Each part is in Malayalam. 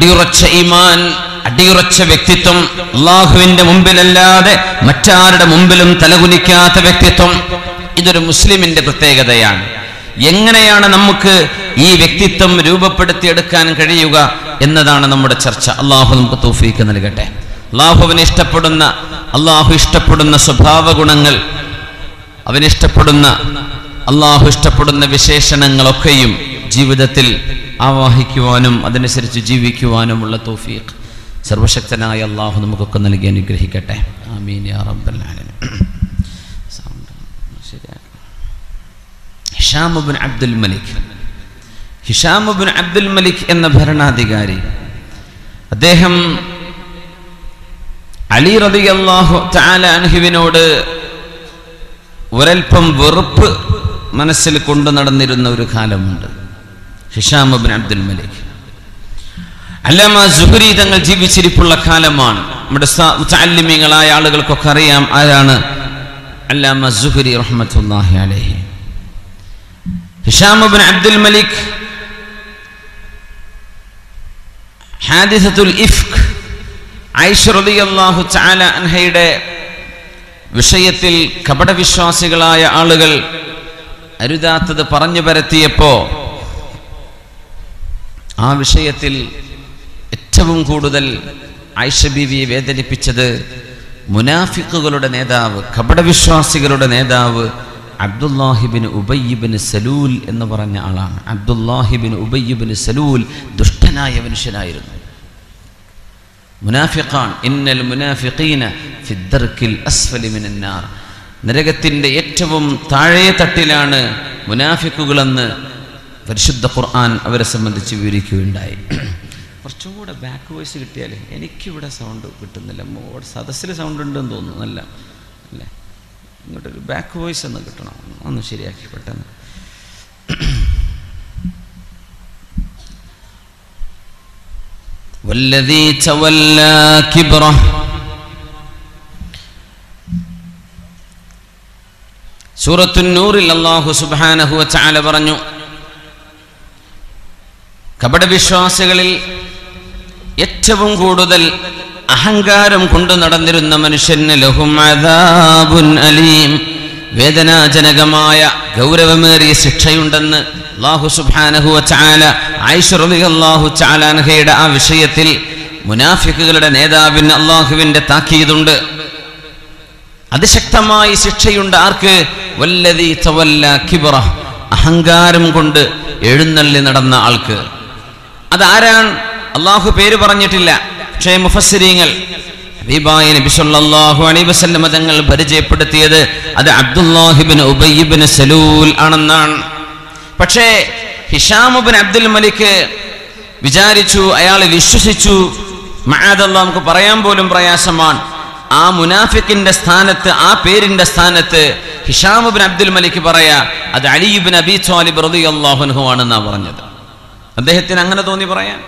അടിയുറച്ച ഈമാൻ അടിയുറച്ച വ്യക്തിത്വം അള്ളാഹുവിന്റെ മുമ്പിലല്ലാതെ മറ്റാരുടെ മുമ്പിലും തലകുനിക്കാത്ത വ്യക്തിത്വം ഇതൊരു മുസ്ലിമിന്റെ പ്രത്യേകതയാണ് എങ്ങനെയാണ് നമുക്ക് ഈ വ്യക്തിത്വം രൂപപ്പെടുത്തിയെടുക്കാൻ കഴിയുക എന്നതാണ് നമ്മുടെ ചർച്ച അള്ളാഹു നമുക്ക് തൗഫീക്ക് നൽകട്ടെ അള്ളാഹുവിനെ ഇഷ്ടപ്പെടുന്ന അള്ളാഹു ഇഷ്ടപ്പെടുന്ന സ്വഭാവ ഗുണങ്ങൾ അവനിഷ്ടപ്പെടുന്ന അള്ളാഹു ഇഷ്ടപ്പെടുന്ന വിശേഷണങ്ങളൊക്കെയും ജീവിതത്തിൽ ആവാഹിക്കുവാനും അതനുസരിച്ച് ജീവിക്കുവാനുമുള്ള തൗഫീഖ് സർവശക്തനായ അള്ളാഹു നമുക്കൊക്കെ നൽകി അനുഗ്രഹിക്കട്ടെ ആമീൻ യാ റബ്ബൽ ആലമീൻ സൗണ്ട് ശരിയാക്കാം ഹിഷാമുബിൻ അബ്ദുൽ മലിക് ഹിഷാമുബിൻ അബ്ദുൽ മലിക് എന്ന ഭരണാധികാരി അദ്ദേഹം അലി റതി അള്ളാഹു താല അൻഹുവിനോട് ഒരൽപ്പം വെറുപ്പ് മനസ്സിൽ കൊണ്ടു നടന്നിരുന്ന ഒരു കാലമുണ്ട് ഹിഷാമുബിൻ അബ്ദുൽ മലിക് അല്ലാമ സുഹരി തങ്ങൾ ജീവിച്ചിരിപ്പുള്ള കാലമാണ് നമ്മുടെ മുത്തല്ലിമീങ്ങളായ ആളുകൾക്കൊക്കെ അറിയാം ആരാണ് അല്ലാമ സുഹരി റഹ്മത്തുല്ലാഹി അലൈഹി ഹിഷാമുബിൻ അബ്ദുൽ മലിക് ഹാദിസത്തുൽ ഇഫ്ക് ഐഷ റളിയല്ലാഹു തആല അൻഹയുടെ വിഷയത്തിൽ കപടവിശ്വാസികളായ ആളുകൾ അരുതാത്തത് പറഞ്ഞു പരത്തിയപ്പോ ആ വിഷയത്തിൽ ഏറ്റവും കൂടുതൽ ആയിഷ ബീവിയെ വേദനിപ്പിച്ചത് മുനാഫിക്കുകളുടെ നേതാവ് കപടവിശ്വാസികളുടെ നേതാവ് അബ്ദുല്ലാഹിബിൻ ഉബയ്യിബിന് സലൂൽ എന്ന് പറഞ്ഞ ആളാണ് അബ്ദുല്ലാഹിബിൻ ഉബയ്യിബിന് സലൂൽ ദുഷ്ടനായ മനുഷ്യനായിരുന്നു മുനാഫിഖാൻ ഇന്നൽ മുനാഫിഖീന ഫിദ്ദർക്കിൽ അസ്ഫലി മിനന്നാർ നരകത്തിന്റെ ഏറ്റവും താഴെ തട്ടിലാണ് മുനാഫിക്കുകളെന്ന് പരിശുദ്ധ ഖുർആൻ അവരെ സംബന്ധിച്ച് വിവരിക്കുകയുണ്ടായി കുറച്ചും കൂടെ ബാക്ക് വോയിസ് കിട്ടിയാലേ എനിക്കിവിടെ സൗണ്ട് കിട്ടുന്നില്ല മോഡ് സദസ്സിൽ സൗണ്ട് ഉണ്ടെന്ന് തോന്നുന്നു നല്ല അല്ലേ ഇങ്ങോട്ടൊരു ബാക്ക് വോയിസ് ഒന്ന് കിട്ടണം ഒന്ന് ശരിയാക്കി പെട്ടെന്ന് والذي تولى كبره സൂറത്തു നൂറിൽ അള്ളാഹു സുബ്ഹാനഹു വതആല പറഞ്ഞു കപടവിശ്വാസികളിൽ ഏറ്റവും കൂടുതൽ അഹങ്കാരം കൊണ്ടു നടന്നിരുന്ന മനുഷ്യന് ലഹും അദാബുൻ അലീം വേദനാജനകമായ ഗൗരവമേറിയ ശിക്ഷയുണ്ടെന്ന് അള്ളാഹു സുബ്ഹാനഹു വതആല ആയിഷ റളിയല്ലാഹു തആല അൻഹയുടെ ആ വിഷയത്തിൽ മുനാഫിക്കുകളുടെ നേതാവിന് അള്ളാഹുവിന്റെ താക്കീതുണ്ട് അതിശക്തമായ ശിക്ഷയുണ്ട് ആർക്ക് വല്ലതി തവല്ല കിബറ അഹങ്കാരം കൊണ്ട് എഴുന്നള്ളി നടന്ന ആൾക്ക് അതാരാണ് അള്ളാഹു പേര് പറഞ്ഞിട്ടില്ല പക്ഷേ മുഫസ്സിരീങ്ങൾ ഹബീബായ നബി സല്ലല്ലാഹു അലൈഹി വസല്ലം തങ്ങൾ പരിചയപ്പെടുത്തിയത് അത് അബ്ദുല്ലാഹിബിൻ ഉബയ്യിബിൻ സലൂൽ ആണെന്നാണ് പക്ഷേ ഹിഷാമുബിൻ അബ്ദുൽ മലിക് വിചാരിച്ചു അയാൾ വിശ്വസിച്ചു മഹാദല്ല നമുക്ക് പറയാൻ പോലും പ്രയാസമാണ് ആ മുനാഫിക്കിന്റെ സ്ഥാനത്ത് ആ പേരിന്റെ സ്ഥാനത്ത് ഹിഷാമുബിൻ അബ്ദുൽ മലിക് പറയാ അത് അലിയുബിൻ അബി ത്വാലിബ് റളിയല്ലാഹു അൻഹു ആണെന്നാ പറഞ്ഞത് അദ്ദേഹത്തിന് അങ്ങനെ തോന്നി പറയാൻ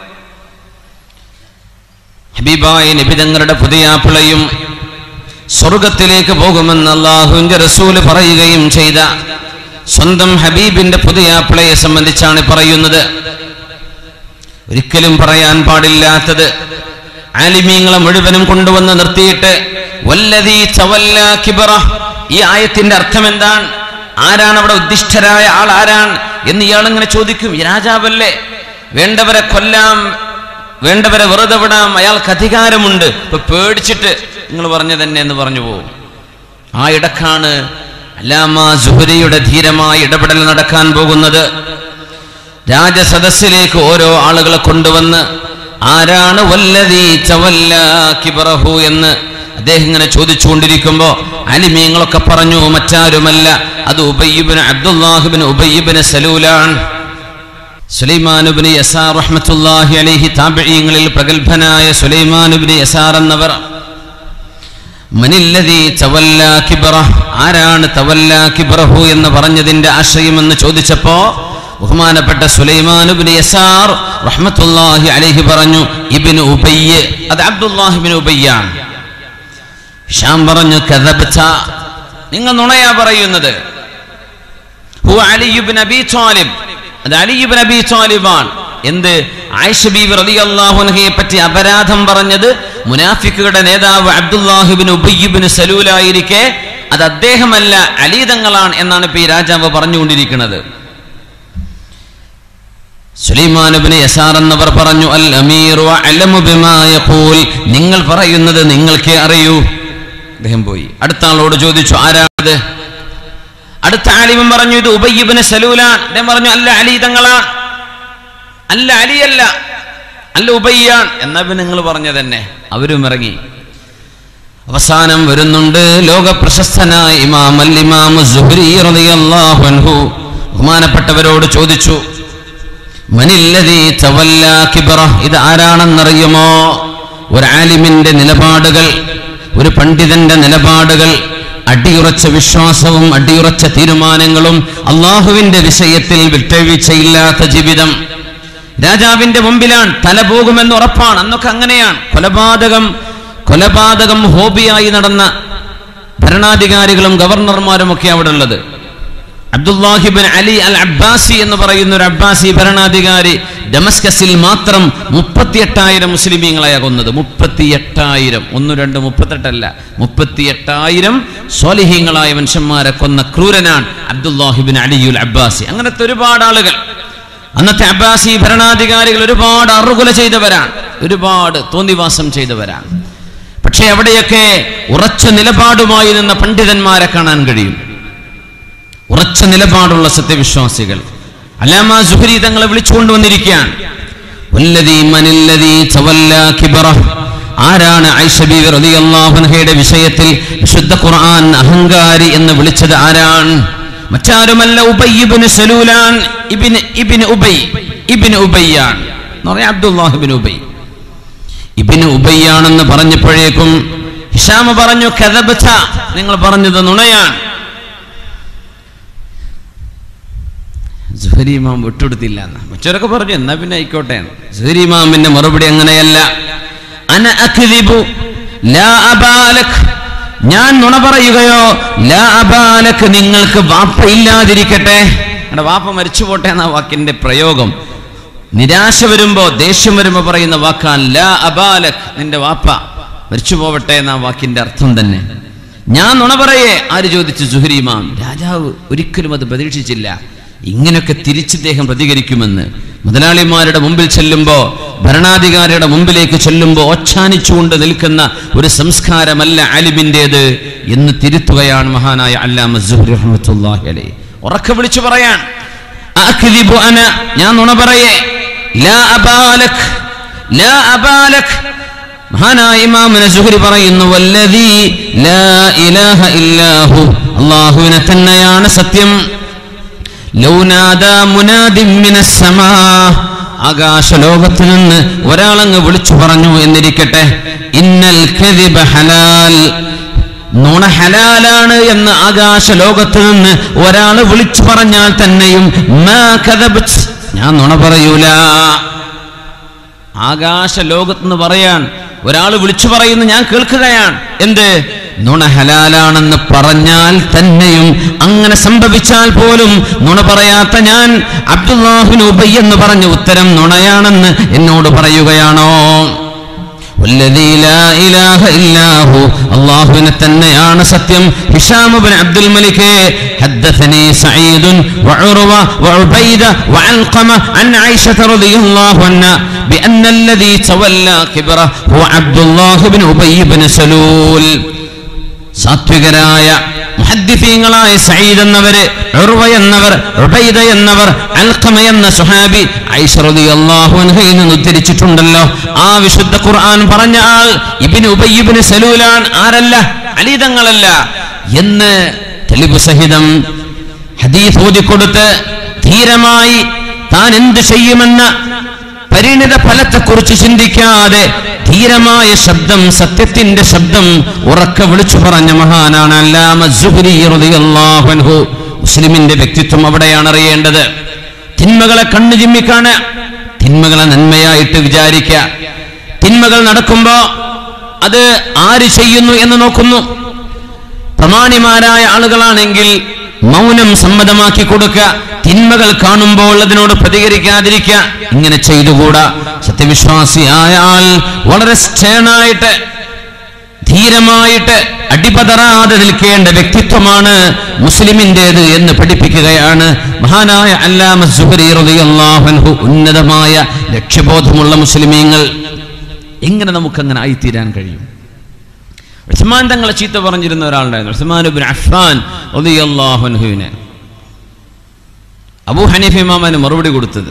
ഹബീബായ നിബിതങ്ങളുടെ പുതിയാപ്പിളയും സ്വർഗത്തിലേക്ക് പോകുമെന്ന് അള്ളാഹുവിന്റെ റസൂല് പറയുകയും ചെയ്ത സ്വന്തം ഹബീബിന്റെ പുതിയാപ്പിളയെ സംബന്ധിച്ചാണ് പറയുന്നത് ഒരിക്കലും പറയാൻ പാടില്ലാത്തത് ആലിമീങ്ങളെ മുഴുവനും കൊണ്ടുവന്ന് നിർത്തിയിട്ട് വല്ലതീ ചവല്ല കിബറ ഈ ആയത്തിന്റെ അർത്ഥം എന്താണ് ആരാണ് അവിടെ ഉദ്ദിഷ്ടരായ ആൾ ആരാണ് എന്ന് ഇയാൾ ഇങ്ങനെ ചോദിക്കും ഈ രാജാവല്ലേ വേണ്ടവരെ കൊല്ലാം വേണ്ടവരെ വെറുതെ വിടാം അയാൾക്ക് അധികാരമുണ്ട് ഇപ്പൊ പേടിച്ചിട്ട് നിങ്ങൾ പറഞ്ഞു തന്നെ എന്ന് പറഞ്ഞു പോകും ആ ഇടക്കാണ് അല്ലാമ സുഹരിയുടെ ധീരമായ ഇടപെടൽ നടക്കാൻ പോകുന്നത് രാജസദസ്സിലേക്ക് ഓരോ ആളുകളെ കൊണ്ടുവന്ന് ആരാണ് വല്ലതീ ചവല്ല കിബറഹു എന്ന് അദ്ദേഹം ഇങ്ങനെ ചോദിച്ചുകൊണ്ടിരിക്കുമ്പോ അലിമീങ്ങളൊക്കെ പറഞ്ഞു മറ്റാരുമല്ല അത് ഉബയ്യബിന് അബ്ദുല്ലാഹിബിന് ഉബയ്യബിന് സലൂലാണ് സുലൈമാനുബിന് യസാർ റഹ്മത്തുല്ലാഹി അലൈഹി താബിഈങ്ങളിൽ പ്രഗത്ഭനായ സുലൈമാനുബിന് യസാർ എന്നവർ മനില്ലതി തവല്ല കിബറ ആരാണ് തവല്ല കിബറഹു എന്ന് പറഞ്ഞതിന്റെ ആശയമെന്ന് ചോദിച്ചപ്പോ ബഹുമാനപ്പെട്ട സുലൈമാനുബിന് യസാർ റഹ്മത്തുല്ലാഹി അലൈഹി പറഞ്ഞു ഇബിന് ഉബയ്യ് അത് അബ്ദുല്ലാഹിബിന് ഉബയ്യാണ് ഹിഷാം പറഞ്ഞു കഥബത്ത നിങ്ങൾ നുണയാ പറയുന്നത് ഹു അലിയുബിൻ അബി ത്വാലിബ് അത് അലിയുബിൻ അബി ത്വാലിബാണ് എന്ത് ആയിഷ ബീവി റളിയല്ലാഹുൻഹയെ പറ്റി അപരാധം പറഞ്ഞത് മുനാഫിക്കുകളുടെ നേതാവ് അബ്ദുല്ലാഹിബിൻ ഉബയ്യുബിന് സലൂലായിരിക്കെ അത് അദ്ദേഹമല്ല അലീതങ്ങളാണ് എന്നാണ് ഇപ്പൊ ഈ രാജാവ് പറഞ്ഞുകൊണ്ടിരിക്കുന്നത് സുലൈമാനുബിന് യസാർ എന്നവർ പറഞ്ഞു അൽ അമീർ അലമു ബിമാ യഖൂൽ നിങ്ങൾ പറയുന്നത് നിങ്ങൾക്കേ അറിയൂ അദ്ദേഹം പോയി അടുത്ത ആളോട് ചോദിച്ചു ആരാത് അടുത്ത ആലിമും പറഞ്ഞു ഇത് ഉബയ്യബിന് സലൂലാൻ അദ്ദേഹം പറഞ്ഞു അല്ല അലി തങ്ങളാണ് അല്ല അലിയല്ല അല്ല ഉബയ്യാൻ എന്നാ പിന്നെ നിങ്ങൾ പറഞ്ഞ തന്നെ അവരും ഇറങ്ങി അവസാനം വരുന്നുണ്ട് ലോക പ്രശസ്തനായ ഇമാം അൽ ഇമാം സുഹ്രി റളിയല്ലാഹു അൻഹു ബഹുമാനപ്പെട്ടവരോട് ചോദിച്ചു മനില്ലദീ തവല്ലാ കിബ്റ ഇത് ആരാണെന്നറിയുമോ ഒരു ആലിമിന്റെ നിലപാടുകൾ ഒരു പണ്ഡിതന്റെ നിലപാടുകൾ അടിയുറച്ച വിശ്വാസവും അടിയുറച്ച തീരുമാനങ്ങളും അള്ളാഹുവിന്റെ വിഷയത്തിൽ വിട്ടുവീഴ്ചയില്ലാത്ത ജീവിതം രാജാവിന്റെ മുമ്പിലാണ് തല പോകുമെന്ന് ഉറപ്പാണ് അന്നൊക്കെ അങ്ങനെയാണ് കൊലപാതകം കൊലപാതകം ഹോബിയായി നടന്ന ഭരണാധികാരികളും ഗവർണർമാരും ഒക്കെ അവിടെ ഉള്ളത് അബ്ദുല്ലാഹിബിൻ അലി അൽ അബ്ബാസി എന്ന് പറയുന്ന ഒരു അബ്ബാസി ഭരണാധികാരി ഡമസ്കസിൽ മാത്രം മുപ്പത്തിയെട്ടായിരം മുസ്ലിമീങ്ങളെ കൊന്നത് മുപ്പത്തിയെട്ടായിരം ഒന്ന് രണ്ട് മുപ്പത്തെട്ടല്ല മുപ്പത്തിയെട്ടായിരം സ്വാലിഹീങ്ങളായ മനുഷ്യന്മാരെ കൊന്ന ക്രൂരനാണ് അബ്ദുല്ലാഹിബിൻ അലിയുൽ അബ്ബാസി അങ്ങനത്തെ ഒരുപാട് ആളുകൾ അന്നത്തെ അബ്ബാസി ഭരണാധികാരികൾ ഒരുപാട് അറുകുല ചെയ്തവരാണ് ഒരുപാട് തോന്നിവാസം ചെയ്തവരാണ് പക്ഷേ അവിടെയൊക്കെ ഉറച്ച നിലപാടുമായി നിന്ന പണ്ഡിതന്മാരെ കാണാൻ കഴിയും ഉറച്ച നിലപാടുള്ള സത്യവിശ്വാസികൾ അല്ലാമ സുഹരി തങ്ങളെ വിളിച്ചുകൊണ്ടുവന്നിരിക്കുകയാണ് വല്ലദീ മനില്ലദീ തവല്ലാ കിബ്റഹ്. ആരാണ് ഐഷ ബീവി റളിയല്ലാഹു അൻഹയുടെ വിഷയത്തിൽ വിശുദ്ധ ഖുർആൻ അഹങ്കാരി എന്ന് വിളിച്ചത് ആരാണ് മറ്റാരുമല്ല ഉബയ്യ് ഇബ്നു സലൂലാൻ ഇബ്നു ഇബ്നു ഉബൈ ഇബ്നു ഉബയ്യാൻ എന്ന് പറയാം അബ്ദുല്ലാഹ് ഇബ്നു ഉബൈ ഇബ്നു ഉബയ്യാണെന്ന് പറഞ്ഞപ്പോഴേക്കും ഹിഷാമ പറഞ്ഞു കഥബത്ത നിങ്ങൾ പറഞ്ഞത് നുണയാണ് സുഹരി ഇമാം വിട്ടുകൊടുത്തില്ല എന്ന് മറ്റവരൊക്കെ പറഞ്ഞു എന്നാ പിന്നെ ആയിക്കോട്ടെ സുഹരി ഇമാമിന്റെ മറുപടി അങ്ങനെയല്ല അന അക്ദിബു ലാ അബാലക് ഞാൻ നുണ പറയുകയോ ലാ അബാലക് നിങ്ങൾക്ക് വാപ്പ ഇല്ലാതിരിക്കട്ടെ എന്റെ വാപ്പ മരിച്ചു പോട്ടെ എന്ന വാക്കിന്റെ പ്രയോഗം നിരാശ വരുമ്പോ ദേഷ്യം വരുമ്പോ പറയുന്ന വാക്കാണ് ലാ അബാലക് നിന്റെ വാപ്പ മരിച്ചു പോവട്ടെ എന്ന വാക്കിന്റെ അർത്ഥം തന്നെ ഞാൻ നുണ പറയേ ആര് ചോദിച്ചു സുഹരി ഇമാം രാജാവ് ഒരിക്കലും അത് പ്രതീക്ഷിച്ചില്ല ഇങ്ങനെയൊക്കെ തിരിച്ചിദ്ദേഹം പ്രതികരിക്കുമെന്ന് മുതലാളിമാരുടെ മുമ്പിൽ ചെല്ലുമ്പോ ഭരണാധികാരിയുടെ മുമ്പിലേക്ക് ചെല്ലുമ്പോ ഓച്ഛാനിച്ചുകൊണ്ട് നിൽക്കുന്ന ഒരു സംസ്കാരമല്ല ആലിമിൻ്റെത് എന്ന് തിരുത്തുകയാണ് മഹാനായ അല്ലാമ സുഹരി റഹ്മത്തുള്ളാഹി അലൈഹി ഉറക്കെ വിളിച്ചു പറയാൻ അക്ദിബു അന ഞാൻ നുണ പറയേ ലാ അബാലക് ലാ അബാലക് മഹാനായ ഇമാമിനെ സുഹരി പറയുന്നു വല്ലദീ ലാ ഇലാഹ ഇല്ലാഹു അല്ലാഹുവിനെ തന്നെയാണ് സത്യം ലൗനാദാ മുനാദിം മിനസ്സമാ ആകാശ ലോകത്ത് നിന്ന് ഒരാളങ്ങ് വിളിച്ചു പറഞ്ഞു എന്നിരിക്കട്ടെ ഇന്നൽ കദിബ ഹലാൽ നുണ ഹലാലാണ് എന്ന് ആകാശ ലോകത്ത് നിന്ന് ഒരാൾ വിളിച്ചു പറഞ്ഞാൽ തന്നെയും മാ കദബ്ത് ഞാൻ നുണ പറയൂല ആകാശ ലോകത്ത് പറയാൻ ഒരാൾ വിളിച്ചു പറയുന്നു ഞാൻ കേൾക്കുകയാണ് എന്ത് നുണ ഹലാലാണെന്ന് പറഞ്ഞാൽ തന്നെയും അങ്ങനെ സംഭവിച്ചാൽ പോലും നുണ പറയാത്ത ഞാൻ അബ്ദുല്ലാഹുൻ ഉബൈ എന്ന് പറഞ്ഞ ഉത്തരം നുണയാണെന്ന് എന്നോട് പറയുകയാണോ والذي لا إله إلا هو الله تنيان ستيم هشام بن عبد الملك حدثني سعيد وعروة وعبيدة وعلقمة عن عائشة رضي الله عنها بأن الذي تولى كبره هو عبد الله بن أبي بن سلول സാത്വികരായ മുഹദ്ദിഫീങ്ങളായ സയ്യിദ് എന്നവര് ഉർവ എന്നവർ ഉബൈദ എന്നവർ അൽഖമ എന്ന സുഹാബി ഐഷ റളിയല്ലാഹു അൻഹയിൽ നിന്ന് ഉദ്ധരിച്ചിട്ടുണ്ടല്ലോ ആ വിശുദ്ധ ഖുർആൻ പറഞ്ഞ ആൾ ഇബ്നു ഉബൈ ഇബ്നു സലൂലാൻ ആരല്ല അലി തങ്ങളല്ല എന്ന് തെളിവ് സഹിതം ഹദീസ് ഓതിക്കൊടുത്ത് ധീരമായി താൻ എന്ത് ചെയ്യുമെന്ന പരിണിത ഫലത്തെക്കുറിച്ച് ചിന്തിക്കാതെ ധീരമായ ശബ്ദം സത്യത്തിന്റെ ശബ്ദം ഉറക്കെ വിളിച്ചു പറഞ്ഞ മഹാനാണ് അല്ലാമ സുഹരി റളിയല്ലാഹു അൻഹു മുസ്ലിമിന്റെ വ്യക്തിത്വം അവിടെയാണ് അറിയേണ്ടത് തിന്മകളെ കണ്ണു ചിമ്മിക്കാണ് തിന്മകളെ നന്മയായിട്ട് വിചാരിക്കുക തിന്മകൾ നടക്കുമ്പോ അത് ആര് ചെയ്യുന്നു എന്ന് നോക്കുന്നു പ്രമാണിമാരായ ആളുകളാണെങ്കിൽ മൗനം സമ്മതമാക്കി കൊടുക്കുക തിന്മകൾ കാണുമ്പോൾ അതിനോട് പ്രതികരിക്കാതിരിക്കുക ഇങ്ങനെ ചെയ്തുകൂടാ സത്യവിശ്വാസിയായ ആൾ വളരെ സ്റ്റേണായിട്ട് ധീരമായിട്ട് അടിപതറാതെ നിൽക്കേണ്ട വ്യക്തിത്വമാണ് മുസ്ലിമിൻ്റെത് എന്ന് പഠിപ്പിക്കുകയാണ് മഹാനായ അല്ലാമ സുഹരി റളിയല്ലാഹു അൻഹു ഉന്നതമായ ലക്ഷ്യബോധമുള്ള മുസ്ലിമീങ്ങൾ എങ്ങനെ നമുക്കങ്ങനെ ആയിത്തീരാൻ കഴിയും ഉസ്മാൻ തങ്ങളെ ചീത്ത പറഞ്ഞിരുന്ന ഒരാളുണ്ടായിരുന്നു ഉസ്മാൻ ഇബ്നു അഫ്ഫാൻ റളിയല്ലാഹു അൻഹുവിനെ അബൂ ഹനീഫ ഇമാമന് മറുപടി കൊടുത്തത്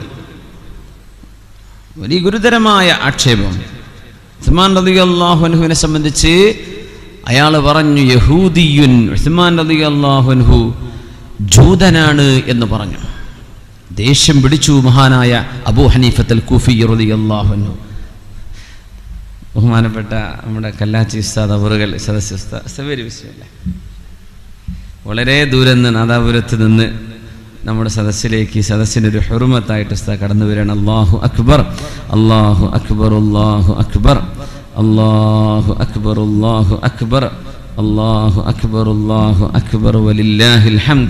വലിയ ഗുരുതരമായ ആക്ഷേപം ഉസ്മാൻ റളിയല്ലാഹു അൻഹുവിനെ സംബന്ധിച്ച് അയാൾ പറഞ്ഞു യഹൂദിയുൻ ഉസ്മാൻ റളിയല്ലാഹു അൻഹു ജൂതനാണ് എന്ന് പറഞ്ഞു ദേഷ്യം പിടിച്ചു മഹാനായ അബൂ ഹനീഫത്തൽ കൂഫി റളിയല്ലാഹു അൻഹു ബഹുമാനപ്പെട്ട നമ്മുടെ കല്ലാച്ചി ഉസ്താദ് അവറുകൾ സദസ്യ ഉസ്താദ് സവേരി വിഷയമല്ല വളരെ ദൂരെ നിന്ന് നാദാപുരത്ത് നിന്ന് നമ്മുടെ സദസ്സിലേക്ക് സദസ്സിനൊരു ഹുറുമത്തായിട്ട് ഉസ്താദ് കടന്നു വരികയാണ് അള്ളാഹു അക്ബർ അള്ളാഹു അക്ബർ അള്ളാഹു അക്ബർ അള്ളാഹു അക്ബർ അള്ളാഹു അക്ബർ അള്ളാഹു അക്ബർ അള്ളാഹു അക്ബർ വലില്ലാഹിൽ ഹംദ്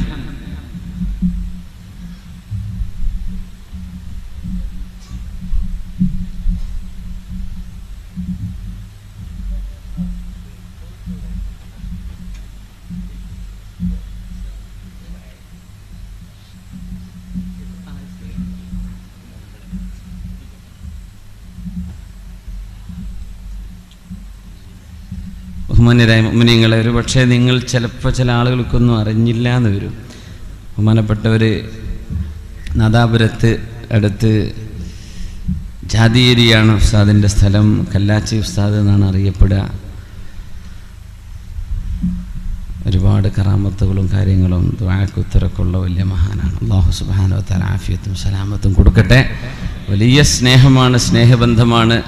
ബഹുമാന്യരായ മുമിനിങ്ങളെ ഒരു പക്ഷേ നിങ്ങൾ ചിലപ്പോൾ ചില ആളുകൾക്കൊന്നും അറിഞ്ഞില്ല എന്ന് വരും ബഹുമാനപ്പെട്ടവർ നാദാപുരത്ത് അടുത്ത് ജാതിയേരിയാണ് ഉസ്താദിൻ്റെ സ്ഥലം കല്ലാച്ചി ഉസ്താദ് എന്നാണ് അറിയപ്പെടുക ഒരുപാട് കറാമത്തുകളും കാര്യങ്ങളും ദ്വാക്കുത്തരൊക്കെ ഉള്ള വലിയ മഹാനാണ് അള്ളാഹു സുബാനോ തല ആഫിയത്തും സലാമത്തും കൊടുക്കട്ടെ വലിയ സ്നേഹമാണ് സ്നേഹബന്ധമാണ്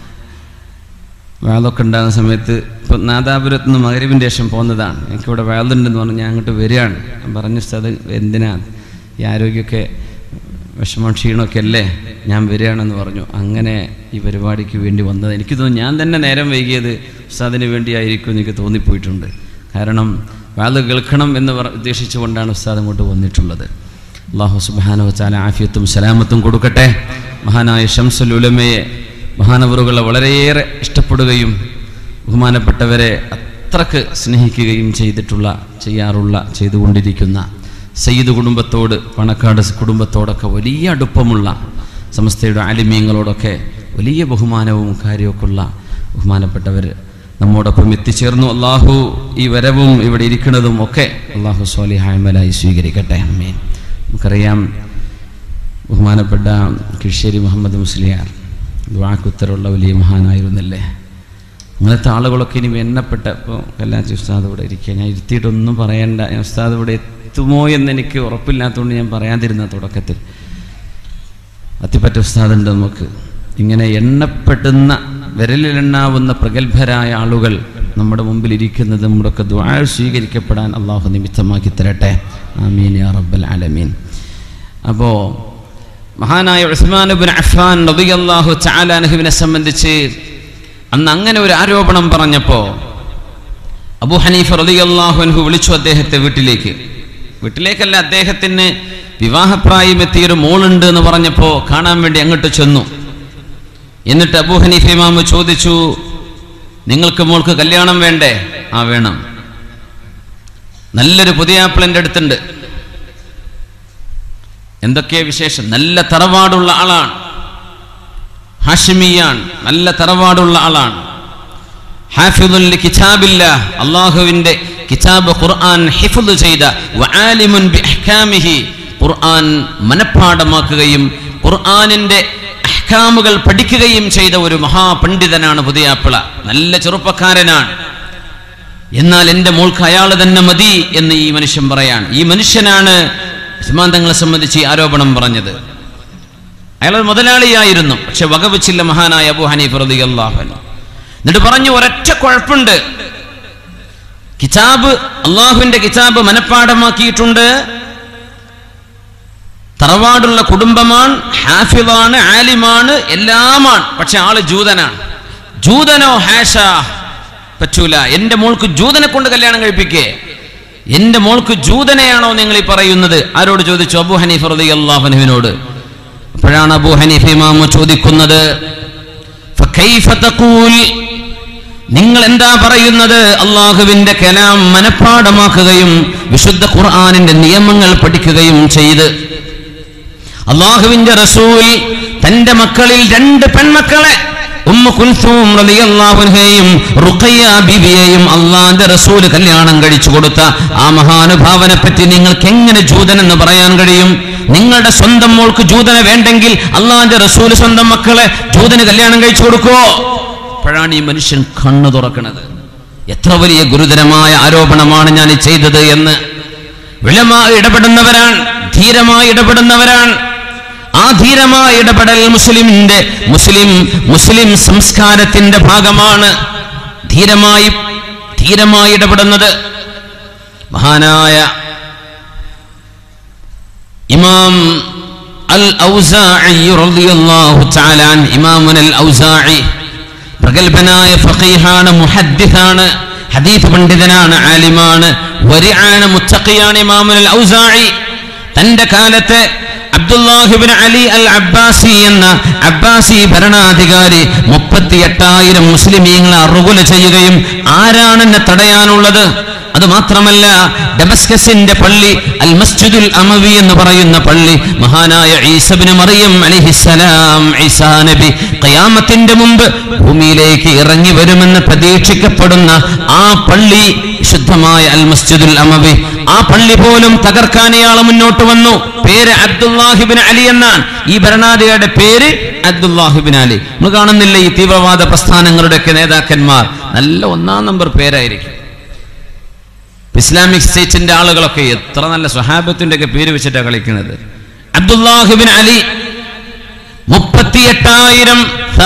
വേളൊക്കെ ഉണ്ടാകുന്ന സമയത്ത് ഇപ്പം നാദാപുരത്ത് നിന്ന് മകരവിൻ്റെ ശേഷം പോകുന്നതാണ് എനിക്കിവിടെ വേളുണ്ടെന്ന് പറഞ്ഞ് ഞാൻ അങ്ങോട്ട് വരികയാണ് ഞാൻ പറഞ്ഞു സ്ഥലം എന്തിനാ ഈ ആരോഗ്യമൊക്കെ വിഷമം ക്ഷീണമൊക്കെ അല്ലേ ഞാൻ വരികയാണെന്ന് പറഞ്ഞു അങ്ങനെ ഈ പരിപാടിക്ക് വേണ്ടി വന്നത് എനിക്ക് തോന്നുന്നു ഞാൻ തന്നെ നേരം വൈകിയത് ഉസ്താദിന് വേണ്ടിയായിരിക്കും എനിക്ക് തോന്നിപ്പോയിട്ടുണ്ട് കാരണം വേള് കേൾക്കണം എന്ന് പറ ഉദ്ദേശിച്ചുകൊണ്ടാണ് ഉസ്താദ് അങ്ങോട്ട് വന്നിട്ടുള്ളത് അള്ളാഹു സുബാനോ ചാല ആഫിയത്തും സലാമത്തും കൊടുക്കട്ടെ മഹാനായ ഷംസുൽ ഉലമയെ മഹാനവറുകളെ വളരെയേറെ ഇഷ്ടപ്പെടുകയും ബഹുമാനപ്പെട്ടവരെ അത്രക്ക് സ്നേഹിക്കുകയും ചെയ്തിട്ടുള്ള ചെയ്യാറുള്ള ചെയ്തുകൊണ്ടിരിക്കുന്ന സയ്യിദ് കുടുംബത്തോട് പണക്കാട് കുടുംബത്തോടൊക്കെ വലിയ അടുപ്പമുള്ള സംസ്ഥയുടെ ആലിമീങ്ങളോടൊക്കെ വലിയ ബഹുമാനവും കാര്യമൊക്കെ ഉള്ള ബഹുമാനപ്പെട്ടവർ നമ്മോടൊപ്പം എത്തിച്ചേർന്നു അള്ളാഹു ഈ വരവും ഇവിടെ ഇരിക്കുന്നതും ഒക്കെ അള്ളാഹു സ്വാലിഹായ്മലായി സ്വീകരിക്കട്ടെ അമ്മേൻ നമുക്കറിയാം ബഹുമാനപ്പെട്ട കിഴ്ശ്ശേരി മുഹമ്മദ് മുസ്ലിയാർ ദ്വാക്കുത്തരമുള്ള വലിയ മഹാനായിരുന്നല്ലേ അങ്ങനത്തെ ആളുകളൊക്കെ ഇനി എണ്ണപ്പെട്ട ഇപ്പോൾ കല്ലാച്ചി ഉസ്താദ് ഇവിടെ ഇരിക്കുക ഞാൻ ഇരുത്തിയിട്ടൊന്നും പറയണ്ട ഞാൻ ഉസ്താദ് ഇവിടെ എത്തുമോ എന്ന് എനിക്ക് ഉറപ്പില്ലാത്തതുകൊണ്ട് ഞാൻ പറയാതിരുന്ന തുടക്കത്തിൽ അത്തിപ്പറ്റ ഉസ്താദുണ്ട് നമുക്ക് ഇങ്ങനെ എണ്ണപ്പെടുന്ന വിരലിലെണ്ണാവുന്ന പ്രഗത്ഭരായ ആളുകൾ നമ്മുടെ മുമ്പിൽ ഇരിക്കുന്നത് നമ്മുടെയൊക്കെ ദ്വാ സ്വീകരിക്കപ്പെടാൻ അള്ളാഹു നിമിത്തമാക്കി തരട്ടെ ആമീൻ യാ റബ്ബൽ ആലമീൻ അപ്പോൾ മഹാനായ ഉസ്മാനുബിൻ അഫ്ഫാൻ റളിയല്ലാഹു തആലാനഹുവിനെ സംബന്ധിച്ച് അന്ന് അങ്ങനെ ഒരു ആരോപണം പറഞ്ഞപ്പോൾ അബു ഹനീഫ റളിയല്ലാഹു അൻഹു വിളിച്ചു അദ്ദേഹത്തെ വീട്ടിലേക്ക് വീട്ടിലേക്കല്ല അദ്ദേഹത്തിന് വിവാഹപ്രായം എത്തിയൊരു മോളുണ്ട് എന്ന് പറഞ്ഞപ്പോൾ കാണാൻ വേണ്ടി അങ്ങോട്ട് ചെന്നു എന്നിട്ട് അബു ഹനീഫ ഇമാമ് ചോദിച്ചു നിങ്ങൾക്ക് മോൾക്ക് കല്യാണം വേണ്ടേ ആ വേണം നല്ലൊരു പുതിയ ആപ്പിളിൻ്റെ അടുത്തുണ്ട് എന്തൊക്കെയാ വിശേഷം നല്ല തറവാടുള്ള ആളാണ് ഹാഷിമിയാൻ നല്ല തറവാടുള്ള ആളാണ് ഹാഫിദുൽ കിതാബില്ല അള്ളാഹുവിന്റെ കിതാബ് ഖുർആൻ ഹിഫുദ് ചെയ്ത വആലിമുൻ ബിഅഹ്കാമിഹി ഖുർആൻ മനഃപ്പാഠമാക്കുകയും ഖുർആനിന്റെ അഹ്കാമുകൾ പഠിക്കുകയും ചെയ്ത ഒരു മഹാപണ്ഡിതനാണ് പുതിയാപ്പിള നല്ല ചെറുപ്പക്കാരനാണ് എന്നാൽ എൻ്റെ മോൾക്ക് അയാൾ തന്നെ മതി എന്ന് ഈ മനുഷ്യൻ പറയാണ് ഈ മനുഷ്യനാണ് ഉസ്മാൻ തങ്ങളെ സംബന്ധിച്ച് ഈ ആരോപണം പറഞ്ഞത് അയാൾ ഒരു മുതലാളിയായിരുന്നു പക്ഷെ വകവച്ചില്ല മഹാനായ അബു ഹനീഫ് റളിയല്ലാഹു അൻഹു എന്നിട്ട് പറഞ്ഞു ഒരൊറ്റ കുഴപ്പമുണ്ട് കിതാബ് അള്ളാഹുവിന്റെ കിതാബ് മനഃപ്പാഠമാക്കിയിട്ടുണ്ട് തറവാടുള്ള കുടുംബമാണ് ഹാഫിളാണ് ആലിമാണ് എല്ലാമാണ് പക്ഷെ ആള് ജൂതനാണ് ജൂതനോ ഹാഷ പറ്റൂല എന്റെ മോൾക്ക് ജൂതനെ കൊണ്ട് കല്യാണം കഴിപ്പിക്കേ എന്റെ മോൾക്ക് ജൂതനെയാണോ നിങ്ങൾ ഈ പറയുന്നത് ആരോട് ചോദിച്ചു അബു ഹനീഫ് റളിയല്ലാഹുവിനോട് അപ്പോഴാണ് അബു ഹനീഫ് ഇമാമു ചോദിക്കുന്നത് فكيف تقول നിങ്ങൾ എന്താ പറയുന്നത് അള്ളാഹുവിന്റെ കലാം മനഃപ്പാടമാക്കുകയും വിശുദ്ധ ഖുർആാനിന്റെ നിയമങ്ങൾ പഠിക്കുകയും ചെയ്ത് അള്ളാഹുവിന്റെ റസൂൽ തന്റെ മക്കളിൽ രണ്ട് പെൺമക്കളെ ഉമ്മ കുൽസൂം റളിയല്ലാഹുൻഹയെയും റുഖയ്യ ബിബിയെയും അള്ളാന്റെ റസൂൽ കല്യാണം കഴിച്ചു കൊടുത്ത ആ മഹാനുഭാവനെ പറ്റി നിങ്ങൾക്ക് എങ്ങനെ ജൂതൻ എന്ന് പറയാൻ കഴിയും നിങ്ങളുടെ സ്വന്തം മോൾക്ക് ജൂതനെ വേണ്ടെങ്കിൽ അള്ളാന്റെ റസൂൽ സ്വന്തം മക്കളെ ജൂതന് കല്യാണം കഴിച്ചു കൊടുക്കുവോ അപ്പോഴാണ് ഈ മനുഷ്യൻ കണ്ണു തുറക്കുന്നത് എത്ര വലിയ ഗുരുതരമായ ആരോപണമാണ് ഞാൻ ഈ ചെയ്തത് എന്ന് വിളമായി ഇടപെടുന്നവരാണ് ധീരമായി ഇടപെടുന്നവരാണ് ആ ധീരമായ ഇടപെടൽ മുസ്ലിമിന്റെ മുസ്ലിം മുസ്ലിം സംസ്കാരത്തിന്റെ ഭാഗമാണ് ധീരമായി ധീരമായി ഇടപെടുന്നത് മഹാനായ ഇമാം അൽ ഔസാഇ റളിയല്ലാഹു തആല അൻ ഇമാമുൻ അൽ ഔസാഇ പ്രഗത്ഭനായ ഫഖീഹാണ് മുഹദ്ദിസാണ് ഹദീസ് പണ്ഡിതനാണ് ആലിമാണ് വരിആന മുത്തഖിയാണ് ഇമാമുൻ അൽ ഔസാഇ തന്റെ കാലത്തെ അബ്ദുല്ലാഹിബിൻ അലി അൽ അബ്ബാസി എന്ന അബ്ബാസി ഭരണാധികാരി മുപ്പത്തിയെട്ടായിരം മുസ്ലിമീങ്ങളെ അറുകുല ചെയ്യുകയും ആരാണ് എന്നെ തടയാനുള്ളത് അത് മാത്രമല്ല ഡമസ്കസിന്റെ പള്ളി അൽ മസ്ജിദുൽ അമവി എന്ന് പറയുന്ന പള്ളി മഹാനായ ഈസബിന് മറിയം അലിഹിസലാം ഈസാ നബി ഖിയാമത്തിന്റെ മുമ്പ് ഭൂമിയിലേക്ക് ഇറങ്ങി വരുമെന്ന് പ്രതീക്ഷിക്കപ്പെടുന്ന ആ പള്ളി വിശുദ്ധമായ അൽ മസ്ജിദുൽ അമവി ആ പള്ളി പോലും തകർക്കാൻ ഇയാൾ മുന്നോട്ട് വന്നു പേര് അബ്ദുല്ലാഹിബിൻ അലി എന്നാണ് ഈ ഭരണാധികാരിയുടെ പേര് അബ്ദുല്ലാഹിബിൻ അലി നമ്മൾ കാണുന്നില്ല ഈ തീവ്രവാദ പ്രസ്ഥാനങ്ങളുടെയൊക്കെ നേതാക്കന്മാർ നല്ല ഒന്നാം നമ്പർ പേരായിരിക്കും ഇസ്ലാമിക് സ്റ്റേറ്റിന്റെ ആളുകളൊക്കെ എത്ര നല്ല സ്വഹാബത്തിന്റെ ഒക്കെ പേര് വെച്ചിട്ടാണ് കളിക്കുന്നത് അബ്ദുല്ലാഹിബിൻ അലി മുപ്പത്തിയെട്ടായിരം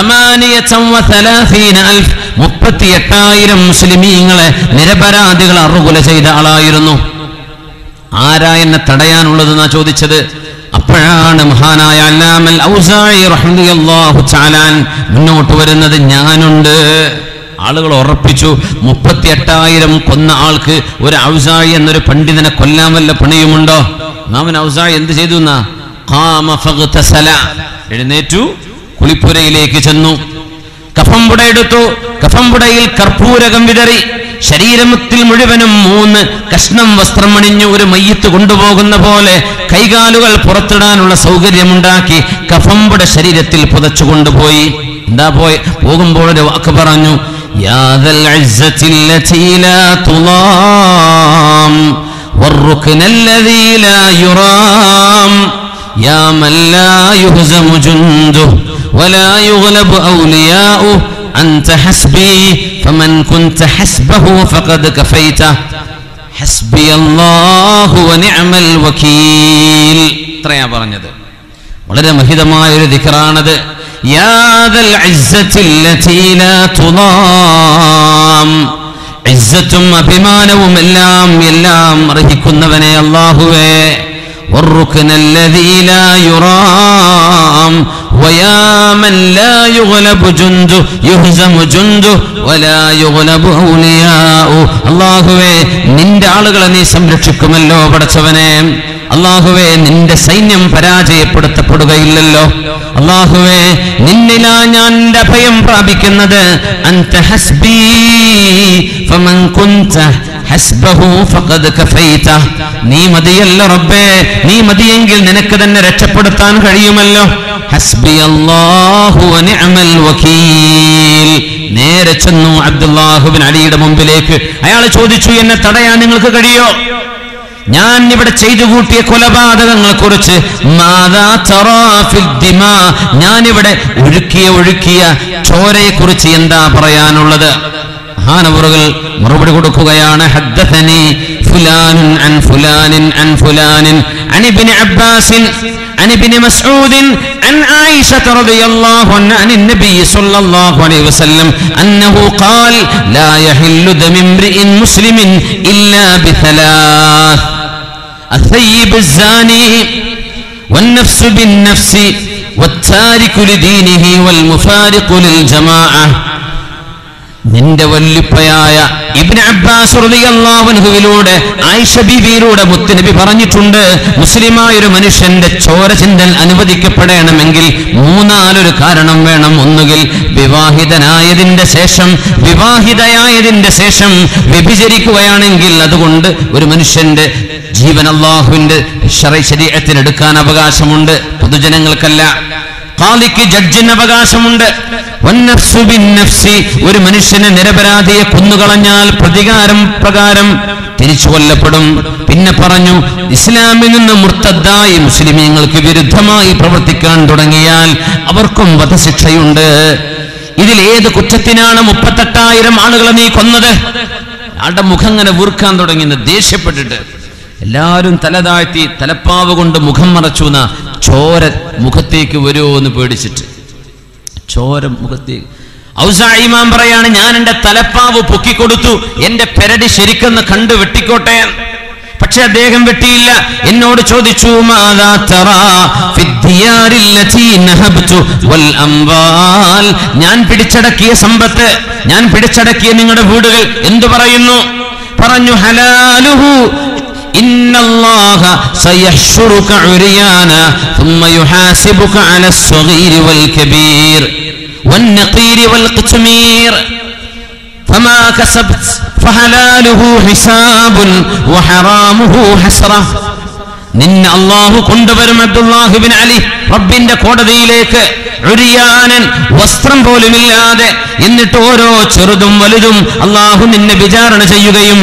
മുപ്പത്തിയെട്ടായിരം മുസ്ലിമീങ്ങളെ നിരപരാധികൾ അറുകുല ചെയ്ത ആളായിരുന്നു ആരാ എന്നെ തടയാനുള്ളത് എന്നാ ചോദിച്ചത് അപ്പോഴാണ് മഹാനായ അല്ലാമൽ ഔസായി റഹ്മത്തുള്ളാഹു ചാലാൻ മുന്നോട്ട് വരുന്നത് ഞാനുണ്ട് ആളുകൾ ഉറപ്പിച്ചു മുപ്പത്തിയെട്ടായിരം കൊന്ന ആൾക്ക് ഒരു ഔസായി എന്നൊരു പണ്ഡിതനെ കൊല്ലാൻ വല്ല പണിയുമുണ്ടോ നാമൻ ഔസായി എന്ത് ചെയ്തു എന്നാ ഖാമ ഫഗ്തസല. എഴുന്നേറ്റു കുളിപ്പുരയിലേക്ക് ചെന്നു കഫംപുട എടുത്തു കഫംപുടയിൽ കർപ്പൂരകം വിതറി ശരീരത്തിൽ മുഴുവനും മൂന്ന് കഷ്ണം വസ്ത്രം അണിഞ്ഞു ഒരു മയ്യത്ത് കൊണ്ടുപോകുന്ന പോലെ കൈകാലുകൾ പുറത്തിടാനുള്ള സൗകര്യമുണ്ടാക്കി കഫംപുട ശരീരത്തിൽ പുതച്ചു കൊണ്ടുപോയി എന്താ പോയി പോകുമ്പോൾ ഒരു വാക്ക് പറഞ്ഞു യാദൽ ഇസ്സത്തില്ലതി ലാ തുളാം والركن الذي لا يرام يا من لا يهزم جنده ولا يغلب أولياؤه أنت حسبي فمن كنت حسبه فقد كفيته حسبي الله ونعم الوكيل ഇത്രയാ പറഞ്ഞത് വളരെ മഹിതമായ ഒരു ദിക്റാണത് യാദൽ ഇസ്സത്തില്ലതി ലാ തുളാം ഇസ്സത്തും അഭിമാനവും എല്ലാം എല്ലാം അർഹിക്കുന്നവനെ അല്ലാഹുവേ والركن الذي لا يرام ويا من لا يغلب جنده يهزم جنده ولا يغلب أولياؤه അള്ളാഹുവേ നിന്റെ ആളുകളെ നീ സംരക്ഷിക്കുമല്ലോ പടച്ചവനെ അള്ളാഹുവേ നിന്റെ സൈന്യം പരാജയപ്പെടുത്തപ്പെടുകയില്ലല്ലോ അള്ളാഹുവേ നിന്നിലാ ഞാൻ നിന്റെ അഭയം പ്രാപിക്കുന്നത് അന്ത ഹസ്ബീ ഫമൻ കുന്ത ഹസ്ബഹു ഫഖദ് കഫൈത നീ മതിയല്ല റബ്ബേ നീ മതിയെങ്കിൽ നിനക്ക് തന്നെ രക്ഷപ്പെടുത്താൻ കഴിയുമല്ലോ ഹസ്ബി അല്ലാഹു വനിഅമൽ വകീൽ നേരെ ചെന്നു അബ്ദുല്ലാഹുബിൻ അലിയുടെ മുമ്പിലേക്ക് അയാൾ ചോദിച്ചു എന്നെ തടയാൻ നിങ്ങൾക്ക് കഴിയോ ഞാൻ ഇവിടെ ചെയ്തു കൂട്ടിയ കൊലപാതകങ്ങളെ കുറിച്ച് ഞാനിവിടെ ഒഴുക്കിയ ഒഴുക്കിയ ചോരയെ കുറിച്ച് എന്താ പറയാനുള്ളത് മഹാനവറുകൾ മറുപടി കൊടുക്കുകയാണ് ഹദ്ദഥനി ഫുലാനുൻ അൻ ഫുലാനിൻ അൻ ഫുലാനിൻ عن ابن عباس عن ابن مسعود عن عائشة رضي الله عنها عن النبي صلى الله عليه وسلم أنه قال لا يحل دم امرئ مسلم إلا بثلاث الثيب الزاني والنفس بالنفس والتارك لدينه والمفارق للجماعة നിന്റെ വല്ലുപ്പയായ ഇബ്നു അബ്ബാസ് റളിയല്ലാഹു അൻഹുവിലൂടെ ആയിഷ ബീവിയിലൂടെ മുത്തുനബി പറഞ്ഞിട്ടുണ്ട് മുസ്ലിമായ ഒരു മനുഷ്യന്റെ ചോര ചിന്തൽ അനുവദിക്കപ്പെടണമെങ്കിൽ മൂന്നാലൊരു കാരണം വേണം ഒന്നുകിൽ വിവാഹിതനായതിന്റെ ശേഷം വിവാഹിതയായതിന്റെ ശേഷം വ്യഭിചരിക്കുകയാണെങ്കിൽ അതുകൊണ്ട് ഒരു മനുഷ്യന്റെ ജീവൻ അള്ളാഹുവിന്റെ ശരീരത്തിനെടുക്കാൻ അവകാശമുണ്ട് പൊതുജനങ്ങൾക്കല്ല ഖാലിക്ക് ജഡ്ജിന് അവകാശമുണ്ട് വന്നഫ്സു ബിന്നഫ്സി ഒരു മനുഷ്യനെ നിരപരാധിയെ കൊന്നുകളഞ്ഞാൽ പ്രതികാരം പ്രകാരം തിരിച്ചു കൊല്ലപ്പെടും പിന്നെ പറഞ്ഞു ഇസ്ലാമിൽ നിന്ന് മുർത്തദ്ദായി മുസ്ലിമീങ്ങൾക്ക് വിരുദ്ധമായി പ്രവർത്തിക്കാൻ തുടങ്ങിയാൽ അവർക്കും വധശിക്ഷയുണ്ട് ഇതിൽ ഏത് കുറ്റത്തിനാണ് മുപ്പത്തെട്ടായിരം ആളുകളെ നീ കൊന്നത് ആളുടെ മുഖം ഇങ്ങനെ വീർക്കാൻ തുടങ്ങിയെന്ന് ദേഷ്യപ്പെട്ടിട്ട് എല്ലാവരും തല താഴ്ത്തി തലപ്പാവ് കൊണ്ട് മുഖം മറച്ചു എന്ന ചോര മുഖത്തേക്ക് വരുമോ എന്ന് പേടിച്ചിട്ട് ചോര മുഖത്തേക്ക് ഔസായിമാൻ പറയാണ് ഞാൻ എന്റെ തലപ്പാവ് പൊക്കിക്കൊടുത്തു എന്റെ പെരടി ശരിക്കെന്ന് കണ്ടു വെട്ടിക്കോട്ടെ പക്ഷെ അദ്ദേഹം വെട്ടിയില്ല എന്നോട് ചോദിച്ചു മാതാ തറാ ഫിദ്ദിയാരിൽ ലതീ നഹബ്തു വൽ അംവാൽ ഞാൻ പിടിച്ചടക്കിയ സമ്പത്ത് ഞാൻ പിടിച്ചടക്കിയ നിങ്ങളുടെ വീടുകൾ എന്തു പറയുന്നു പറഞ്ഞു ഹലാലുഹു إن الله سيحشرك عريانا ثم يحاسبك على الصغير والكبير والنقير والقتمير فما كسبت فحلاله حساب وحرامه حسرة നിന്നെ അള്ളാഹു കൊണ്ടുവരും അബ്ദുല്ലാഹിബിൻ അലി റബ്ബിന്റെ കോടതിയിലേക്ക് ഉരിയാനൻ വസ്ത്രം പോലുമില്ലാതെ എന്നിട്ട് ഓരോ ചെറുതും വലുതും അള്ളാഹു നിന്നെ വിചാരണ ചെയ്യുകയും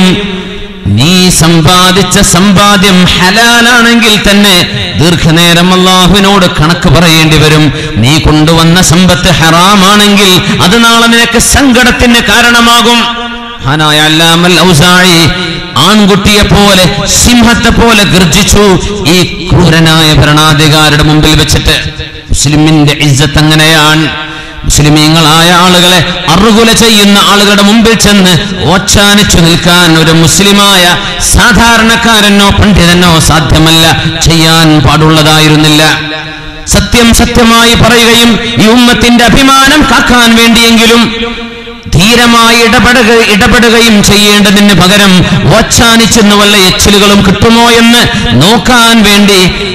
നീ സമ്പാദിച്ച സമ്പാദ്യം ഹലാലാണെങ്കിൽ തന്നെ ദീർഘനേരം അള്ളാഹുവിനോട് കണക്ക് പറയേണ്ടി വരും നീ കൊണ്ടുവന്ന സമ്പത്ത് ഹറാമാണെങ്കിൽ അത് നാളെ നിനക്ക് സങ്കടത്തിന് കാരണമാകും മഹാനായ അല്ലാമൽ ഔസായി ആൺകുട്ടിയെ പോലെ സിംഹത്തെ പോലെ ഗർജിച്ചു ഈ ക്രൂരനായ ഭരണാധികാരിയുടെ മുമ്പിൽ വെച്ചിട്ട് മുസ്ലിമിന്റെ ഇജ്ജത്ത് അങ്ങനെയാണ് മുസ്ലിമീങ്ങളായ ആളുകളെ അറുകുല ചെയ്യുന്ന ആളുകളുടെ മുമ്പിൽ ചെന്ന് ഓച്ചാനിച്ചു നിൽക്കാൻ ഒരു മുസ്ലിമായ സാധാരണക്കാരനോ പണ്ഡിതനോ സാധ്യമല്ല ചെയ്യാൻ പാടുള്ളതായിരുന്നില്ല സത്യം സത്യമായി പറയുകയും ഈ ഉമ്മത്തിന്റെ അഭിമാനം കാക്കാൻ വേണ്ടിയെങ്കിലും ധീരമായി ഇടപെടുക ഇടപെടുകയും ചെയ്യേണ്ടതിന് പകരം ഓച്ചാനിച്ചെന്ന് വല്ല എച്ചിലുകളും കിട്ടുമോ എന്ന് നോക്കാൻ വേണ്ടി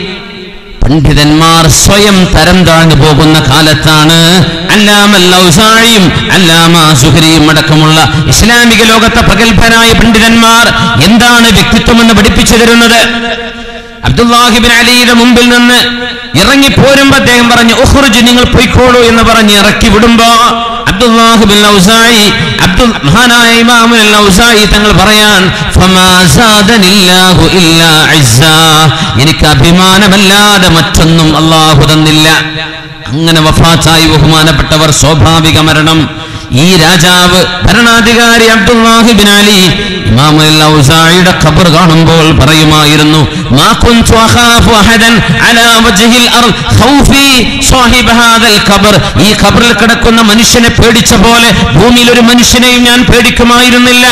പണ്ഡിതന്മാർ സ്വയം തരം താഴ്ന്നു പോകുന്ന കാലത്താണ് അല്ലാമല്ലൗസാഴിയും അല്ലാമ സുഹരിയും അടക്കമുള്ള ഇസ്ലാമിക ലോകത്തെ പ്രഗത്ഭരായ പണ്ഡിതന്മാർ എന്താണ് വ്യക്തിത്വം എന്ന് പഠിപ്പിച്ചു തരുന്നത് അബ്ദുല്ലാഹിബിൻ അലിയുടെ മുമ്പിൽ നിന്ന് ഇറങ്ങി പോരുമ്പോ അദ്ദേഹം പറഞ്ഞു ഉഹ്റുജ് നിങ്ങൾ പൊയ്ക്കോളൂ എന്ന് പറഞ്ഞ് ഇറക്കി വിടുമ്പോ അബ്ദുല്ലാഹിബിൻ ഔസായി അബ്ദുൽ മഹാനായ ഇമാമുൽ ഔസായി തങ്ങൾ പറയാൻ ഫമാ സാദനില്ലാഹു ഇല്ലാ ഇസ്സാ എനിക്ക് അഭിമാനമല്ലാതെ മറ്റൊന്നും അള്ളാഹു തന്നില്ല അങ്ങനെ വഫാത്തായി ബഹുമാനപ്പെട്ടവർ സ്വാഭാവിക മരണം ഈ രാജാവ് ഭരണാധികാരി അബ്ദുല്ലാഹിബിൻ അലി ഇമാമുൽ ഔസായിയുടെ ഖബർ കാണുമ്പോൾ പറയുമായിരുന്നു മാ കുൻതു അഖാഫു അഹദൻ അലാ വജ്ഹിൽ അർദ് ഖൗഫി സാഹിബ ഹാദൽ ഖബർ ഈ ഖബറിൽ കിടക്കുന്ന മനുഷ്യനെ പേടിച്ച പോലെ ഭൂമിയിൽ ഒരു മനുഷ്യനെയും ഞാൻ പേടിക്കുമായിരുന്നില്ല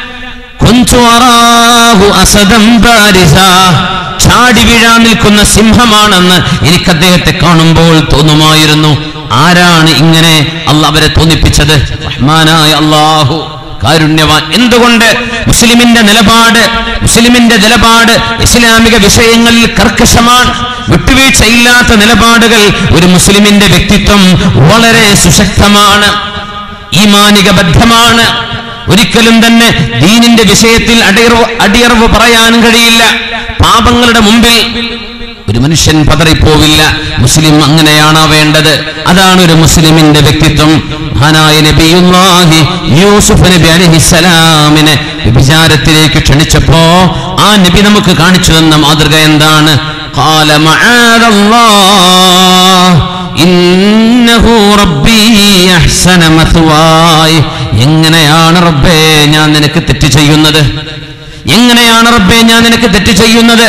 കുൻതു അറാഹു അസദം ബാരിസാ ചാടി വീഴാൻ നിൽക്കുന്ന സിംഹമാണെന്ന് എനിക്ക് അദ്ദേഹത്തെ കാണുമ്പോൾ തോന്നുമായിരുന്നു ആരാണ് ഇങ്ങനെ അല്ല അവരെ തോന്നിപ്പിച്ചത് റഹ്മാനായ അള്ളാഹു കാരുണ്യവാൻ എന്തുകൊണ്ട് മുസ്ലിമിന്റെ നിലപാട് മുസ്ലിമിന്റെ നിലപാട് ഇസ്ലാമിക വിഷയങ്ങളിൽ കർക്കശമാണ് വിട്ടുവീഴ്ചയില്ലാത്ത നിലപാടുകൾ ഒരു മുസ്ലിമിന്റെ വ്യക്തിത്വം വളരെ സുശക്തമാണ് ഈമാനിക ബദ്ധമാണ് ഒരിക്കലും തന്നെ ദീനിന്റെ വിഷയത്തിൽ അടിയറവ് അടിയറവ് പറയാൻ കഴിയില്ല പാപങ്ങളുടെ മുമ്പിൽ ഒരു മനുഷ്യൻ പതറിപ്പോവില്ല മുസ്ലിം അങ്ങനെയാണ് വേണ്ടത് അതാണ് ഒരു മുസ്ലിമിന്റെ വ്യക്തിത്വം മഹാനായ നബിയുല്ലാഹി യൂസുഫ് നബി അലഹിസലാമിനെ വിചാരത്തിലേക്ക് ക്ഷണിച്ചപ്പോ ആ നബി നമുക്ക് കാണിച്ചു തന്ന മാതൃക എന്താണ് قال معاذ الله إنه ربي أحسن مثواي എങ്ങനെയാണ് റബ്ബേ ഞാൻ നിനക്ക് തെറ്റ് ചെയ്യുന്നത് എങ്ങനെയാണ് റബ്ബേ ഞാൻ നിനക്ക് തെറ്റ് ചെയ്യുന്നത്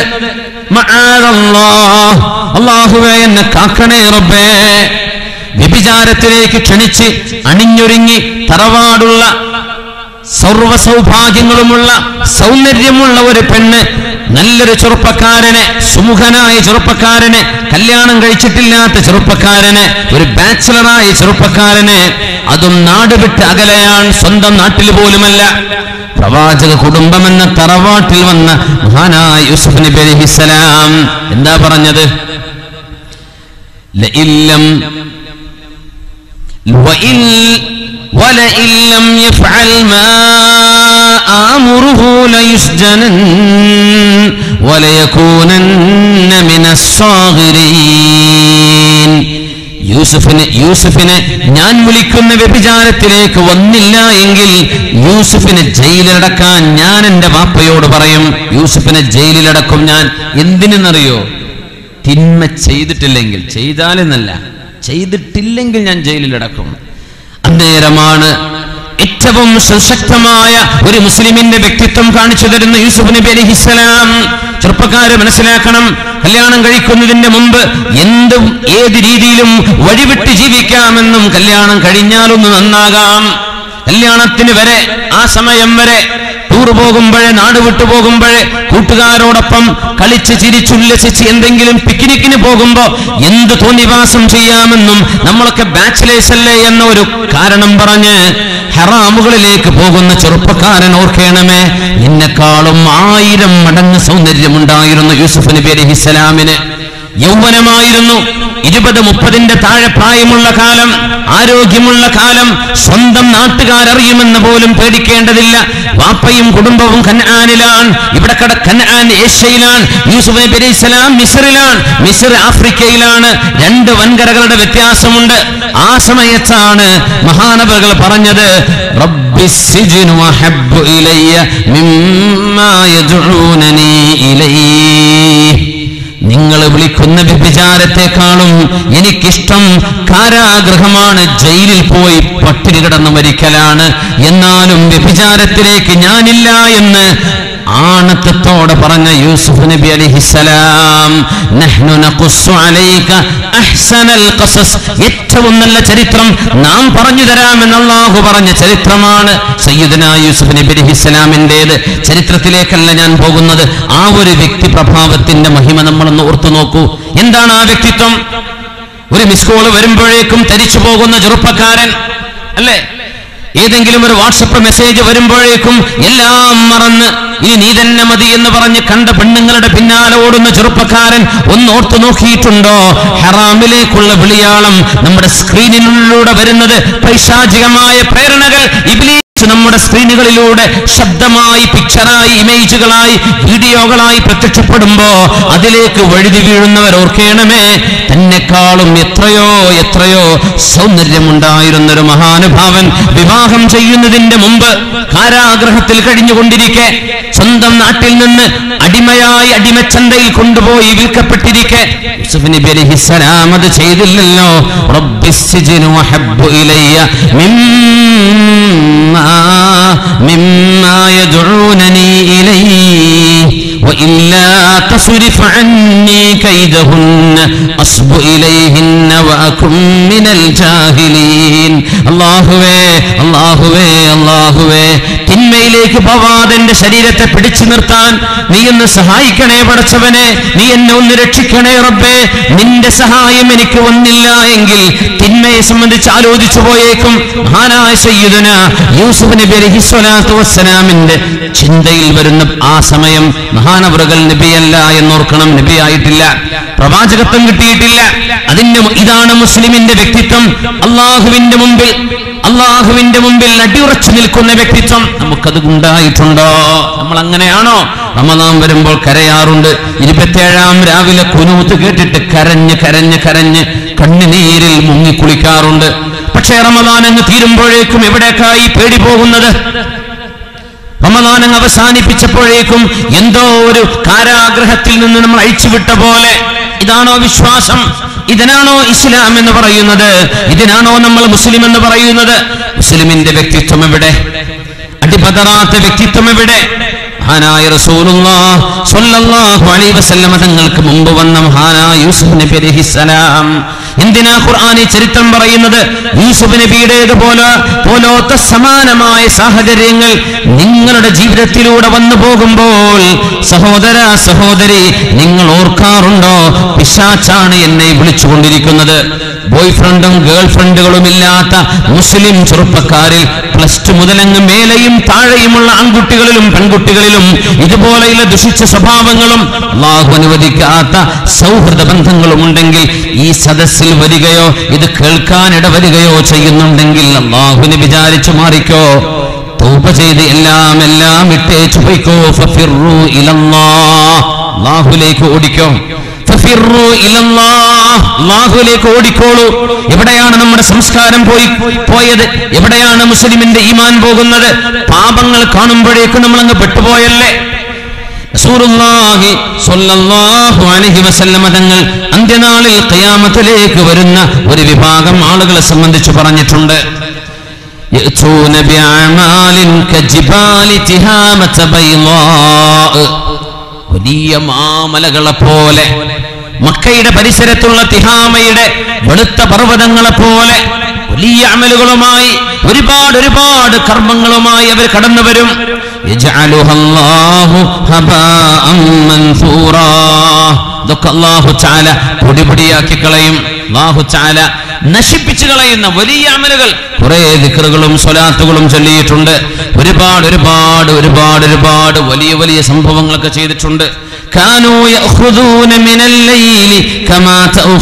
അള്ളാഹുവേ എന്നെ കാക്കണേ റബ്ബേ വ്യഭിചാരത്തിലേക്ക് ക്ഷണിച്ച് അണിഞ്ഞൊരുങ്ങി തറവാടുള്ള സർവ സൗഭാഗ്യങ്ങളുമുള്ള സൗന്ദര്യമുള്ള ഒരു പെണ്ണ് നല്ലൊരു ചെറുപ്പക്കാരനെ സുമുഖനായ ചെറുപ്പക്കാരനെ കല്യാണം കഴിച്ചിട്ടില്ലാത്ത ചെറുപ്പക്കാരനെ ഒരു ബാച്ചിലറായ ചെറുപ്പക്കാരനെ അതും നാട് വിട്ട് അകലെയാണ് സ്വന്തം നാട്ടിൽ പോലുമല്ല പ്രവാചക കുടുംബം എന്ന തറവാട്ടിൽ വന്ന മഹാനായ യൂസുഫ് നബി അലൈഹിസ്സലാം എന്താ പറഞ്ഞത് ലഇല്ലം وإن ولئن لم يفعل ما آمره ليسجنن وليكونن من الصاغرين യൂസുഫിന് യൂസുഫിനെ ഞാൻ വിളിക്കുന്ന വ്യഭിചാരത്തിലേക്ക് വന്നില്ല എങ്കിൽ യൂസുഫിനെ ജയിലിലടക്കാൻ ഞാൻ എന്റെ വാപ്പയോട് പറയും യൂസുഫിനെ ജയിലിലടക്കും ഞാൻ എന്തിനെന്നറിയോ തിന്മ ചെയ്തിട്ടില്ലെങ്കിൽ ചെയ്താലെന്നല്ല ചെയ്തിട്ടില്ലെങ്കിൽ ഞാൻ ജയിലിലടക്കും അന്നേരമാണ് ഏറ്റവും സുശക്തമായ ഒരു മുസ്ലിമിന്റെ വ്യക്തിത്വം കാണിച്ചു തരുന്ന യൂസുഫ് നബി അലിഹിസ്സലാം ചെറുപ്പക്കാരെ മനസ്സിലാക്കണം കല്യാണം കഴിക്കുന്നതിന്റെ മുമ്പ് എന്തും ഏത് രീതിയിലും വഴിവിട്ട് ജീവിക്കാമെന്നും കല്യാണം കഴിഞ്ഞാലൊന്ന് നന്നാകാം കല്യാണത്തിന് വരെ ആ സമയം വരെ ടൂർ പോകുമ്പോഴേ നാട് വിട്ടു പോകുമ്പോഴേ കൂട്ടുകാരോടൊപ്പം കളിച്ച് ചിരിച്ചുല്ലസിച്ച് എന്തെങ്കിലും പിക്നിക്കിന് പോകുമ്പോ എന്ത് തോന്നിവാസം ചെയ്യാമെന്നും നമ്മളൊക്കെ ബാച്ചിലേഴ്സ് അല്ലേ എന്ന ഒരു കാരണം പറഞ്ഞ് ഹറാമുകളിലേക്ക് പോകുന്ന ചെറുപ്പക്കാരൻ ഓർക്കണമേ നിന്നെക്കാളും ആയിരം മടങ്ങ് സൗന്ദര്യമുണ്ടായിരുന്നു യൂസുഫ് നബി അലഹിസ്സലാമിന് യൗവനമായിരുന്നു ഇരുപത് മുപ്പതിന്റെ താഴെ പ്രായമുള്ള കാലം ആരോഗ്യമുള്ള കാലം സ്വന്തം നാട്ടുകാരറിയുമെന്ന് പോലും പേടിക്കേണ്ടതില്ല വാപ്പയും കുടുംബവും കൻആനിലാണ് ഇവിടെ കട കൻആൻ ഏഷ്യയിലാണ് യൂസുഫ് നബി അലൈഹി സ്വലാം മിസറിലാണ് മിസർ ആഫ്രിക്കയിലാണ് രണ്ട് വൻകരകളുടെ വ്യത്യാസമുണ്ട് ആ സമയത്താണ് മഹാനവകൾ പറഞ്ഞത് റബ്ബി السجن أحب إلي مما يدعونني إليه നിങ്ങൾ വിളിക്കുന്ന വ്യഭിചാരത്തെക്കാളും എനിക്കിഷ്ടം കാരാഗ്രഹമാണ് ജയിലിൽ പോയി പട്ടിണി കിടന്ന് മരിക്കലാണ് എന്നാലും വ്യഭിചാരത്തിലേക്ക് ഞാനില്ല എന്ന് ആണത്തത്തോടെ പറഞ്ഞ യൂസുഫ് നബി അലിഹിസലാം നഹ്നു നഖുസ്സു അലൈക അഹ്സനൽ ഖസസ് ഏറ്റവും നല്ല ചരിത്രം നാം പറഞ്ഞു തരാമെന്ന് അല്ലാഹു പറഞ്ഞ ചരിത്രമാണ് സയ്യിദന യൂസുഫ് നബി അലിഹിസലാമിൻ്റെത് ചരിത്രത്തിലേക്കല്ല ഞാൻ പോകുന്നത് ആ ഒരു വ്യക്തി പ്രഭാവത്തിന്റെ മഹിമ നമ്മളൊന്ന് ഓർത്തു നോക്കൂ എന്താണ് ആ വ്യക്തിത്വം ഒരു മിസ് കോൾ വരുമ്പോഴേക്കും തരിച്ചു പോകുന്ന ചെറുപ്പക്കാരൻ അല്ലേ ഏതെങ്കിലും ഒരു വാട്സപ്പ് മെസ്സേജ് വരുമ്പോഴേക്കും എല്ലാം മറന്ന് ഇനി നീ തന്നെ മതി എന്ന് പറഞ്ഞ് കണ്ട പെണ്ണുങ്ങളുടെ പിന്നാലെ ഓടുന്ന ചെറുപ്പക്കാരൻ ഒന്ന് ഓർത്തു നോക്കിയിട്ടുണ്ടോ ഹറാമിലേക്കുള്ള വിളിയാളം നമ്മുടെ സ്ക്രീനിലൂടെ വരുന്നത് പൈശാചികമായ പ്രേരണകൾ ഇബിലീസ് നമ്മുടെ സ്ക്രീനുകളിലൂടെ ശബ്ദമായി പിക്ചറായി ഇമേജുകളായി വീഡിയോകളായി പ്രത്യക്ഷപ്പെടുമ്പോ അതിലേക്ക് വഴുതി വീഴുന്നവർ ഓർക്കേണമേ തന്നെക്കാളും എത്രയോ എത്രയോ സൗന്ദര്യമുണ്ടായിരുന്ന ഒരു മഹാനുഭാവൻ വിവാഹം ചെയ്യുന്നതിന്റെ മുമ്പ് കാരാഗ്രഹത്തിൽ കഴിഞ്ഞുകൊണ്ടിരിക്കെ സ്വന്തം നാട്ടിൽ നിന്ന് അടിമയായി അടിമച്ചന്തയിൽ കൊണ്ടുപോയി വിൽക്കപ്പെട്ടിരിക്കെ യൂസുഫ് നബി അലൈഹിസ്സലാം അത് ചെയ്തില്ലല്ലോ റബ്ബിസ്സിജ്നു അഹബ്ബു ഇലയ്യ മിമ്മാ മിമ്മാ യദ്ഊനനി ഇലൈഹി وإلا تصرف عني كيدهن أصب إليهن وأكن من الجاهلين അള്ളാഹുവേ അള്ളാഹുവേ അള്ളാഹുവേ തിന്മയിലേക്ക് പോവാതെ എന്റെ ശരീരത്തെ പിടിച്ചു നിർത്താൻ നീ ഒന്ന് സഹായിക്കണേ പടച്ചവനെ നീ എന്നെ ഒന്ന് രക്ഷിക്കണേ റബ്ബേ നിന്റെ സഹായം എനിക്ക് വന്നില്ല എങ്കിൽ തിന്മയെ സംബന്ധിച്ച് ആലോചിച്ചു പോയേക്കും മഹാനായ സയ്യിദുന യൂസുഫ് നബി അലൈഹി സ്വലാത്തു വസ്സലാമിന്റെ ചിന്തയിൽ വരുന്ന ആ സമയം മഹാനവറുകൾ നബിയല്ല എന്നോർക്കണം നബിയായിട്ടില്ല പ്രവാചകത്വം കിട്ടിയിട്ടില്ല അതിന്റെ ഇതാണ് മുസ്ലിമിന്റെ വ്യക്തിത്വം അള്ളാഹുവിന്റെ മുമ്പിൽ അള്ളാഹുവിന്റെ മുമ്പിൽ അടിയുറച്ചു നിൽക്കുന്ന വ്യക്തിത്വം നമുക്കത് ഉണ്ടായിട്ടുണ്ടോ നമ്മൾ അങ്ങനെയാണോ റമദാൻ വരുമ്പോൾ കരയാറുണ്ട് ഇരുപത്തിയേഴാം രാവിലെ കുനൂത്ത് കേട്ടിട്ട് കരഞ്ഞ് കരഞ്ഞ് കരഞ്ഞ് കണ്ണുനീരിൽ മുങ്ങിക്കുളിക്കാറുണ്ട് പക്ഷേ റമദാൻ അങ്ങ് തീരുമ്പോഴേക്കും എവിടേക്കായി പേടി പോകുന്നത് റമദാൻ അങ്ങ് അവസാനിപ്പിച്ചപ്പോഴേക്കും എന്തോ ഒരു കാരാഗ്രഹത്തിൽ നിന്ന് നമ്മൾ അഴിച്ചുവിട്ട പോലെ ഇതാണോ വിശ്വാസം ഇതിനാണോ ഇസ്ലാം എന്ന് പറയുന്നത് ഇതിനാണോ നമ്മൾ മുസ്ലിം എന്ന് പറയുന്നത് മുസ്ലിമിന്റെ വ്യക്തിത്വം എവിടെ അടിപതറാത്ത വ്യക്തിത്വം എവിടെ മഹാനായ റസൂലുള്ളാഹ് സ്വല്ലല്ലാഹു അലൈഹി വസല്ലമ തങ്ങൾക്ക് മുമ്പ് വന്ന മഹാനായ യൂസുഫ് നബി അലൈഹിസ്സലാം എന്തിനാ ഖുർആൻ ഈ ചരിത്രം പറയുന്നത് യൂസുഫ് നബിയുടേത് പോലെ പോലോത്ത സമാനമായ സാഹചര്യങ്ങൾ നിങ്ങളുടെ ജീവിതത്തിലൂടെ വന്നു പോകുമ്പോൾ സഹോദര സഹോദരി നിങ്ങൾ ഓർക്കാറുണ്ടോ പിശാച്ചാണ് എന്നെ വിളിച്ചുകൊണ്ടിരിക്കുന്നത് ബോയ് ഫ്രണ്ടും ഗേൾ ഫ്രണ്ടുകളും ഇല്ലാത്ത മുസ്ലിം ചെറുപ്പക്കാരിൽ പ്ലസ് ടു മുതലങ്ങ് മേലെയും താഴെയുമുള്ള ആൺകുട്ടികളിലും പെൺകുട്ടികളിലും ഇതുപോലെയുള്ള ദുഷിച്ച സ്വഭാവങ്ങളും അള്ളാഹു അനുവദിക്കാത്ത സൗഹൃദ ബന്ധങ്ങളും ഉണ്ടെങ്കിൽ ഈ സദസ്സിൽ വരികയോ ഇത് കേൾക്കാനിട വരികയോ ചെയ്യുന്നുണ്ടെങ്കിൽ അള്ളാഹുവിനെ വിചാരിച്ചു മാറിക്കോ തൗബ ചെയ്ത് എല്ലാം എല്ലാം ഇട്ടേച്ചു പോയിക്കോ ഫഫിറു ഇലല്ലാഹ് അള്ളാഹുലേക്ക് ഓടിക്കോ ഫഫിറു ഇലല്ലാഹ് അള്ളാഹുവിലേക്ക് ഓടിക്കോളൂ എവിടെയാണ് നമ്മുടെ സംസ്കാരം പോയി പോയത് എവിടെയാണ് മുസ്ലിമിന്റെ ഈമാൻ പോകുന്നത് പാപങ്ങൾ കാണുമ്പോഴേക്കും നമ്മൾ അങ്ങ് പെട്ടുപോയല്ലേ റസൂലുള്ളാഹി സ്വല്ലല്ലാഹു അലൈഹി വസല്ലമ തങ്ങൾ അന്ത്യനാളിൽ ഖിയാമത്തിലേക്ക് വരുന്ന ഒരു വിഭാഗം ആളുകളെ സംബന്ധിച്ച് പറഞ്ഞിട്ടുണ്ട് يأتون بأعمال كجبال تهامة بيضاء വലിയ മാമലകളെ പോലെ മക്കയുടെ പരിസരത്തുള്ള തിഹാമയുടെ വെളുത്ത പർവ്വതങ്ങളെ പോലെ വലിയ അമലുകളുമായി ഒരുപാട് ഒരുപാട് കർമ്മങ്ങളുമായി അവർ കടന്നു വരും يجعلها الله هباء منثورا. ഇതൊക്കെ അള്ളാഹു ചാല പൊടിപൊടിയാക്കി കളയും അള്ളാഹു ചാല നശിപ്പിച്ചു കളയുന്ന വലിയ അമലുകൾ കുറെ ദിക്കറുകളും സ്വലാത്തുകളും ചൊല്ലിയിട്ടുണ്ട് ഒരുപാട് ഒരുപാട് ഒരുപാട് ഒരുപാട് വലിയ വലിയ സംഭവങ്ങളൊക്കെ ചെയ്തിട്ടുണ്ട് കാനൂ യഅഖുദൂന മിനൽ ലൈലി കമാ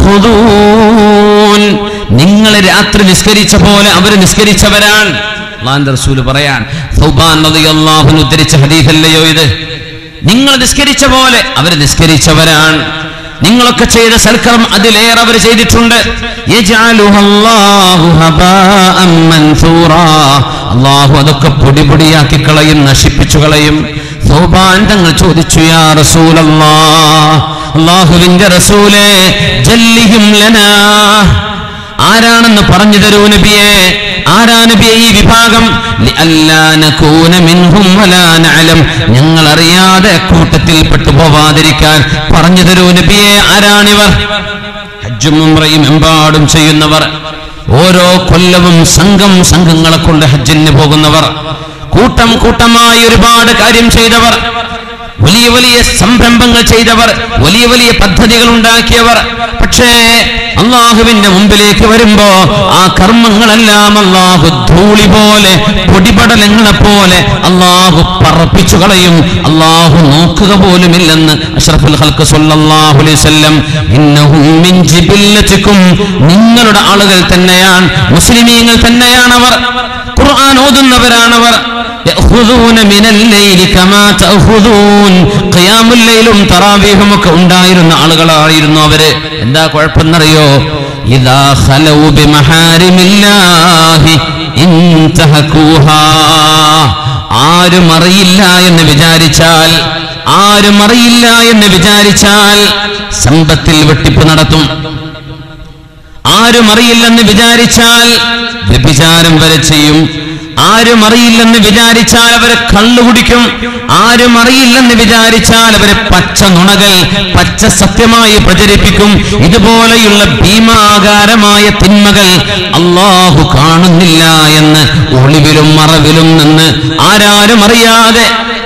തഅഖുദൂൻ നിങ്ങൾ രാത്രി നിസ്കരിച്ച പോലെ അവർ നിസ്കരിച്ചവരാണ് അള്ളാന്റെ റസൂല് പറയാൻ സൗബാൻ റളിയല്ലാഹു അൻഹു ഉദ്ധരിച്ച ഹദീസല്ലയോ ഇത് നിങ്ങൾ നിസ്കരിച്ച പോലെ അവർ നിസ്കരിച്ചവരാണ് നിങ്ങളൊക്കെ ചെയ്ത സൽക്കർമ്മം അതിലേറെ അവർ ചെയ്തിട്ടുണ്ട് യജഅലുഹല്ലാഹു ഹബാഅൻ മൻസൂറാ. അള്ളാഹു അതൊക്കെ പൊടി പൊടിയാക്കി കളയും നശിപ്പിച്ചു കളയും സൗബാൻ തങ്ങൾ ചോദിച്ചു യാ റസൂലല്ലാ അള്ളാഹുവിന്റെ റസൂലേ ജല്ലിഹിം ലനാ ആരാണെന്ന് പറഞ്ഞു തരൂ നബിയെ ആരാ നബിയെ ഈ വിഭാഗം ലിഅല്ലാ നകൂന മിൻഹും വലാ നഅലം ഞങ്ങൾ അറിയാതെ കൂട്ടത്തിൽ പെട്ടു പോവാതിരിക്കാൻ പറഞ്ഞു തരൂ നബിയെ ആരാണിവർ ഹജ്ജും ഉംറയും എമ്പാടും ചെയ്യുന്നവർ ഓരോ കൊല്ലവും സംഘം സംഘങ്ങളെ കൊണ്ട് ഹജ്ജിന് പോകുന്നവർ കൂട്ടം കൂട്ടമായി ഒരുപാട് കാര്യം ചെയ്തവർ വലിയ വലിയ സംരംഭങ്ങൾ ചെയ്തവർ വലിയ വലിയ പദ്ധതികൾ ഉണ്ടാക്കിയവർ പക്ഷേ അള്ളാഹുവിന്റെ മുമ്പിലേക്ക് വരുമ്പോ ആ കർമ്മങ്ങളെല്ലാം അള്ളാഹു ധൂളി പോലെ പൊടിപടലങ്ങളെ പോലെ അള്ളാഹു പറപ്പിച്ചു കളയും അള്ളാഹു നോക്കുക പോലുമില്ലെന്ന് അഷ്റഫുൽ ഹൽക്ക് സല്ലല്ലാഹു അലൈഹി വസല്ലം ഇന്നഹും മിൻ ജിബില്ലത്തിക്കും നിങ്ങളുടെ ആളുകൾ തന്നെയാണ് മുസ്ലിമീങ്ങൾ തന്നെയാണവർ ഖുർആൻ ഓതുന്നവരാണവർ يأخذون من الليل كما تأخذون قيام الليലും തറാവീഹും ഒക്കെ ഉണ്ടായിരുന്ന ആളുകളായിരുന്നു അവര് എന്താ കുഴപ്പമെന്നറിയോ ഇതാ ഖലൗ ബിമഹാരിമില്ലാഹി ഇൻതഹകൂഹാ ആരും അറിയില്ല എന്ന് വിചാരിച്ചാൽ ആരും അറിയില്ല എന്ന് വിചാരിച്ചാൽ സമ്പത്തിൽ വെട്ടിപ്പ് നടത്തും ആരും അറിയില്ലെന്ന് വിചാരിച്ചാൽ വ്യഭിചാരം വരെ ചെയ്യും ആരും അറിയില്ലെന്ന് വിചാരിച്ചാൽ അവരെ കള്ളു കുടിക്കും ആരും അറിയില്ലെന്ന് വിചാരിച്ചാൽ അവരെ പച്ച നുണകൾ പച്ച സത്യമായി പ്രചരിപ്പിക്കും ഇതുപോലെയുള്ള ഭീമാകാരമായ തിന്മകൾ അള്ളാഹു കാണുന്നില്ല എന്ന് ഒളിവിലും മറവിലും നിന്ന് ആരാരും അറിയാതെ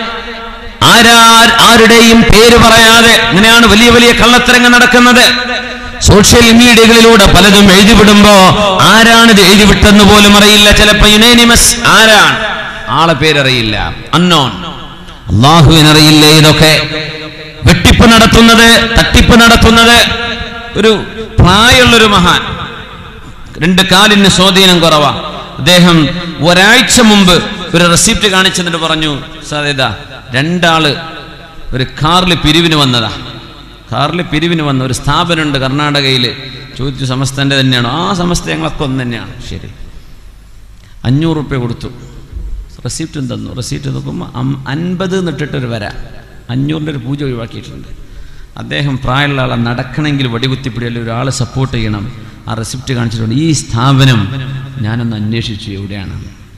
ആരാ ആരുടെയും പേര് പറയാതെ ഇങ്ങനെയാണ് വലിയ വലിയ കള്ളത്തരങ്ങൾ നടക്കുന്നത് സോഷ്യൽ മീഡിയകളിലൂടെ പലതും എഴുതിവിടുമ്പോ ആരാണിത് എഴുതിവിട്ടെന്ന് പോലും അറിയില്ല ചിലപ്പോ യുനേനിമസ് ആരാണ് ആളെ പേരറിയില്ല അന്നോൺ അള്ളാഹുവിനറിയില്ലേ ഇതൊക്കെ വെട്ടിപ്പ് നടത്തുന്നത് തട്ടിപ്പ് നടത്തുന്നത് ഒരു പ്രായമുള്ളൊരു മഹാൻ രണ്ട് കാലിന് സ്വാധീനം കുറവാ അദ്ദേഹം ഒരാഴ്ച മുമ്പ് ഒരു റെസിപ്റ്റ് കാണിച്ചെന്നിട്ട് പറഞ്ഞു സാധ്യത രണ്ടാള് ഒരു കാറിൽ പിരിവിന് വന്നതാ കാറിൽ പിരിവിന് വന്ന ഒരു സ്ഥാപനമുണ്ട് കർണാടകയിൽ ചോദിച്ചു സമസ്തൻ്റെ തന്നെയാണോ ആ സമസ്ത ഞങ്ങളൊക്കെ ഒന്ന് തന്നെയാണ് ശരി അഞ്ഞൂറ് റുപ്യ കൊടുത്തു റെസിപ്റ്റും തന്നു റെസിപ്റ്റ് നോക്കുമ്പോൾ അം- അൻപത് എന്നിട്ടിട്ടൊരു വര അഞ്ഞൂറിൻ്റെ ഒരു പൂജ ഒഴിവാക്കിയിട്ടുണ്ട് അദ്ദേഹം പ്രായമുള്ള ആളെ നടക്കണമെങ്കിൽ വടികുത്തിപ്പിടിയല്ല ഒരാൾ സപ്പോർട്ട് ചെയ്യണം ആ റെസിപ്റ്റ് കാണിച്ചിട്ടുണ്ട് ഈ സ്ഥാപനം ഞാനൊന്ന് അന്വേഷിച്ചു എവിടെയാണ്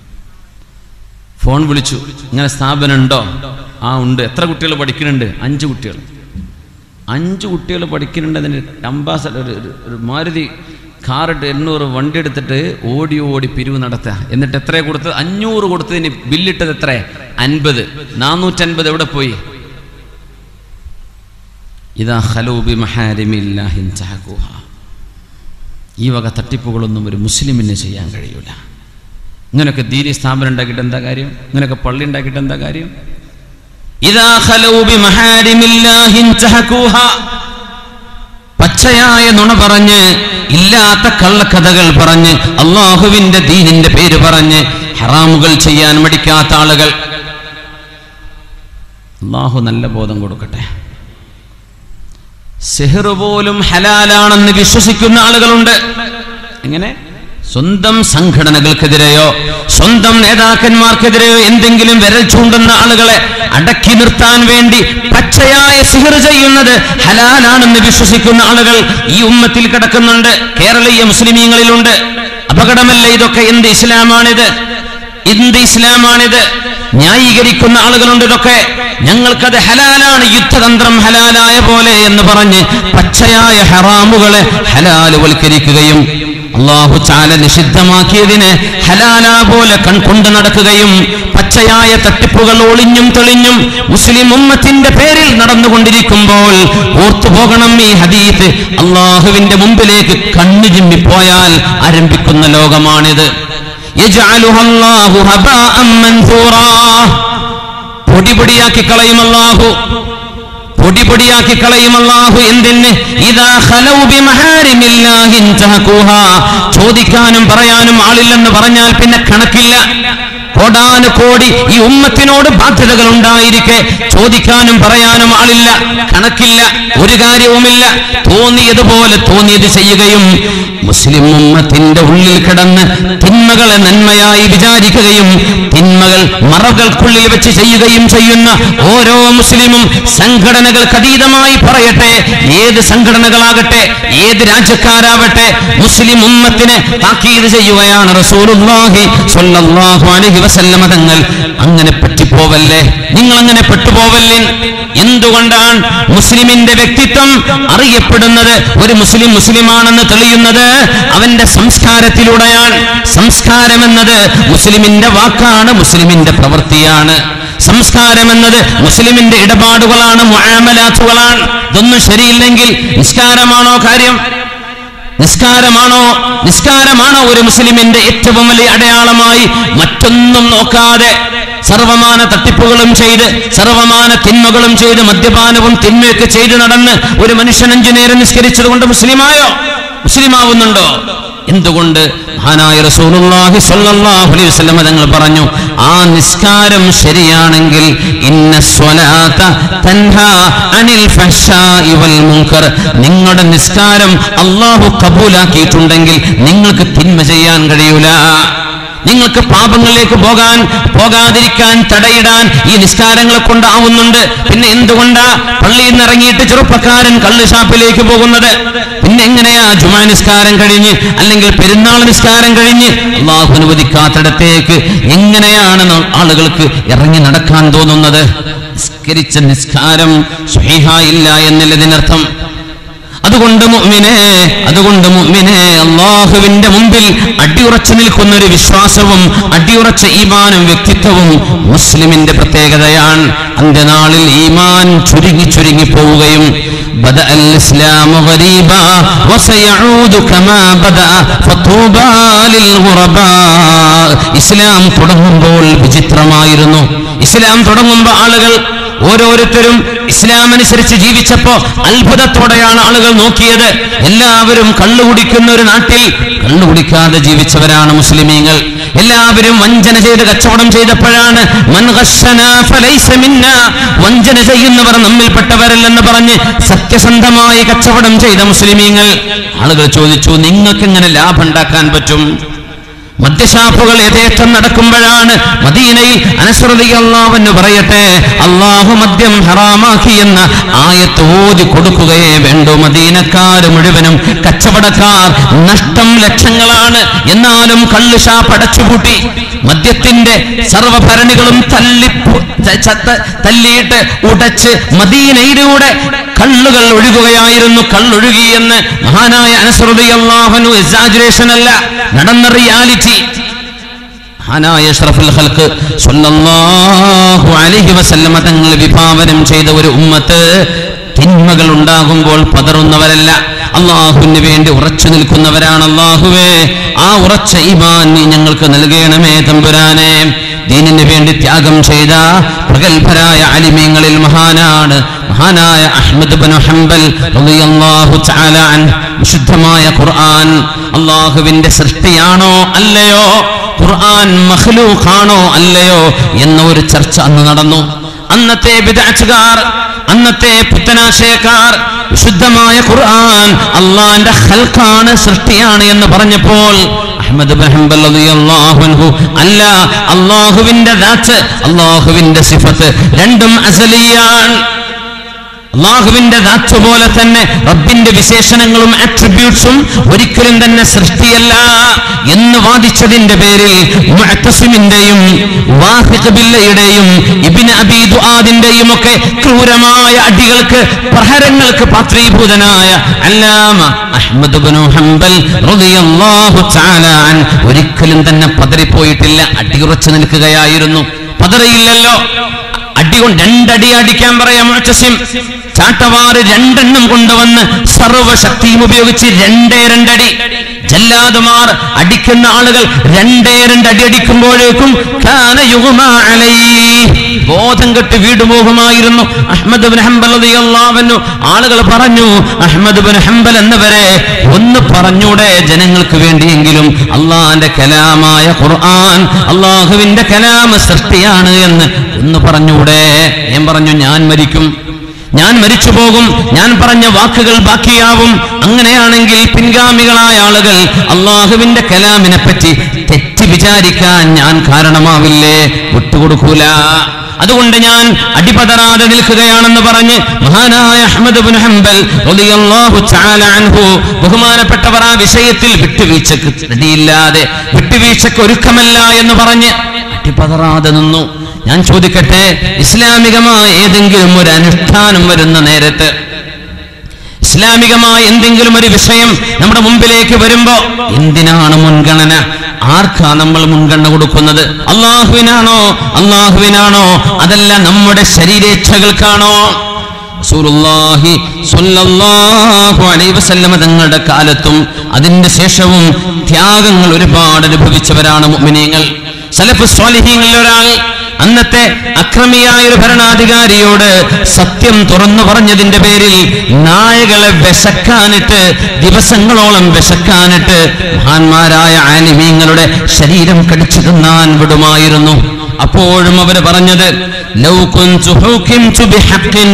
ഫോൺ വിളിച്ചു ഇങ്ങനെ സ്ഥാപനം ഉണ്ടോ ആ ഉണ്ട് എത്ര കുട്ടികൾ പഠിക്കുന്നുണ്ട് അഞ്ച് കുട്ടികൾ അഞ്ച് കുട്ടികൾ പഠിക്കുന്നുണ്ട് അതിന് അംബാസഡർ ഒരു ഒരു- ഒരു മാരുതി കാറിട്ട് എണ്ണൂറ് വണ്ടി എടുത്തിട്ട് ഓടി ഓടി പിരിവ് നടത്തുക എന്നിട്ട് എത്ര കൊടുത്തത് അഞ്ഞൂറ് കൊടുത്തതിന് ബില്ലിട്ടത് എത്ര അൻപത് നാനൂറ്റൻപത് എവിടെ പോയി ഇതാ ഹലൂബി മഹാരിമില്ലാഹിൻ ചഹകുഹ ഈ വക തട്ടിപ്പുകളൊന്നും ഒരു മുസ്ലിമിന് ചെയ്യാൻ കഴിയൂല ഇങ്ങനെയൊക്കെ ദീനി സ്ഥാപനം ഉണ്ടാക്കിയിട്ട് എന്താ കാര്യം ഇങ്ങനെയൊക്കെ പള്ളി ഉണ്ടാക്കിയിട്ട് എന്താ കാര്യം ഇതാ ഖലൂബി മഹാരിമില്ലാഹിൻ ചഹകൂഹ പച്ചയായ നുണ പറഞ്ഞ് ഇല്ലാത്ത കള്ളക്കഥകൾ പറഞ്ഞ് അള്ളാഹുവിന്റെ ദീനിന്റെ പേര് പറഞ്ഞ് ഹറാമുകൾ ചെയ്യാൻ മടിക്കാത്ത ആളുകൾ അള്ളാഹു നല്ല ബോധം കൊടുക്കട്ടെ സെഹർ പോലും ഹലാലാണെന്ന് വിശ്വസിക്കുന്ന ആളുകളുണ്ട് എങ്ങനെ സ്വന്തം സംഘടനകൾക്കെതിരെയോ സ്വന്തം നേതാക്കന്മാർക്കെതിരെയോ എന്തെങ്കിലും വിരൽ ചൂണ്ടുന്ന ആളുകളെ അടക്കി നിർത്താൻ വേണ്ടി പച്ചയായ സിഹർ ചെയ്യുന്നത് ഹലാലാണെന്ന് വിശ്വസിക്കുന്ന ആളുകൾ ഈ ഉമ്മത്തിൽ കിടക്കുന്നുണ്ട് കേരളീയ മുസ്ലിമീങ്ങളിലുണ്ട് അപകടമല്ല ഇതൊക്കെ എന്ത് ഇസ്ലാമാണിത് എന്ത് ഇസ്ലാമാണിത് ന്യായീകരിക്കുന്ന ആളുകളുണ്ട് ഇതൊക്കെ ഞങ്ങൾക്കത് ഹലാലാണ് യുദ്ധതന്ത്രം ഹലാലായ പോലെ എന്ന് പറഞ്ഞ് പച്ചയായ ഹറാമുകളെ ഹലാലുവൽക്കരിക്കുകയും അള്ളാഹു ചാല നിഷിദ്ധമാക്കിയതിനെ ഹലാല പോലെ കൺകൊണ്ട് നടക്കുകയും പച്ചയായ തട്ടിപ്പുകൾ ഒളിഞ്ഞും തെളിഞ്ഞും മുസ്ലിം ഉമ്മത്തിന്റെ പേരിൽ നടന്നുകൊണ്ടിരിക്കുമ്പോൾ ഓർത്തുപോകണം ഈ ഹദീത്ത് അള്ളാഹുവിന്റെ മുമ്പിലേക്ക് കണ്ണു ചിമ്മിപ്പോയാൽ ആരംഭിക്കുന്ന ലോകമാണിത് يجعلها الله هباء منثورا പൊടി പൊടിയാക്കി കളയും അല്ലാഹു പൊടി പൊടിയാക്കി കളയും അല്ലാഹു എന്തിന് ഇതാ ഖലൗ ബിമഹാരിമില്ലാഹി ഇൻതഹഖൂഹ ചോദിക്കാനും പറയാനും ആളില്ലെന്ന് പറഞ്ഞാൽ പിന്നെ കണക്കില്ല കോടാനു കോടി ഈ ഉമ്മത്തിനോട് ബാധ്യതകൾ ഉണ്ടായിരിക്കെ ചോദിക്കാനും പറയാനും ആളില്ല കണക്കില്ല ഒരു കാര്യവുമില്ല തോന്നിയതുപോലെ തോന്നിയത് ചെയ്യുകയും മുസ്ലിം ഉമ്മത്തിന്റെ ഉള്ളിൽ കിടന്ന് തിന്മകളെ നന്മയായി വിചാരിക്കുകയും തിന്മകൾ മറകൾക്കുള്ളിൽ വെച്ച് ചെയ്യുകയും ചെയ്യുന്ന ഓരോ മുസ്ലിമും സംഘടനകൾക്ക് അതീതമായി പറയട്ടെ ഏത് സംഘടനകളാകട്ടെ ഏത് രാജ്യക്കാരാവട്ടെ മുസ്ലിം ഉമ്മത്തിനെ താക്കീത് ചെയ്യുകയാണ് റസൂലുള്ളാഹി സ്വല്ലല്ലാഹു അലൈഹി വസല്ലമ തങ്ങൾ അങ്ങനെ പറ്റിപ്പോവല്ലേ നിങ്ങൾ അങ്ങനെ പെട്ടുപോവല്ലേ എന്തുകൊണ്ടാണ് മുസ്ലിമിന്റെ വ്യക്തിത്വം അറിയപ്പെടുന്നത് ഒരു മുസ്ലിം മുസ്ലിമാണെന്ന് തെളിയുന്നത് അവന്റെ സംസ്കാരത്തിലൂടെയാണ് സംസ്കാരം എന്നത് മുസ്ലിമിന്റെ വാക്കാണ് മുസ്ലിമിന്റെ പ്രവൃത്തിയാണ് സംസ്കാരം എന്നത് മുസ്ലിമിന്റെ ഇടപാടുകളാണ് മുആമലാത്തുകളാണ് ഇതൊന്നും ശരിയില്ലെങ്കിൽ നിസ്കാരമാണോ കാര്യം നിസ്കാരമാണോ നിസ്കാരമാണോ ഒരു മുസ്ലിമിന്റെ ഏറ്റവും വലിയ അടയാളമായി മറ്റൊന്നും നോക്കാതെ സർവമാന തട്ടിപ്പുകളും ചെയ്ത് സർവമാന തിന്മകളും ചെയ്ത് മദ്യപാനവും തിന്മയൊക്കെ ചെയ്ത് നടന്ന് ഒരു മനുഷ്യൻ അഞ്ചു നേരം നിസ്കരിച്ചത് കൊണ്ട് മുസ്ലിമായോ മുസ്ലിമാവുന്നുണ്ടോ എന്തുകൊണ്ട് മഹാനായ റസൂലുള്ളാഹി സ്വല്ലല്ലാഹു അലൈഹി വസല്ലം തങ്ങൾ പറഞ്ഞു ആ നിസ്കാരം ശരിയാണെങ്കിൽ ഇന്ന സ്വലാത്ത തൻഹാ അനിൽ ഫഹ്ശാഇ വൽ മുൻകർ നിങ്ങളുടെ നിസ്കാരം അല്ലാഹു കബൂലാക്കിയിട്ടുണ്ടെങ്കിൽ നിങ്ങൾക്ക് തിന്മ ചെയ്യാൻ കഴിയൂല നിങ്ങൾക്ക് പാപങ്ങളിലേക്ക് പോകാൻ പോകാതിരിക്കാൻ തടയിടാൻ ഈ നിസ്കാരങ്ങളെ കൊണ്ടാവുന്നുണ്ട് പിന്നെ എന്തുകൊണ്ടാ പള്ളിയിൽ നിന്ന് ഇറങ്ങിയിട്ട് ചെറുപ്പക്കാരൻ കള്ള് ഷാപ്പിലേക്ക് പോകുന്നത് പിന്നെ എങ്ങനെയാ ജുമാ നിസ്കാരം കഴിഞ്ഞ് അല്ലെങ്കിൽ പെരുന്നാൾ നിസ്കാരം കഴിഞ്ഞ് അള്ളാഹു അനുവദിക്കാത്തിടത്തേക്ക് എങ്ങനെയാണ് ന- ആളുകൾക്ക് ഇറങ്ങി നടക്കാൻ തോന്നുന്നത് നിസ്കരിച്ച നിസ്കാരം സ്വഹീഹായില്ല എന്നല്ലതിനർത്ഥം അതുകൊണ്ട് മുഅ്മിനെ അതുകൊണ്ട് മുഅ്മിനെ അള്ളാഹുവിന്റെ മുമ്പിൽ അടിയുറച്ചു നിൽക്കുന്ന ഒരു വിശ്വാസവും അടിയുറച്ച ഈമാനും വ്യക്തിത്വവും മുസ്ലിമിന്റെ പ്രത്യേകതയാണ് അന്ത്യനാളിൽ ഈമാൻ ചുരുങ്ങി ചുരുങ്ങി പോവുകയും بدأ الإسلام غريبا وسيعود كما بدأ فطوبى للغرباء ഇസ്ലാം തുടങ്ങുമ്പോൾ വിചിത്രമായിരുന്നു ഇസ്ലാം തുടങ്ങുമ്പോൾ ആളുകൾ ഓരോരുത്തരും ഇസ്ലാം അനുസരിച്ച് ജീവിച്ചപ്പോ അത്ഭുതത്തോടെയാണ് ആളുകൾ നോക്കിയത് എല്ലാവരും കള്ളുകുടിക്കുന്ന ഒരു നാട്ടിൽ കള്ളുകുടിക്കാതെ ജീവിച്ചവരാണ് മുസ്ലിമീങ്ങൾ എല്ലാവരും വഞ്ചന ചെയ്ത് കച്ചവടം ചെയ്തപ്പോഴാണ് മൻ ഘശ്ശനാ ഫലൈസ മിന്നാ. വഞ്ചന ചെയ്യുന്നവർ നമ്മിൽപ്പെട്ടവരല്ലെന്ന് പറഞ്ഞ് സത്യസന്ധമായി കച്ചവടം ചെയ്ത മുസ്ലിമീങ്ങൾ ആളുകൾ ചോദിച്ചു നിങ്ങൾക്ക് എങ്ങനെ ലാഭം ഉണ്ടാക്കാൻ പറ്റും മദ്യഷാപ്പുകൾ യഥേഷ്ടം നടക്കുമ്പോഴാണ് മദീനയിൽ അനശ്വരതി അള്ളാവെന്ന് പറയട്ടെ അള്ളാഹു മദ്യം ഹറാമാക്കി എന്ന ആയത്ത് ഓതി കൊടുക്കുകയേ വേണ്ടൂ മദീനക്കാർ മുഴുവനും കച്ചവടക്കാർ നഷ്ടം ലക്ഷങ്ങളാണ് എന്നാലും കള്ള് ഷാപ്പ് അടച്ചുപൂട്ടി മദ്യത്തിന്റെ സർവഭരണികളും തല്ലി പു- ത- ചത്ത- തല്ലിയിട്ട് ഉടച്ച് മദീനയിലൂടെ കള്ളുകൾ ഒഴുകുകയായിരുന്നു കള്ളൊഴുകി എന്ന് മഹാനായ അനസറുദിയല്ലാഹനു എക്സാജുറേഷൻ അല്ല നടന്ന റിയാലിറ്റി മഹാനായ അഷ്റഫുൽ ഖൽഖ് സ്വല്ലല്ലാഹു അലൈഹി വസല്ലമ തങ്ങൾ വിഭാവനം ചെയ്ത ഒരു ഉമ്മത്ത് തിന്മകൾ ഉണ്ടാകുമ്പോൾ പതറുന്നവരല്ല അള്ളാഹുവിന് വേണ്ടി ഉറച്ചു നിൽക്കുന്നവരാണ് അള്ളാഹുവേ ആ ഉറച്ച ഈമാൻ നീ ഞങ്ങൾക്ക് നൽകണമേ തമ്പുരാനെ ദീനിന് വേണ്ടി ത്യാഗം ചെയ്ത പ്രഗത്ഭരായ അലിമീങ്ങളിൽ മഹാനാണ് മഹാനായ അഹ്മദ് ബിൻ ഹംബൽ റളിയല്ലാഹു തആല അൻഹു വിശുദ്ധമായ ഖുർആൻ അള്ളാഹുവിന്റെ സൃഷ്ടിയാണോ അല്ലയോ ഖുർആൻ മഖ്ലൂഖാണോ അല്ലയോ എന്ന ഒരു ചർച്ച അന്ന് നടന്നു അന്നത്തെ ബിദഅത്തുകാർ അന്നത്തെ പുത്തനാശയക്കാർ വിശുദ്ധമായ ഖുർആൻ അള്ളാന്റെ ഖൽഖാണ് സൃഷ്ടിയാണ് എന്ന് പറഞ്ഞപ്പോൾ അഹ്മദ് ബിൻ ഹംബൽ റളിയല്ലാഹു അൻഹു അല്ല അള്ളാഹുവിന്റെ ദാത്ത് അള്ളാഹുവിന്റെ സിഫത്ത് രണ്ടും അസലിയാണ് അള്ളാഹുവിന്റെ ദാത്ത് പോലെ തന്നെ റബ്ബിന്റെ വിശേഷണങ്ങളും ആട്രിബ്യൂട്ട്സും ഒരിക്കലും തന്നെ സൃഷ്ടിയല്ല എന്ന് വാദിച്ചതിന്റെ പേരിൽ മുഅത്തസിമിന്റെയും വാഹിഖ് ബില്ലയുടെയും ഇബ്നു അബീ ദുആദിന്റെയും ഒക്കെ ക്രൂരമായ അടികൾക്ക് പ്രഹരങ്ങൾക്ക് പാത്രീഭൂതനായ അല്ലാമ അഹ്മദ് ഇബ്നു ഹംബൽ റളിയല്ലാഹു തആല അൻ ഒരിക്കലും തന്നെ പതറിപ്പോയിട്ടില്ല അടിയുറച്ചു നിൽക്കുകയായിരുന്നു പതറിയില്ലല്ലോ അടി കൊണ്ട് രണ്ടടി അടിക്കാൻ പറയാം മുഅ്തസിം ചാട്ടവാറ് രണ്ടെണ്ണം കൊണ്ടുവന്ന് സർവശക്തിയും ഉപയോഗിച്ച് രണ്ടേ രണ്ടടി ജല്ലാദുമാർ അടിക്കുന്ന ആളുകൾ രണ്ടേ രണ്ടടി അടിക്കുമ്പോഴേക്കും കാന യുഗ്മാ അലൈഹി. ബോധം കെട്ട് വീടുമോഹമായിരുന്നു അഹ്മദ് ബിൻ ഹംബൽ റളിയല്ലാഹു അൻഹു ആളുകൾ പറഞ്ഞു അഹ്മദ് ബിൻ ഹംബൽ എന്നവരെ ഒന്ന് പറഞ്ഞൂടെ ജനങ്ങൾക്ക് വേണ്ടിയെങ്കിലും അള്ളാന്റെ കലാമായ ഖുർആൻ അള്ളാഹുവിന്റെ കലാമ സൃഷ്ടിയാണ് എന്ന് ഒന്ന് പറഞ്ഞൂടെ ഞാൻ പറഞ്ഞു ഞാൻ മരിക്കും ഞാൻ മരിച്ചു പോകും ഞാൻ പറഞ്ഞ വാക്കുകൾ ബാക്കിയാവും അങ്ങനെയാണെങ്കിൽ പിൻഗാമികളായ ആളുകൾ അള്ളാഹുവിന്റെ കലാമിനെ പറ്റി തെറ്റ് വിചാരിക്കാൻ ഞാൻ കാരണമാവില്ലേ വിട്ടുകൊടുക്കൂല അതുകൊണ്ട് ഞാൻ അടിപതറാതെ നിൽക്കുകയാണെന്ന് പറഞ്ഞ് മഹാനായ അഹ്മദ് ബിൻ ഹംബൽ റളിയല്ലാഹു തആല അൻഹു ബഹുമാനപ്പെട്ടവർ ആ വിഷയത്തിൽ വിട്ടുവീഴ്ചക്ക് റെഡിയില്ലാതെ വിട്ടുവീഴ്ചക്ക് ഒരുക്കമല്ല എന്ന് പറഞ്ഞ് അടിപതറാതെ നിന്നു ഞാൻ ചോദിക്കട്ടെ ഇസ്ലാമികമായ ഏതെങ്കിലും ഒരു അനുഷ്ഠാനം വരുന്ന നേരത്ത് ഇസ്ലാമികമായ എന്തെങ്കിലും ഒരു വിഷയം നമ്മുടെ മുമ്പിലേക്ക് വരുമ്പോ എന്തിനാണ് മുൻഗണന ആർക്കാ നമ്മൾ മുൻഗണന കൊടുക്കുന്നത് അള്ളാഹുവിനാണോ അള്ളാഹുവിനാണോ അതല്ല നമ്മുടെ ശരീരേച്ഛകൾക്കാണോ റസൂലുള്ളാഹി സ്വല്ലല്ലാഹു അലൈഹി വസല്ലമ തങ്ങളുടെ കാലത്തും അതിന്റെ ശേഷവും ത്യാഗങ്ങൾ ഒരുപാട് അനുഭവിച്ചവരാണ് മുഅ്മിനീങ്ങൾ സലഫ് സ്വാലിഹീങ്ങളിൽ ഒരാൾ അന്നത്തെ അക്രമിയായ ഒരു ഭരണാധികാരിയോട് സത്യം തുറന്നു പറഞ്ഞതിന്റെ പേരിൽ നായകളെ വിശക്കാനിട്ട് ദിവസങ്ങളോളം വിശക്കാനിട്ട് മഹാന്മാരായ ആലിമീങ്ങളുടെ ശരീരം കടിച്ചു തിന്നാൻ വിടുമായിരുന്നു അപ്പോഴും അവർ പറഞ്ഞത് ലൗ കുൻതു ഹുകിംതു ബിഹഖിൻ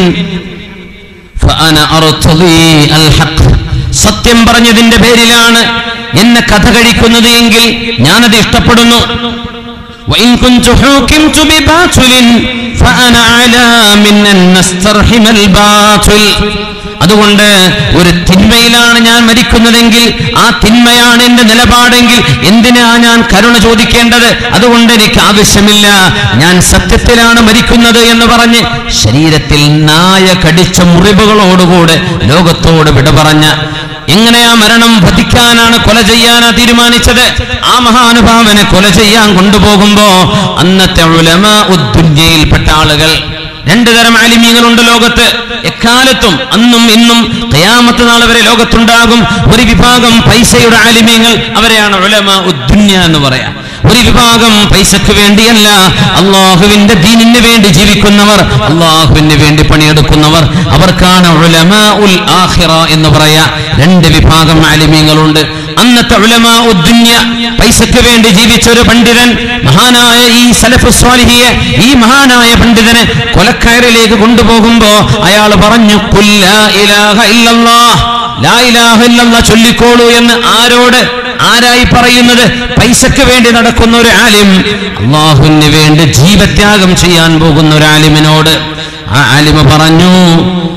ഫഅന അർതദി അൽ ഹഖ് സത്യം പറഞ്ഞതിന്റെ പേരിലാണ് എന്നെ കഥ കഴിക്കുന്നത് എങ്കിൽ ഞാനത് ഇഷ്ടപ്പെടുന്നു وإن كنت حوكمت بباطل فأنا على من أن نسترحم الباطل അതുകൊണ്ട് ഒരു തിന്മയിലാണ് ഞാൻ മരിക്കുന്നതെങ്കിൽ ആ തിന്മയാണ് എന്റെ നിലപാടെങ്കിൽ എന്തിനാ ഞാൻ കരുണ ചോദിക്കേണ്ടത് അതുകൊണ്ട് എനിക്ക് ആവശ്യമില്ല ഞാൻ സത്യത്തിലാണ് മരിക്കുന്നത് എന്ന് പറഞ്ഞ് ശരീരത്തിൽ നായ കടിച്ച മുറിവുകളോടുകൂടെ ലോകത്തോട് വിട പറഞ്ഞ എങ്ങനെയാ മരണം വധിക്കാനാണ് കൊല ചെയ്യാനാ തീരുമാനിച്ചത് ആ മഹാനുഭാവനെ കൊല ചെയ്യാൻ കൊണ്ടുപോകുമ്പോ അന്നത്തെ ഉലമാ ഉദ്ദുന്യയിൽപ്പെട്ട ആളുകൾ രണ്ടു തരം ആലിമീങ്ങളുണ്ട് ലോകത്ത് എക്കാലത്തും അന്നും ഇന്നും കയാമത്ത് നാൾ വരെ ലോകത്തുണ്ടാകും ഒരു വിഭാഗം പൈസയുടെ ആലിമീങ്ങൾ അവരെയാണ് ഉലമാ ഉദ്ദുന്യ എന്ന് പറയാം ഒരു വിഭാഗം പൈസക്ക് വേണ്ടിയല്ല അള്ളാഹുവിന്റെ ദീനിന് വേണ്ടി ജീവിക്കുന്നവർ അള്ളാഹുവിന് വേണ്ടി പണിയെടുക്കുന്നവർ അവർക്കാണ് ഉലമാ ഉൽ ആഖിറ എന്ന് പറയാ രണ്ട് വിഭാഗം ആലിമീങ്ങളുണ്ട് അന്നത്തെ ഉലമാ ഉദ്ദുന്യ പൈസക്ക് വേണ്ടി ജീവിച്ച ഒരു പണ്ഡിതൻ മഹാനായ ഈ സലഫ് സ്വാലിഹിയെ ഈ മഹാനായ പണ്ഡിതനെ കൊലക്കയറിലേക്ക് കൊണ്ടുപോകുമ്പോ അയാൾ പറഞ്ഞു "ഖുൽ ലാ ഇലാഹ ഇല്ലല്ലാഹ്, ലാ ഇലാഹ ഇല്ലല്ലാഹ് ചൊല്ലിക്കോളൂ എന്ന് ആരോട് ആരായി പറയുന്നത് പൈസക്ക് വേണ്ടി നടക്കുന്ന ഒരു ആലിം അള്ളാഹുവിന് വേണ്ടി ജീവത്യാഗം ചെയ്യാൻ പോകുന്ന ഒരു ആലിമിനോട് ആ ആലിമ പറഞ്ഞു "വഖ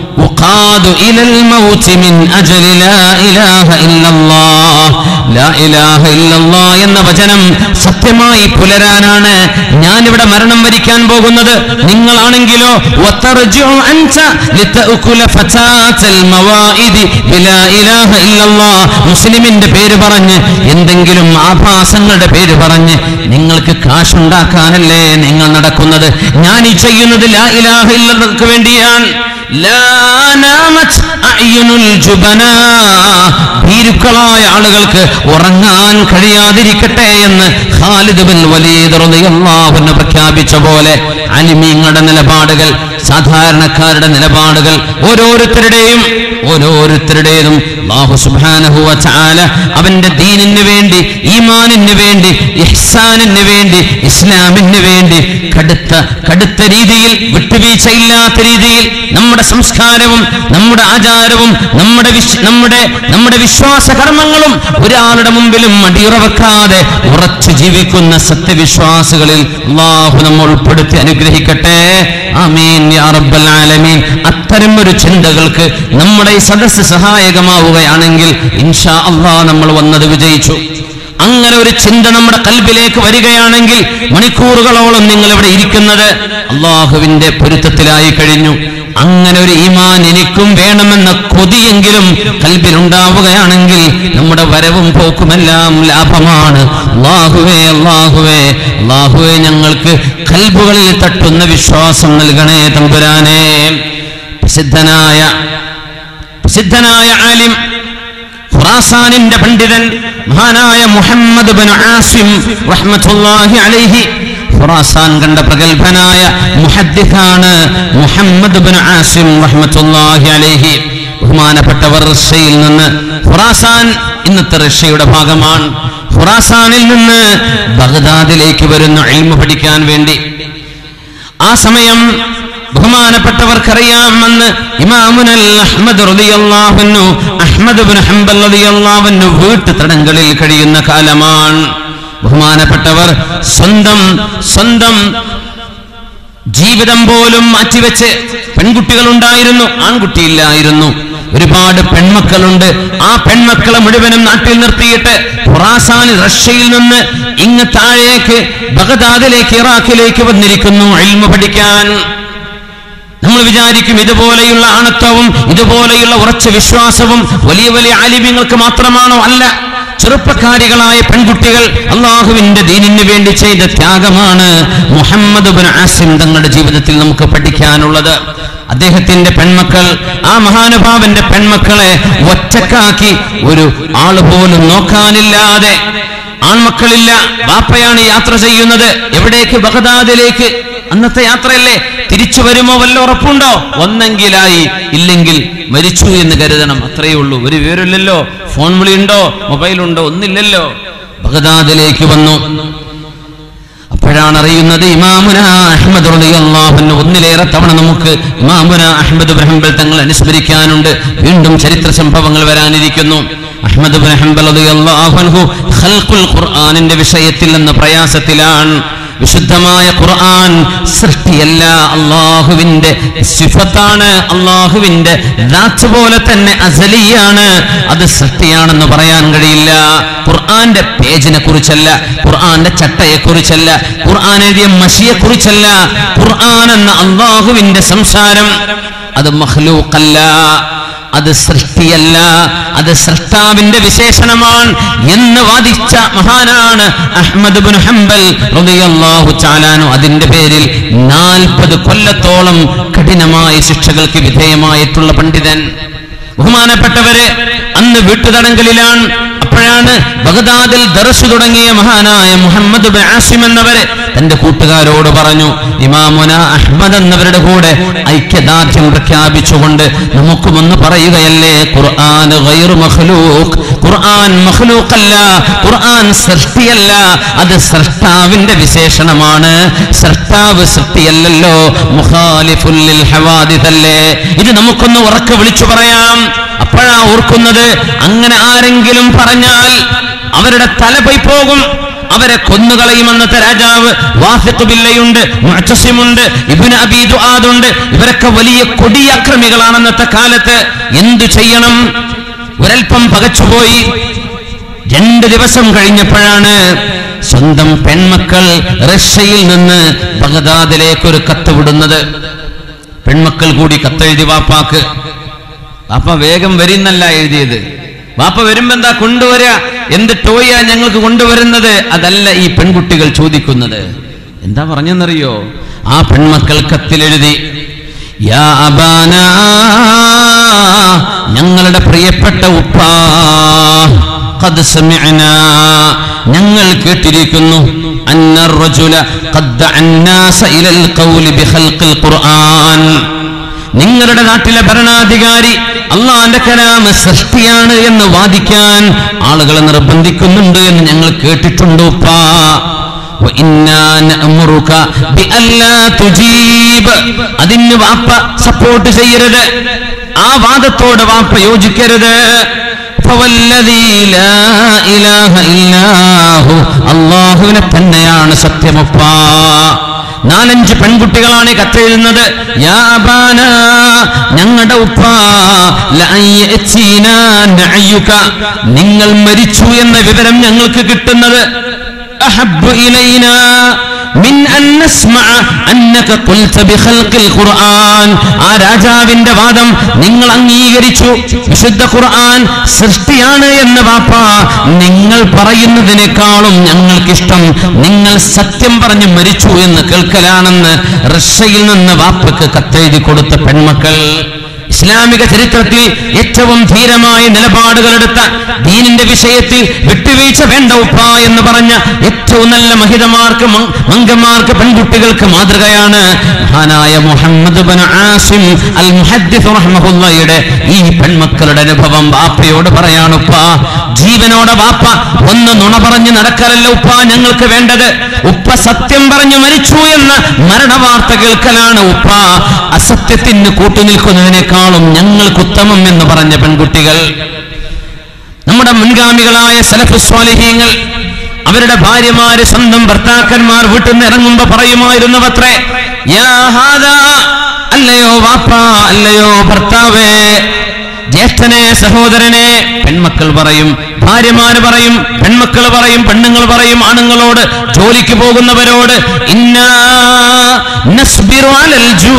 يقاد إلى الموت من أجل لا إله إلا الله لا إله إلا الله എന്ന വചനം സത്യമായി പുലരാനാണ് ഞാനിവിടെ മരണം വരിക്കാൻ പോകുന്നത് നിങ്ങളാണെങ്കിലോ وترجع أنت لتأكل فتاة الموائد بلا إله إلا الله മുസ്ലിമിന്റെ പേര് പറഞ്ഞ് എന്തെങ്കിലും ആഭാസങ്ങളുടെ പേര് പറഞ്ഞ് നിങ്ങൾക്ക് കാശുണ്ടാക്കാനല്ലേ നിങ്ങൾ നടക്കുന്നത് ഞാൻ ഈ ചെയ്യുന്നത് ലാ ഇലാഹ ഇല്ലതക്ക് വേണ്ടിയാണ് ലാ നാമത് അഅ്യുനുൽ ജുബനാ. ഭീരുക്കളായ ആളുകൾക്ക് ഉറങ്ങാൻ കഴിയാതിരിക്കട്ടെ എന്ന് ഖാലിദ് ബിൻ വലീദ് റളിയല്ലാഹു അൻഹു പ്രഖ്യാപിച്ച പോലെ അലിമീങ്ങളുടെ നിലപാടുകൾ സാധാരണക്കാരുടെ നിലപാടുകൾ ഓരോരുത്തരുടെയും ഓരോരുത്തരുടേതും അല്ലാഹു സുബ്ഹാനഹു വ തആല അവന്റെ ദീനിന് വേണ്ടി ഈമാനിന് വേണ്ടി ഇഹ്സാനിന് വേണ്ടി ഇസ്ലാമിന് വേണ്ടി കടുത്ത കടുത്ത രീതിയിൽ വിട്ടുവീഴ്ചയില്ലാത്ത രീതിയിൽ നമ്മുടെ സംസ്കാരവും നമ്മുടെ ആചാരവും നമ്മുടെ വിശ്- നമ്മുടെ നമ്മുടെ വിശ്വാസ കർമ്മങ്ങളും ഒരാളുടെ മുമ്പിലും അടിയുറവെക്കാതെ ഉറച്ചു ജീവിക്കുന്ന സത്യവിശ്വാസികളിൽ അള്ളാഹു നമ്മൾ ഉൾപ്പെടുത്തി അനുഗ്രഹിക്കട്ടെ ആമീൻ യാ റബ്ബൽ ആലമീൻ അത്തരം ഒരു ചിന്തകൾക്ക് നമ്മുടെ ഈ സദസ്സ് സഹായകമാവുകയാണെങ്കിൽ ഇൻഷാ അള്ളാഹ് നമ്മൾ വന്നത് വിജയിച്ചു അങ്ങനെ ഒരു ചിന്ത നമ്മുടെ കൽബിലേക്ക് വരികയാണെങ്കിൽ മണിക്കൂറുകളോളം നിങ്ങൾ ഇവിടെ ഇരിക്കുന്നത് അള്ളാഹുവിന്റെ പൊരുത്തത്തിലായി കഴിഞ്ഞു അങ്ങനെ ഒരു ഈമാൻ എനിക്കും വേണമെന്ന കൊതിയെങ്കിലും കൽബിലുണ്ടാവുകയാണെങ്കിൽ നമ്മുടെ വരവും പോക്കുമെല്ലാം ലാഭമാണ് അള്ളാഹുവേ അള്ളാഹുവേ അള്ളാഹുവേ ഞങ്ങൾക്ക് കൽബുകളിൽ തട്ടുന്ന വിശ്വാസം നൽകണേ തമ്പുരാനേ പ്രസിദ്ധനായ പ്രസിദ്ധനായ ആലിം ഖുറാസാനിന്റെ പണ്ഡിതൻ മഹാനായ മുഹമ്മദ് ബിൻ ആസിം റഹ്മത്തുള്ളാഹി അലൈഹി ഖുറാസാൻ കണ്ട പ്രഗത്ഭനായ മുഹദ്ദിഖാണ് മുഹമ്മദ് ബിൻ ആസിം റഹ്മത്തുള്ളാഹി അലൈഹി ബഹുമാനപ്പെട്ടവർ റഷ്യയിൽ നിന്ന് ഖുറാസാൻ ഇന്നത്തെ റഷ്യയുടെ ഭാഗമാണ് ഖുറാസാനിൽ നിന്ന് ബഗ്ദാദിലേക്ക് വരുന്ന ഇൽമു പഠിക്കാൻ വേണ്ടി ആ സമയം ബഹുമാനപ്പെട്ടവർക്കറിയാമെന്ന് ഇമാമുനൽ അഹ്മദ് റളിയല്ലാഹുന്നു അഹ്മദ് ബിൻ ഹംബൽ റളിയല്ലാഹുന്നു വീട്ടു തടങ്ങളിൽ കഴിയുന്ന കാലമാണ് ബഹുമാനപ്പെട്ടവർ സ്വന്തം സ്വന്തം ജീവിതം പോലും മാറ്റിവെച്ച് പെൺകുട്ടികൾ ഉണ്ടായിരുന്നു ആൺകുട്ടിയില്ലായിരുന്നു ഒരുപാട് പെൺമക്കളുണ്ട് ആ പെൺമക്കളെ മുഴുവനും നാട്ടിൽ നിർത്തിയിട്ട് ഖുറാസാൻ റഷ്യയിൽ നിന്ന് ഇങ്ങ് താഴേക്ക് ബഗദാദിലേക്ക് ഇറാഖിലേക്ക് വന്നിരിക്കുന്നു ഇൽമ പഠിക്കാൻ നമ്മൾ വിചാരിക്കും ഇതുപോലെയുള്ള ആണത്വവും ഇതുപോലെയുള്ള ഉറച്ച വിശ്വാസവും വലിയ വലിയ ആലിമ്യങ്ങൾക്ക് മാത്രമാണോ അല്ല ചെറുപ്പക്കാരികളായ പെൺകുട്ടികൾ അള്ളാഹുവിന്റെ ദീനിന് വേണ്ടി ചെയ്ത ത്യാഗമാണ് മുഹമ്മദ് ബിൻ ആസിം തങ്ങളുടെ ജീവിതത്തിൽ നമുക്ക് പഠിക്കാനുള്ളത് അദ്ദേഹത്തിന്റെ പെൺമക്കൾ ആ മഹാനുഭാവന്റെ പെൺമക്കളെ ഒറ്റക്കാക്കി ഒരു ആള് പോലും നോക്കാനില്ലാതെ ആൺമക്കളില്ല ബാപ്പയാണ് യാത്ര ചെയ്യുന്നത് എവിടേക്ക് ബഗദാദിലേക്ക് അന്നത്തെ യാത്രയല്ലേ തിരിച്ചു വരുമോ വല്ല ഉറപ്പുണ്ടോ ഒന്നെങ്കിലായി ഇല്ലെങ്കിൽ മരിച്ചു എന്ന് കരുതണം അത്രയേ ഉള്ളൂ ഒരു വിവരമില്ലല്ലോ ഫോൺ വിളിയുണ്ടോ മൊബൈൽ ഉണ്ടോ ഒന്നില്ലല്ലോ ബഗദാദിലേക്ക് വന്നു അപ്പോഴാണ് അറിയുന്നത് ഇമാമുന അഹമ്മദ് റളിയല്ലാഹുവിന് ഒന്നിലേറെ തവണ നമുക്ക് ഇമാമുന അഹമ്മദ് ബിൻ ഹംബൽ തങ്ങൾ അനുസ്മരിക്കാനുണ്ട് വീണ്ടും ചരിത്ര സംഭവങ്ങൾ വരാനിരിക്കുന്നു അഹമ്മദ് ബിൻ ഹംബൽ റളിയല്ലാഹു അൻഹു ഖൽഖുൽ ഖുർആനിന്റെ വിഷയത്തിൽ എന്ന പ്രയാസത്തിലാണ് വിശുദ്ധമായ ഖുർആൻ സൃഷ്ടിയല്ല അള്ളാഹുവിന്റെ സിഫത്താണ് അള്ളാഹുവിന്റെ ദാത്ത് പോലെ തന്നെ അസലിയാണ് അത് സൃഷ്ടിയാണെന്ന് പറയാൻ കഴിയില്ല ഖുർആന്റെ പേജിനെ കുറിച്ചല്ല ഖുർആന്റെ ചട്ടയെ കുറിച്ചല്ല ഖുർആൻ എഴുതിയ മഷിയെ കുറിച്ചല്ല ഖുർആൻ എന്ന അള്ളാഹുവിന്റെ സംസാരം അത് മഹ്ലൂക്കല്ല അത് സൃഷ്ടിയല്ല അത് സൃഷ്ടാവിന്റെ വിശേഷണമാണ് എന്ന് വാദിച്ച മഹാനാണ് അഹ്മദ് ബിൻ ഹംബൽ റളിയല്ലാഹു തആലാനു അതിന്റെ പേരിൽ നാൽപ്പത് കൊല്ലത്തോളം കഠിനമായ ശിക്ഷകൾക്ക് വിധേയമായിട്ടുള്ള പണ്ഡിതൻ ബഹുമാനപ്പെട്ടവര് അന്ന് വീട്ടുതടങ്കലിലാണ് അപ്പോഴാണ് ബഗ്ദാദിൽ ദർശു തുടങ്ങിയ മഹാനായ മുഹമ്മദ് ബിൻ ആസിം എന്നവര് തന്റെ കൂട്ടുകാരോട് പറഞ്ഞു ഇമാമുന അഹ്മദ് എന്നവരുടെ കൂടെ ഐക്യദാർഢ്യം പ്രഖ്യാപിച്ചുകൊണ്ട് നമുക്കും ഒന്ന് പറയുകയല്ലേ ഖുർആൻ ഗൈറു മഖ്ലൂഖ് ഖുർആൻ മഖ്ലൂഖല്ല ഖുർആൻ സൃഷ്ടിയല്ല അത് സൃഷ്ടാവിന്റെ വിശേഷണമാണ് സൃഷ്ടാവ് സൃഷ്ടിയല്ലല്ലോ മുഖാലിഫുൽ ലിൽ ഹവാദിഥല്ലേ ഇത് നമുക്കൊന്ന് ഉറക്കെ വിളിച്ചു പറയാം അപ്പോഴാ ഓർക്കുന്നത് അങ്ങനെ ആരെങ്കിലും പറഞ്ഞാൽ അവരുടെ തല പോയി പോകും അവരെ കൊന്നുകളയുമെന്നത്തെ രാജാവ് വാഫിഖ് ബില്ലയുണ്ട് മുഅ്തസിമുണ്ട് ഇബ്നു അബീ ദുആദുണ്ട് ഇവരൊക്കെ വലിയ കൊടിയ അക്രമികളാണെന്നത്തെ കാലത്ത് എന്തു ചെയ്യണം ഒരൽപ്പം പകച്ചുപോയി രണ്ട് ദിവസം കഴിഞ്ഞപ്പോഴാണ് സ്വന്തം പെൺമക്കൾ റഷ്യയിൽ നിന്ന് ബഗദാദിലേക്ക് ഒരു കത്ത് വിടുന്നത് പെൺമക്കൾ കൂടി കത്തെഴുതി വാപ്പാക്ക് വാപ്പ വേഗം വരുന്നല്ല എഴുതിയത് വാപ്പ വരുമ്പോ എന്താ കൊണ്ടുവരിക എന്ത് ടോയാ ഞങ്ങൾക്ക് കൊണ്ടുവരുന്നത് അതല്ല ഈ പെൺകുട്ടികൾ ചോദിക്കുന്നത് എന്താ പറഞ്ഞെന്നറിയോ ആ പെൺമക്കൾ കത്തിലെഴുതി യാ അബാന ഞങ്ങളുടെ പ്രിയപ്പെട്ട ഉപ്പാ قد سمعنا ഞങ്ങൾ കേട്ടിരിക്കുന്നു അന്ന الرجل قد دعا الناس الى القول بخلق القرآن നിങ്ങളുടെ നാട്ടിലെ ഭരണാധികാരി അള്ളാന്റെ കലാമ സൃഷ്ടിയാണ് എന്ന് വാദിക്കാൻ ആളുകളെ നിർബന്ധിക്കുന്നുണ്ട് എന്ന് ഞങ്ങൾ കേട്ടിട്ടുണ്ട് ഉപ്പാ وإنا نأمرك بألا تجيب അതിന് വാപ്പ സപ്പോർട്ട് ചെയ്യരുത് ആ വാദത്തോട് വാപ്പ യോജിക്കരുത് فوالذي لا إله إلا هو അള്ളാഹുവിനെ തന്നെയാണ് സത്യമപ്പ നാലഞ്ച് പെൺകുട്ടികളാണ് ഈ കത്തെഴുതുന്നത് യാ അബാന ഞങ്ങളുടെ ഉപ്പ ലഅൻ യഅ്തീനാ നഅയ്യുക നിങ്ങൾ മരിച്ചു എന്ന വിവരം ഞങ്ങൾക്ക് കിട്ടുന്നത് അഹബ്ബു ഇലൈനാ മിൻ അൻ നസ്മഅ അന്നക ഖുൽത ബിഖൽഖിൽ ഖുർആൻ ആ രാജാവിന്റെ വാദം നിങ്ങൾ അംഗീകരിച്ചു വിശുദ്ധ ഖുർആൻ സൃഷ്ടിയാണ് എന്ന് വാപ്പ നിങ്ങൾ പറയുന്നതിനേക്കാളും ഞങ്ങൾക്കിഷ്ടം നിങ്ങൾ സത്യം പറഞ്ഞു മരിച്ചു എന്ന് കേൾക്കലാണെന്ന് റഷ്യയിൽ നിന്ന് വാപ്പക്ക് കത്തെഴുതി കൊടുത്ത പെൺമക്കൾ ഇസ്ലാമിക ചരിത്രത്തിൽ ഏറ്റവും ധീരമായ നിലപാടുകളെടുത്ത ദീനിന്റെ വിഷയത്തിൽ വിട്ടുവീഴ്ച വേണ്ട ഉപ്പ എന്ന് പറഞ്ഞ ഏറ്റവും നല്ല മഹിതമാർക്ക് മ- മങ്കന്മാർക്ക് പെൺകുട്ടികൾക്ക് മാതൃകയാണ് മഹാനായ മുഹമ്മദ് ബൻ ആസിം അൽ മുഹദ്ദിഫ് റഹ്മഹുള്ളയുടെ ഈ പെൺമക്കളുടെ അനുഭവം ബാപ്പയോട് പറയാണ് ഉപ്പ ജീവനോടെ ബാപ്പ ഒന്ന് നുണ പറഞ്ഞ് നടക്കലല്ല ഉപ്പ ഞങ്ങൾക്ക് വേണ്ടത് ഉപ്പ സത്യം പറഞ്ഞു മരിച്ചു എന്ന മരണവാർത്ത കേൾക്കലാണ് ഉപ്പ അസത്യത്തിന് കൂട്ടുനിൽക്കുന്നതിനേക്കാളും ഞങ്ങൾക്ക് ഉത്തമം എന്ന് പറഞ്ഞ പെൺകുട്ടികൾ നമ്മുടെ മുൻഗാമികളായ സലഫുസ്വാലിഹീങ്ങൾ അവരുടെ ഭാര്യമാര് സ്വന്തം ഭർത്താക്കന്മാർ വീട്ടിൽ നിന്ന് ഇറങ്ങുമ്പോ പറയുമായിരുന്നവത്രേ യാ ഹാദാ, അല്ലയോ വാപ്പ അല്ലയോ ഭർത്താവേ ജ്യേഷ്ഠനെ സഹോദരനെ പെൺമക്കൾ പറയും ഭാര്യമാര് പറയും പെൺമക്കൾ പറയും പെണ്ണുങ്ങൾ പറയും ആണുങ്ങളോട് ജോലിക്ക് പോകുന്നവരോട് ഇന്നാ നസ്ബിറു അലൽ ജൂ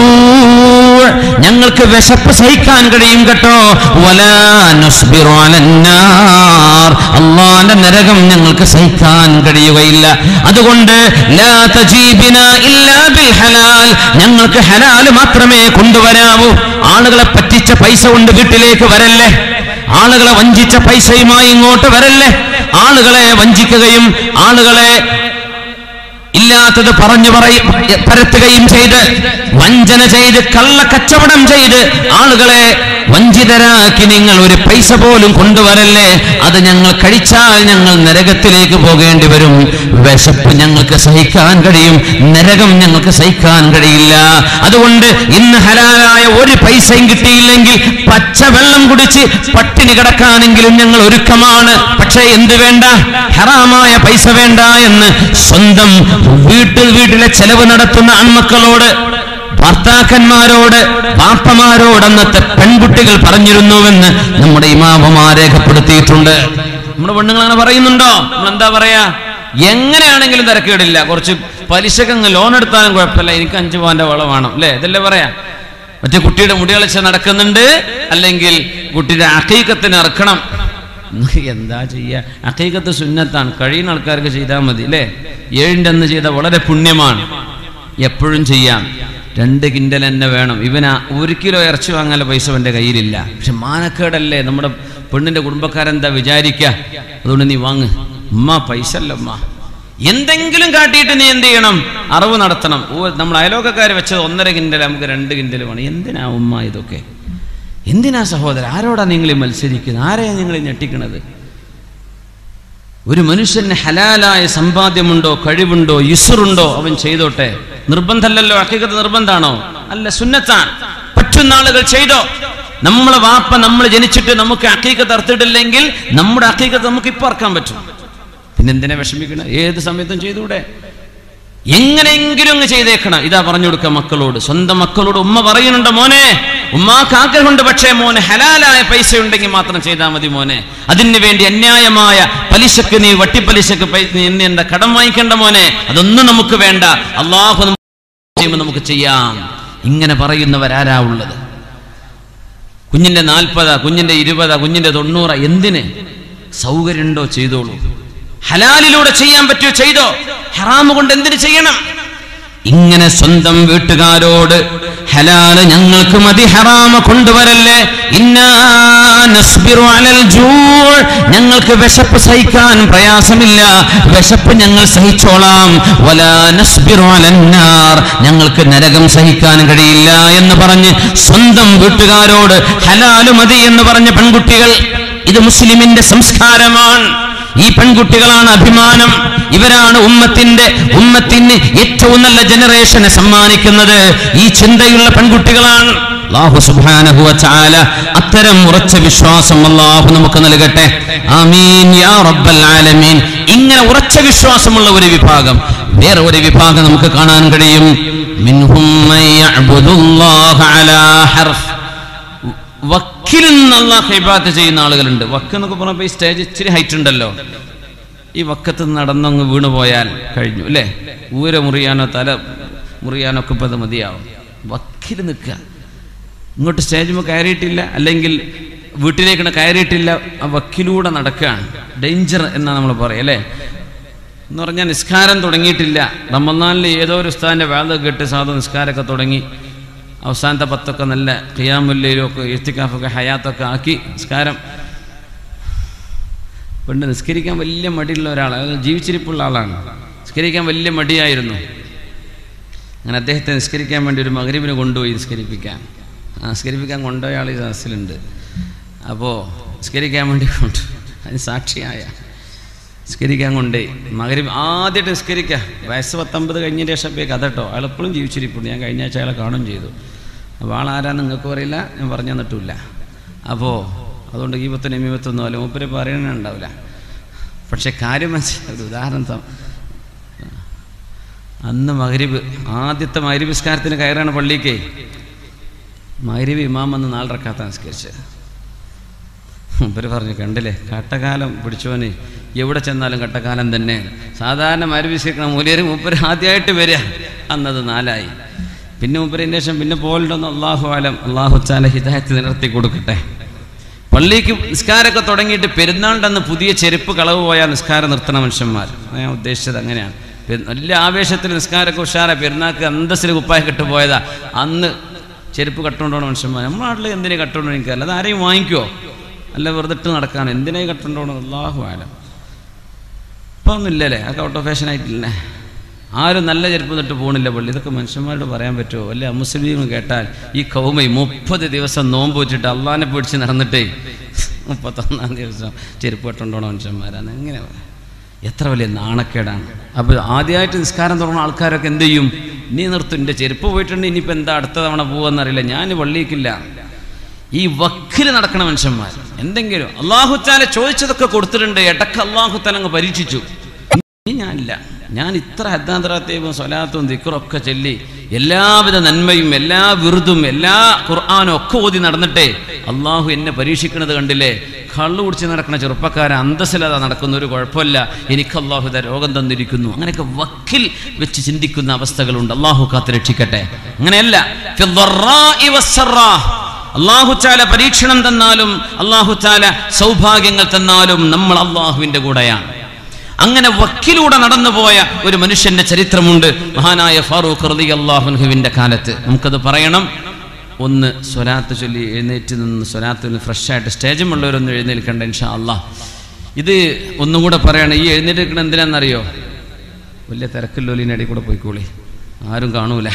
ഞങ്ങൾക്ക് വിശപ്പ് സഹിക്കാൻ കഴിയും കേട്ടോ വലാ നസ്ബിറു അലൻ നാർ അള്ളാന്റെ നരകം ഞങ്ങൾക്ക് സഹിക്കാൻ കഴിയുകയില്ല അതുകൊണ്ട് ലാ തജീബിന ഇല്ലാ ബിൽ ഹലാൽ ഞങ്ങൾക്ക് ഹലാൽ മാത്രമേ കൊണ്ടുവരാവൂ ആളുകളെ പറ്റിച്ച പൈസ കൊണ്ട് വീട്ടിലേക്ക് വരല്ലേ ആളുകളെ വഞ്ചിച്ച പൈസയുമായി ഇങ്ങോട്ട് വരല്ലേ ആളുകളെ വഞ്ചിക്കുകയും ആളുകളെ ഇല്ലാത്തത് പറഞ്ഞു പറയും പരത്തുകയും ചെയ്ത് വഞ്ചന ചെയ്ത് കള്ള കച്ചവടം ചെയ്ത് ആളുകളെ വഞ്ചിതരാക്കി നിങ്ങൾ ഒരു പൈസ പോലും കൊണ്ടുവരല്ലേ അത് ഞങ്ങൾ കഴിച്ചാൽ ഞങ്ങൾ നരകത്തിലേക്ക് പോകേണ്ടി വരും വിശപ്പ് ഞങ്ങൾക്ക് സഹിക്കാൻ കഴിയും നരകം ഞങ്ങൾക്ക് സഹിക്കാൻ കഴിയില്ല അതുകൊണ്ട് ഇന്ന് ഹലാലായ ഒരു പൈസയും കിട്ടിയില്ലെങ്കിൽ പച്ചവെള്ളം കുടിച്ച് പട്ടിണി കിടക്കാനെങ്കിലും ഞങ്ങൾ ഒരുക്കമാണ് പക്ഷേ എന്ത് വേണ്ട ഹറാമായ പൈസ വേണ്ട എന്ന് സ്വന്തം വീട്ടിൽ വീട്ടിലെ ചെലവ് നടത്തുന്ന ആൺമക്കളോട് ഭർത്താക്കന്മാരോട് പാപ്പമാരോട് അന്നത്തെ പെൺകുട്ടികൾ പറഞ്ഞിരുന്നുവെന്ന് നമ്മുടെ ഇമാമമാ രേഖപ്പെടുത്തിയിട്ടുണ്ട് നമ്മുടെ പെണ്ണുങ്ങൾ അങ്ങനെ പറയുന്നുണ്ടോ നമ്മൾ എന്താ പറയാ എങ്ങനെയാണെങ്കിലും തിരക്കേടില്ല കുറച്ച് പലിശക്കങ്ങ് ലോൺ എടുത്താലും കുഴപ്പമില്ല എനിക്ക് അഞ്ചു പവന്റെ വള വേണം അല്ലേ ഇതല്ലേ പറയാ മറ്റേ കുട്ടിയുടെ മുടികളിച്ച നടക്കുന്നുണ്ട് അല്ലെങ്കിൽ കുട്ടിയുടെ അക്കീക്കത്തിന് ഇറക്കണം എന്താ ചെയ്യുക അക്കീക്കത്ത് സുന്നത്താണ് കഴിയുന്ന ആൾക്കാർക്ക് ചെയ്താൽ മതി അല്ലേ ഏഴിൻ്റെ അന്ന് ചെയ്ത വളരെ പുണ്യമാണ് എപ്പോഴും ചെയ്യാം രണ്ട് കിൻഡൽ തന്നെ വേണം ഇവന് ഒരു കിലോ ഇറച്ചി വാങ്ങാനുള്ള പൈസ എൻ്റെ കയ്യിലില്ല പക്ഷെ മാനക്കേടല്ലേ നമ്മുടെ പെണ്ണിന്റെ കുടുംബക്കാരെന്താ വിചാരിക്കുക അതുകൊണ്ട് നീ വാങ്ങ് ഉമ്മ പൈസ അല്ല ഉമ്മ എന്തെങ്കിലും കാട്ടിയിട്ട് നീ എന്ത് ചെയ്യണം അറിവ് നടത്തണം ഓ നമ്മൾ അയലോക്കക്കാർ വെച്ചത് ഒന്നര കിൻഡൽ നമുക്ക് രണ്ട് കിൻഡൽ വേണം എന്തിനാ ഉമ്മ ഇതൊക്കെ എന്തിനാ സഹോദരൻ ആരോടാ നിങ്ങൾ ഈ മത്സരിക്കുന്നത് ആരെയാ നിങ്ങൾ ഈ ഞെട്ടിക്കണത് ഒരു മനുഷ്യന് ഹലാലായ സമ്പാദ്യമുണ്ടോ കഴിവുണ്ടോ യുസുറുണ്ടോ അവൻ ചെയ്തോട്ടെ നിർബന്ധമല്ലല്ലോ അക്കീകത്ത് നിർബന്ധാണോ അല്ല സുന്നത്താണ് പറ്റുന്ന ആളുകൾ ചെയ്തോ നമ്മളെ വാപ്പ നമ്മൾ ജനിച്ചിട്ട് നമുക്ക് അക്കീകത്ത് അർത്തിട്ടില്ലെങ്കിൽ നമ്മുടെ അക്കീകത്ത് നമുക്ക് ഇപ്പൊ അറക്കാൻ പറ്റും പിന്നെന്തിനാ വിഷമിക്കണം ഏത് സമയത്തും ചെയ്തുകൂടെ എങ്ങനെയെങ്കിലും അങ്ങ് ചെയ്തേക്കണം ഇതാ പറഞ്ഞു കൊടുക്കുക മക്കളോട് സ്വന്തം മക്കളോട് ഉമ്മ പറയുന്നുണ്ട് മോനെ ഉമ്മാക്ക് ആഗ്രഹമുണ്ട് പക്ഷേ മോനെ ഹലാലായ പൈസ ഉണ്ടെങ്കിൽ മാത്രം ചെയ്താൽ മതി മോനെ അതിന് വേണ്ടി അന്യായമായ പലിശക്ക് നീ വട്ടിപ്പലിശക്ക് പൈ- നീ നീ എന്താ കടം വാങ്ങിക്കേണ്ട മോനെ അതൊന്നും നമുക്ക് വേണ്ട അള്ളാഹു നമുക്ക് ചെയ്യുമ്പോൾ നമുക്ക് ചെയ്യാം ഇങ്ങനെ പറയുന്നവരാരാ ഉള്ളത് കുഞ്ഞിന്റെ നാൽപ്പതാ കുഞ്ഞിന്റെ ഇരുപതാ കുഞ്ഞിന്റെ തൊണ്ണൂറാ എന്തിന് സൗകര്യമുണ്ടോ ചെയ്തോളൂ ഹലാലിലൂടെ ചെയ്യാൻ പറ്റുമോ ചെയ്തോ ഹറാമ് കൊണ്ട് എന്തിന് ചെയ്യണം ഇങ്ങനെ സ്വന്തം വീട്ടുകാരോട് ഹലാല് ഞങ്ങൾക്ക് മതി ഹറാമ കൊണ്ടുവരല്ലേ ഇന്നാ നസ്ബിറു അലൽ ജൂഅ്. ഞങ്ങൾക്ക് വിശപ്പ് സഹിക്കാൻ പ്രയാസമില്ല വിശപ്പ് ഞങ്ങൾ സഹിച്ചോളാം വലാ നസ്ബിറു അലന്നാർ ഞങ്ങൾക്ക് നരകം സഹിക്കാൻ കഴിയില്ല എന്ന് പറഞ്ഞ് സ്വന്തം വീട്ടുകാരോട് ഹലാല് മതി എന്ന് പറഞ്ഞ പെൺകുട്ടികൾ ഇത് മുസ്ലിമിന്റെ സംസ്കാരമാണ് ഈ പെൺകുട്ടികളാണ് അഭിമാനം ഇവരാണ് ഉമ്മത്തിന്റെ ഉമ്മത്തിന് ഏറ്റവും നല്ല ജനറേഷനെ സമ്മാനിക്കുന്നത് ഈ ചിന്തയുള്ള പെൺകുട്ടികളാണ് അല്ലാഹു സുബ്ഹാനഹു വ തആല അത്തരം ഉറച്ച വിശ്വാസം അല്ലാഹു നമുക്ക് നൽകട്ടെ ആമീൻ യാ റബ്ബൽ ആലമീൻ ഇങ്ങനെ ഉറച്ച വിശ്വാസമുള്ള ഒരു വിഭാഗം വേറെ ഒരു വിഭാഗം നമുക്ക് കാണാൻ കഴിയും മിൻഹും മൻ യഅ്ബുദുല്ലാഹ അലാ ഹർഫ് വക്കിൽ നിന്ന് അള്ളാഹ് ഇബാദത്ത് ചെയ്യുന്ന ആളുകളുണ്ട് വക്ക് എന്നൊക്കെ പറഞ്ഞപ്പോൾ ഈ സ്റ്റേജ് ഇച്ചിരി ഹൈറ്റ് ഉണ്ടല്ലോ ഈ വക്കത്ത് നടന്നങ്ങ് വീണു പോയാൽ കഴിഞ്ഞു അല്ലേ ഊര മുറിയാനോ തല മുറിയാനോ ഒക്കെ ഇപ്പം അത് മതിയാവും വക്കിൽ നിൽക്കുക ഇങ്ങോട്ട് സ്റ്റേജിൽ കയറിയിട്ടില്ല അല്ലെങ്കിൽ വീട്ടിലേക്ക് കയറിയിട്ടില്ല ആ വക്കിലൂടെ നടക്കുകയാണ് ഡേഞ്ചർ എന്നാണ് നമ്മൾ പറയുക അല്ലേ എന്ന് പറഞ്ഞാൽ നിസ്കാരം തുടങ്ങിയിട്ടില്ല റമദാനിൽ ഏതോ ഒരു ഉസ്താദിൻ്റെ വേദ കേട്ട് സാധു നിസ്കാരമൊക്കെ തുടങ്ങി അവസാനത്തെ പത്തൊക്കെ നല്ല ഖിയാമുല്ലയിലും ഒക്കെ ഇസ്തിക്കാഫൊക്കെ ഹയാത്തൊക്കെ ആക്കി നിസ്കാരം പണ്ട് നിസ്കരിക്കാൻ വലിയ മടിയുള്ള ഒരാൾ അതായത് ജീവിച്ചിരിപ്പുള്ള ആളാണ് നിസ്കരിക്കാൻ വലിയ മടിയായിരുന്നു അങ്ങനെ അദ്ദേഹത്തെ നിസ്കരിക്കാൻ വേണ്ടി ഒരു മകരീബിനെ കൊണ്ടുപോയി നിസ്കരിപ്പിക്കാൻ ആ നിസ്കരിപ്പിക്കാൻ കൊണ്ടുപോയ ആൾ ഈ സദസ്സിലുണ്ട് അപ്പോൾ നിസ്കരിക്കാൻ വേണ്ടി കൊണ്ടു അതിന് സാക്ഷിയായ നിസ്കരിക്കാൻ കൊണ്ടുപോയി മകരീബ് ആദ്യമായിട്ട് നിസ്കരിക്കുക വയസ്സ് പത്തൊമ്പത് കഴിഞ്ഞ ശേഷം പോയി കഥ കേട്ടോ അയാൾ എപ്പോഴും ജീവിച്ചിരിപ്പുണ്ട് ഞാൻ കഴിഞ്ഞ ആഴ്ച അയാളെ കാണുകയും ചെയ്തു അപ്പോൾ ആളാരാന്ന് നിങ്ങൾക്ക് അറിയില്ല ഞാൻ പറഞ്ഞു തന്നിട്ടില്ല അപ്പോൾ അതുകൊണ്ട് ഈ പത്തും എമ്മീപത്തൊന്നും അല്ല മൂപ്പര് പറയണുണ്ടാവില്ല പക്ഷെ കാര്യം മനസ്സിലായി ഒരു ഉദാഹരണം ത- അന്ന് മകരിബ് ആദ്യത്തെ മകരിബ് നിസ്കാരത്തിന് കയറാണ് പള്ളിക്ക് മകരിബ് ഇമാം വന്ന് നാലരക്കാത്ത നിസ്കരിച്ചത് മൂപ്പര് പറഞ്ഞു കണ്ടില്ലേ കട്ടകാലം പിടിച്ചോന് എവിടെ ചെന്നാലും കട്ടകാലം തന്നെ സാധാരണ മരുവിശേഷണം മൂലിയർ മൂപ്പര് ആദ്യമായിട്ട് വരിക അന്നത് നാലായി പിന്നെ മൂപ്പരിൻ്റെ ശേഷം പിന്നെ പോലുണ്ടെന്ന് അള്ളാഹു ആലം അള്ളാഹു ചാല ഹിദായത്ത് നിലർത്തി കൊടുക്കട്ടെ പള്ളിക്ക് നിസ്കാരമൊക്കെ തുടങ്ങിയിട്ട് പെരുന്നാളിൻ്റെ അന്ന് പുതിയ ചെരുപ്പ് കളവ് പോയാൽ നിസ്കാരം നിർത്തണ മനുഷ്യന്മാർ ഞാൻ ഉദ്ദേശിച്ചത് അങ്ങനെയാണ് പെരു- വലിയ ആവേശത്തിൽ നിസ്കാരമൊക്കെ ഉഷാറ പെരുന്നാൾക്ക് അന്തസ്സിൽ കുപ്പായ കെട്ട് പോയതാ അന്ന് ചെരുപ്പ് കട്ടുകൊണ്ടോണ മനുഷ്യന്മാർ നമ്മുടെ നാട്ടിൽ എന്തിനാ കട്ടുകൊണ്ടോ എനിക്കല്ല അത് ആരെയും വാങ്ങിക്കുമോ അല്ല വെറുതെ ഇട്ട് നടക്കാൻ എന്തിനായി കട്ടുകൊണ്ടോണം അള്ളാഹു ആലം ഇപ്പം ഒന്നുമില്ലല്ലേ അതൊക്കെ ഔട്ട് ഓഫ് ഫാഷൻ ആയിട്ടില്ലേ ആരും നല്ല ചെരുപ്പ് തൊട്ട് പോകണില്ല പള്ളി ഇതൊക്കെ മനുഷ്യന്മാരോട് പറയാൻ പറ്റുമോ അല്ലെ മുസ്ലിം കേട്ടാൽ ഈ കൗമൈ മുപ്പത് ദിവസം നോമ്പ് വെച്ചിട്ട് അള്ളാനെ പിടിച്ച് നടന്നിട്ടേ മുപ്പത്തൊന്നാം ദിവസം ചെരുപ്പ് കെട്ടുണ്ടോണോ മനുഷ്യന്മാരാണ് എങ്ങനെ പറയാം? എത്ര വലിയ നാണക്കേടാണ് അപ്പോൾ ആദ്യമായിട്ട് നിസ്കാരം തുടങ്ങുന്ന ആൾക്കാരൊക്കെ എന്ത് ചെയ്യും നീ നിർത്തും എൻ്റെ ചെരുപ്പ് പോയിട്ടുണ്ട് ഇനിയിപ്പോൾ എന്താ അടുത്ത തവണ പോവെന്നറിയില്ല ഞാൻ പള്ളിക്കില്ല ഈ വക്കിൽ നടക്കണ മനുഷ്യന്മാർ എന്തെങ്കിലും അള്ളാഹുത്താല ചോദിച്ചതൊക്കെ കൊടുത്തിട്ടുണ്ട് ഇടക്ക് അള്ളാഹുത്താല അങ്ങ് പരീക്ഷിച്ചു ഇനി ഞാനില്ല ഞാൻ ഇത്ര ഹദ്ദാന്തരത്തെയും സ്വലാത്തും ദിക്കറും ഒക്കെ ചൊല്ലി എല്ലാവിധ നന്മയും എല്ലാ വിറുതും എല്ലാ ഖുർആാനും ഒക്കെ ഓതി നടന്നിട്ടേ അള്ളാഹു എന്നെ പരീക്ഷിക്കുന്നത് കണ്ടില്ലേ കള്ളു കുടിച്ച് നടക്കുന്ന ചെറുപ്പക്കാരൻ അന്തസ്സിലതാ നടക്കുന്ന ഒരു കുഴപ്പമില്ല എനിക്ക് അള്ളാഹു ഇതാ രോഗം തന്നിരിക്കുന്നു അങ്ങനെയൊക്കെ വക്കിൽ വെച്ച് ചിന്തിക്കുന്ന അവസ്ഥകളുണ്ട് അള്ളാഹു കാത്ത് രക്ഷിക്കട്ടെ അങ്ങനെയല്ല ഫി ദ്ദറാഇ വസ്സറാ. അള്ളാഹു ചാല പരീക്ഷണം തന്നാലും അള്ളാഹു ചാല സൗഭാഗ്യങ്ങൾ തന്നാലും നമ്മൾ അള്ളാഹുവിന്റെ കൂടെയാണ് അങ്ങനെ വക്കിലൂടെ നടന്നുപോയ ഒരു മനുഷ്യന്റെ ചരിത്രമുണ്ട് മഹാനായ ഫാറൂഖ് റതി അള്ളാഹുൻഹുവിന്റെ കാലത്ത് നമുക്കത് പറയണം ഒന്ന് സ്വലാത്ത് ചൊല്ലി എഴുന്നേറ്റ് നിന്ന് സ്വലാത്ത് ഫ്രഷ് ആയിട്ട് സ്റ്റേജുമുള്ളവരൊന്നും എഴുന്നേൽക്കണ്ട ഇൻഷാ അള്ളാഹ് ഇത് ഒന്നും കൂടെ പറയണം ഈ എഴുന്നേൽക്കണം എന്തിനാണെന്നറിയോ വലിയ തിരക്കില്ലോലിനടി കൂടെ പോയിക്കോളി ആരും കാണൂല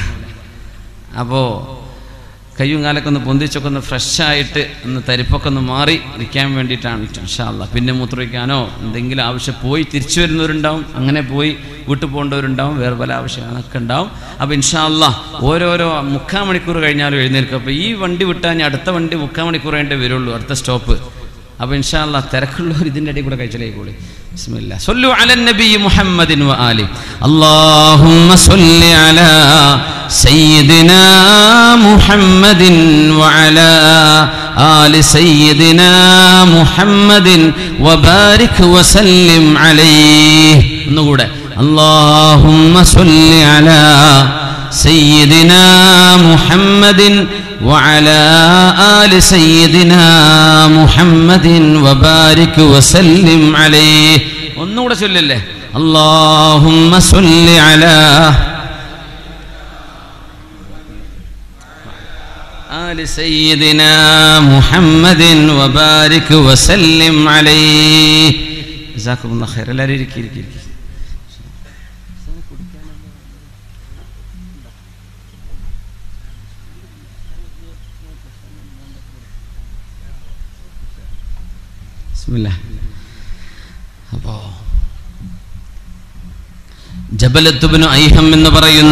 അപ്പോൾ കയ്യും കാലൊക്കെ ഒന്ന് പൊന്തിച്ചൊക്കെ ഒന്ന് ഫ്രഷായിട്ട് ഒന്ന് തരിപ്പൊക്കെ ഒന്ന് മാറി ഇരിക്കാൻ വേണ്ടിയിട്ടാണ് ഇൻഷാല്ല പിന്നെ മൂത്രമൊഴിക്കാനോ എന്തെങ്കിലും ആവശ്യം പോയി തിരിച്ചു വരുന്നവരുണ്ടാവും അങ്ങനെ പോയി വീട്ടിൽ പോകേണ്ടവരുണ്ടാവും വേറെ പല ആവശ്യങ്ങളൊക്കെ ഉണ്ടാവും അപ്പോൾ ഇൻഷാല്ല ഓരോരോ മുക്കാൽ മണിക്കൂർ കഴിഞ്ഞാലും എഴുന്നേൽക്കും അപ്പോൾ ഈ വണ്ടി വിട്ടാൽ ഞാൻ അടുത്ത വണ്ടി മുക്കാൽ മണിക്കൂർ കഴിഞ്ഞേ വരുള്ളൂ അടുത്ത സ്റ്റോപ്പ് അപ്പോൾ ഇൻഷാല്ല തിരക്കുള്ളവർ ഇതിൻ്റെ ഇടയിൽ കൂടെ കഴിച്ചിലേക്കൂടി ബിസ്മില്ല സൊല്ലു അലൻ നബി മുഹമ്മദിൻ വ ആലി അല്ലാഹുമ്മ സല്ലി അലാ സയ്യിദിനാ മുഹമ്മദിൻ വഅലാ ആലി സയ്യിദിനാ മുഹമ്മദിൻ വബാരിക് വസല്ലിം അലൈഹി ഒന്നുകൂടെ അല്ലാഹുമ്മ സല്ലി അലാ سيدنا محمد وعلى آل سيدنا محمد وبارك وسلم عليه ഒന്നുകൂടെ ചൊല്ലല്ലേ اللهم صل على آل سيدنا محمد وبارك وسلم عليه جزاكم الله خير എല്ലാവരും ഇരിക്കി ഇരിക്കി ഇരിക്കി ബിസ്മില്ലാ അപ്പോ ജബലത്തുബിന് ഐഹം എന്ന് പറയുന്ന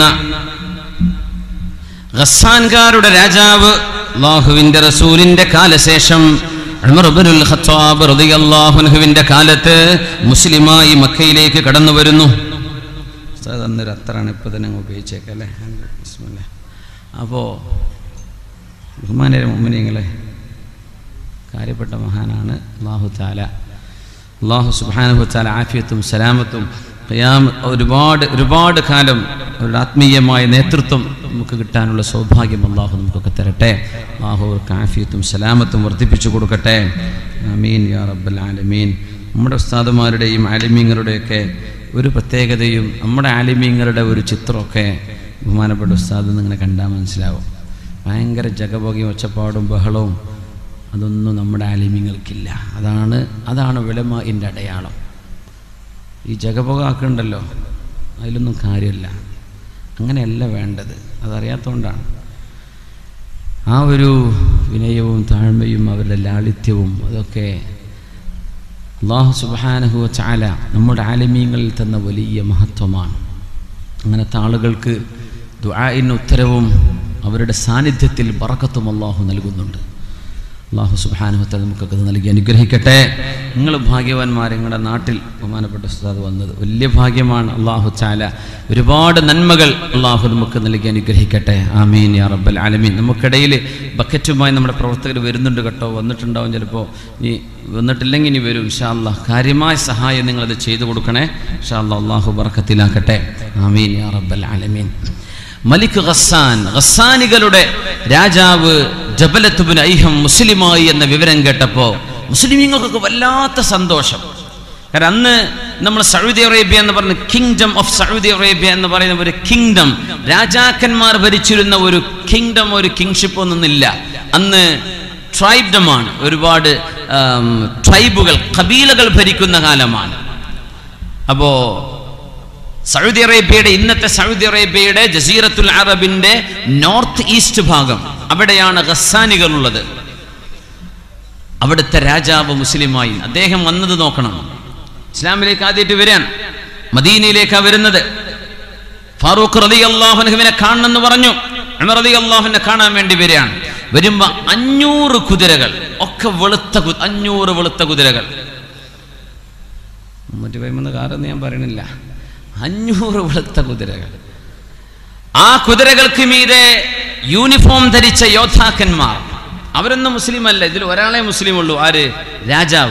ഖസാൻകാരുടെ രാജാവ് അള്ളാഹുവിന്റെ റസൂലിന്റെ കാലശേഷം ഉമറുബ്നുൽ ഖത്താബ് റളിയല്ലാഹു അൻഹുവിന്റെ കാലത്ത് മുസ്ലിമായി മക്കയിലേക്ക് കടന്നു വരുന്നു ഉസ്താദ് അന്നൊരു അത്രാണ് ഇപ്പൊ തന്നെ അങ്ങ് ഉപയോഗിച്ചേക്കല്ലേ ബിസ്മില്ലാ അപ്പോൾ ബഹുമാനരെ മുമ്മിനിങ്ങളെ കാര്യപ്പെട്ട മഹാനാണ് അള്ളാഹു താല അള്ളാഹു സുബാനഹു താല ആഫിയത്തും സലാമത്തും ഖിയാം ഒരുപാട് ഒരുപാട് കാലം ഒരു ആത്മീയമായ നേതൃത്വം നമുക്ക് കിട്ടാനുള്ള സൗഭാഗ്യം അള്ളാഹു നമുക്കൊക്കെ തരട്ടെ അള്ളാഹു അവർക്ക് ആഫിയത്തും സലാമത്തും വർദ്ധിപ്പിച്ചു കൊടുക്കട്ടെ അമീൻ യാ റബ്ബൽ ആലമീൻ നമ്മുടെ ഉസ്താദുമാരുടെയും ആലിമീങ്ങളുടെയൊക്കെ ഒരു പ്രത്യേകതയും നമ്മുടെ ആലിമീങ്ങളുടെ ഒരു ചിത്രമൊക്കെ ബഹുമാനപ്പെട്ട ഉസ്താദ് നിങ്ങനെ കണ്ടാൽ മനസ്സിലാവും ഭയങ്കര ജഗബോഗയും ഒച്ചപ്പാടും ബഹളവും അതൊന്നും നമ്മുടെ ആലിമ്യങ്ങൾക്കില്ല അതാണ് അതാണ് വിളമാൻ്റെ അടയാളം ഈ ജഗപുക ആക്കുന്നുണ്ടല്ലോ അതിലൊന്നും കാര്യമില്ല അങ്ങനെയല്ല വേണ്ടത് അതറിയാത്തതുകൊണ്ടാണ് ആ ഒരു വിനയവും താഴ്മയും അവരുടെ ലാളിത്യവും അതൊക്കെ അള്ളാഹു സുബാനഹു ചാല നമ്മുടെ ആലിമീങ്ങളിൽ തന്ന വലിയ മഹത്വമാണ് അങ്ങനത്തെ ആളുകൾക്ക് ദുആഇന് ഉത്തരവും അവരുടെ സാന്നിധ്യത്തിൽ ബറക്കത്തും അള്ളാഹു നൽകുന്നുണ്ട് അള്ളാഹു സുബാനുഹത്തെ നമുക്കൊക്കെ ഇത് നൽകി അനുഗ്രഹിക്കട്ടെ നിങ്ങൾ ഭാഗ്യവാന്മാർ നിങ്ങളുടെ നാട്ടിൽ ബഹുമാനപ്പെട്ട ഉസ്താദ് വന്നത് വലിയ ഭാഗ്യമാണ് അള്ളാഹു ചാല ഒരുപാട് നന്മകൾ അള്ളാഹു നമുക്ക് നൽകി അനുഗ്രഹിക്കട്ടെ ആമീൻ യാ റബ്ബൽ ആലമീൻ നമുക്കിടയിൽ ബക്കറ്റുമായി നമ്മുടെ പ്രവർത്തകർ വരുന്നുണ്ട് കേട്ടോ വന്നിട്ടുണ്ടാവും ചിലപ്പോൾ ഇനി വന്നിട്ടില്ലെങ്കിൽ ഇനി വരും ഇൻഷാ അള്ളാഹ് കാര്യമായ സഹായം നിങ്ങളത് ചെയ്തു കൊടുക്കണേ ഇൻഷാ അള്ളാഹ് അള്ളാഹു ബർക്കത്തിലാക്കട്ടെ ആമീൻ യാ റബ്ബൽ ആലമീൻ മലിക് ഖസ്സാൻ ഖസ്സാനികളുടെ രാജാവ് ജബലത്തുബിൻ ഐഹം മുസ്ലിമായി എന്ന വിവരം കേട്ടപ്പോൾ മുസ്ലിമീങ്ങൾക്കൊക്കെ വല്ലാത്ത സന്തോഷം കാരണം അന്ന് നമ്മൾ സൗദി അറേബ്യ എന്ന് പറയുന്ന കിങ്ഡം ഓഫ് സൗദി അറേബ്യ എന്ന് പറയുന്ന ഒരു കിങ്ഡം രാജാക്കന്മാർ ഭരിച്ചിരുന്ന ഒരു കിങ്ഡം ഒരു കിങ്ഷിപ്പ് ഒന്നുമില്ല അന്ന് ട്രൈബ്ഡമാണ് ഒരുപാട് ട്രൈബുകൾ കബീലകൾ ഭരിക്കുന്ന കാലമാണ് അപ്പോ സൗദി അറേബ്യയുടെ ഇന്നത്തെ സൗദി അറേബ്യയുടെ ജസീറത്തുൽ അറബിന്റെ നോർത്ത് ഈസ്റ്റ് ഭാഗം അവിടെയാണ് ഖസാനികൾ ഉള്ളത് അവിടുത്തെ രാജാവ് മുസ്ലിമായി അദ്ദേഹം വന്നത് നോക്കണം ഇസ്ലാമിലേക്ക് ആദ്യമായിട്ട് വരാൻ മദീനയിലേക്കാണ് വരുന്നത് ഫാറൂഖ് റതി അള്ളാഹുനഹുവിനെ കാണണമെന്ന് പറഞ്ഞു ഉമർ റതി അള്ളാഹുവിനെ കാണാൻ വേണ്ടി വരികയാണ് വരുമ്പോ അഞ്ഞൂറ് കുതിരകൾ ഒക്കെ വെളുത്ത കു- അഞ്ഞൂറ് വെളുത്ത കുതിരകൾ മറ്റു പറയുമ്പോൾ കാറെന്ന് ഞാൻ പറയണില്ല അഞ്ഞൂറ് വെളുത്ത കുതിരകൾ ആ കുതിരകൾക്ക് മീതെ യൂണിഫോം ധരിച്ച യോദ്ധാക്കന്മാർ അവരൊന്നും മുസ്ലിം അല്ല ഇതിൽ ഒരാളെ മുസ്ലിം ഉള്ളൂ ആര് രാജാവ്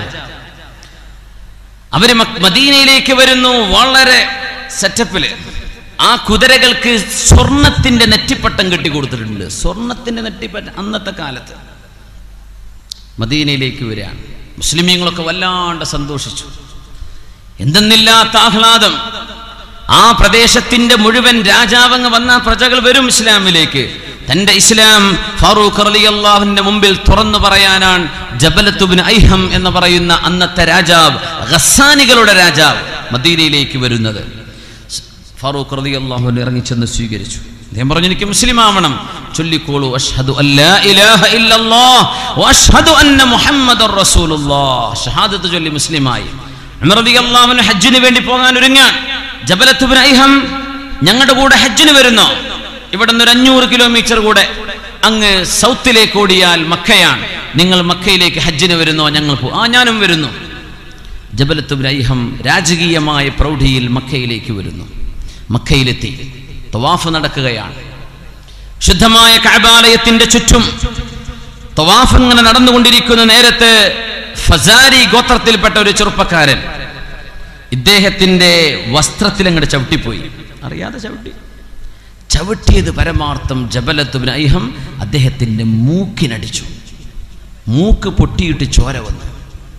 അവര് മ- മദീനയിലേക്ക് വരുന്നു വളരെ സെറ്റപ്പില് ആ കുതിരകൾക്ക് സ്വർണത്തിന്റെ നെറ്റിപ്പട്ടം കെട്ടി കൊടുത്തിട്ടുണ്ട് സ്വർണത്തിന്റെ നെറ്റിപ്പട്ടം അന്നത്തെ കാലത്ത് മദീനയിലേക്ക് വരികയാണ് മുസ്ലിമീങ്ങളൊക്കെ വല്ലാണ്ട് സന്തോഷിച്ചു എന്തെന്നില്ലാത്ത ആഹ്ലാദം ആ പ്രദേശത്തിന്റെ മുഴുവൻ രാജാവങ്ങ് വന്ന പ്രജകൾ വരും ഇസ്ലാമിലേക്ക് തന്റെ ഇസ്ലാം ഫാറൂഖ് റളിയല്ലാഹുവിന്റെ മുമ്പിൽ തുറന്നു പറയാനാണ് ജബലത്തുബിൻ ഐഹം എന്ന് പറയുന്ന അന്നത്തെ രാജാവ് ഖസാനികളുടെ രാജാവ് മദീനയിലേക്ക് വരുന്നത് ഫാറൂഖ് റളിയല്ലാഹു ഇറങ്ങിച്ചെന്ന് സ്വീകരിച്ചു അദ്ദേഹം പറഞ്ഞു എനിക്ക് മുസ്ലിം ആവണം ചൊല്ലിക്കോളൂ അഷ്ഹദു അല്ലാ ഇലാഹ ഇല്ലല്ലാഹ് വഅഷ്ഹദു അന്ന മുഹമ്മദർ റസൂലുള്ളാഹ് ഷഹാദത്ത് ചൊല്ലി മുസ്ലിമായി ഉമർ റളിയല്ലാഹു അൻഹു ഹജ്ജിന് വേണ്ടി പോകാൻ ഒരുങ്ങാൻ ജബലത്തുബ്ൻ ഐഹം ഞങ്ങളുടെ കൂടെ ഹജ്ജിന് വരുന്നു ഇവിടെ നിന്ന് ഒരു അഞ്ഞൂറ് കിലോമീറ്റർ കൂടെ അങ്ങ് സൗത്തിലേക്ക് ഓടിയാൽ മക്കയാണ് നിങ്ങൾ മക്കയിലേക്ക് ഹജ്ജിന് വരുന്നോ ഞങ്ങൾ പോ ആ ഞാനും വരുന്നു ജബലത്തുബ്രൈഹം രാജകീയമായ പ്രൗഢിയിൽ മക്കയിലേക്ക് വരുന്നു മക്കയിലെത്തി തവാഫ് നടക്കുകയാണ് ശുദ്ധമായ കഅബാലയത്തിന്റെ ചുറ്റും തവാഫ് ഇങ്ങനെ നടന്നുകൊണ്ടിരിക്കുന്ന നേരത്ത് ഫസാരി ഗോത്രത്തിൽപ്പെട്ട ഒരു ചെറുപ്പക്കാരൻ ഇദ്ദേഹത്തിന്റെ വസ്ത്രത്തിൽ അങ്ങോട്ട് ചവിട്ടിപ്പോയി അറിയാതെ ചവിട്ടി ചവിട്ടിയത് പരമാർത്ഥം ജബലത്തുബിൻ ഐഹം അദ്ദേഹത്തിന്റെ മൂക്കിനടിച്ചു മൂക്ക് പൊട്ടിയിട്ട് ചോര വന്നു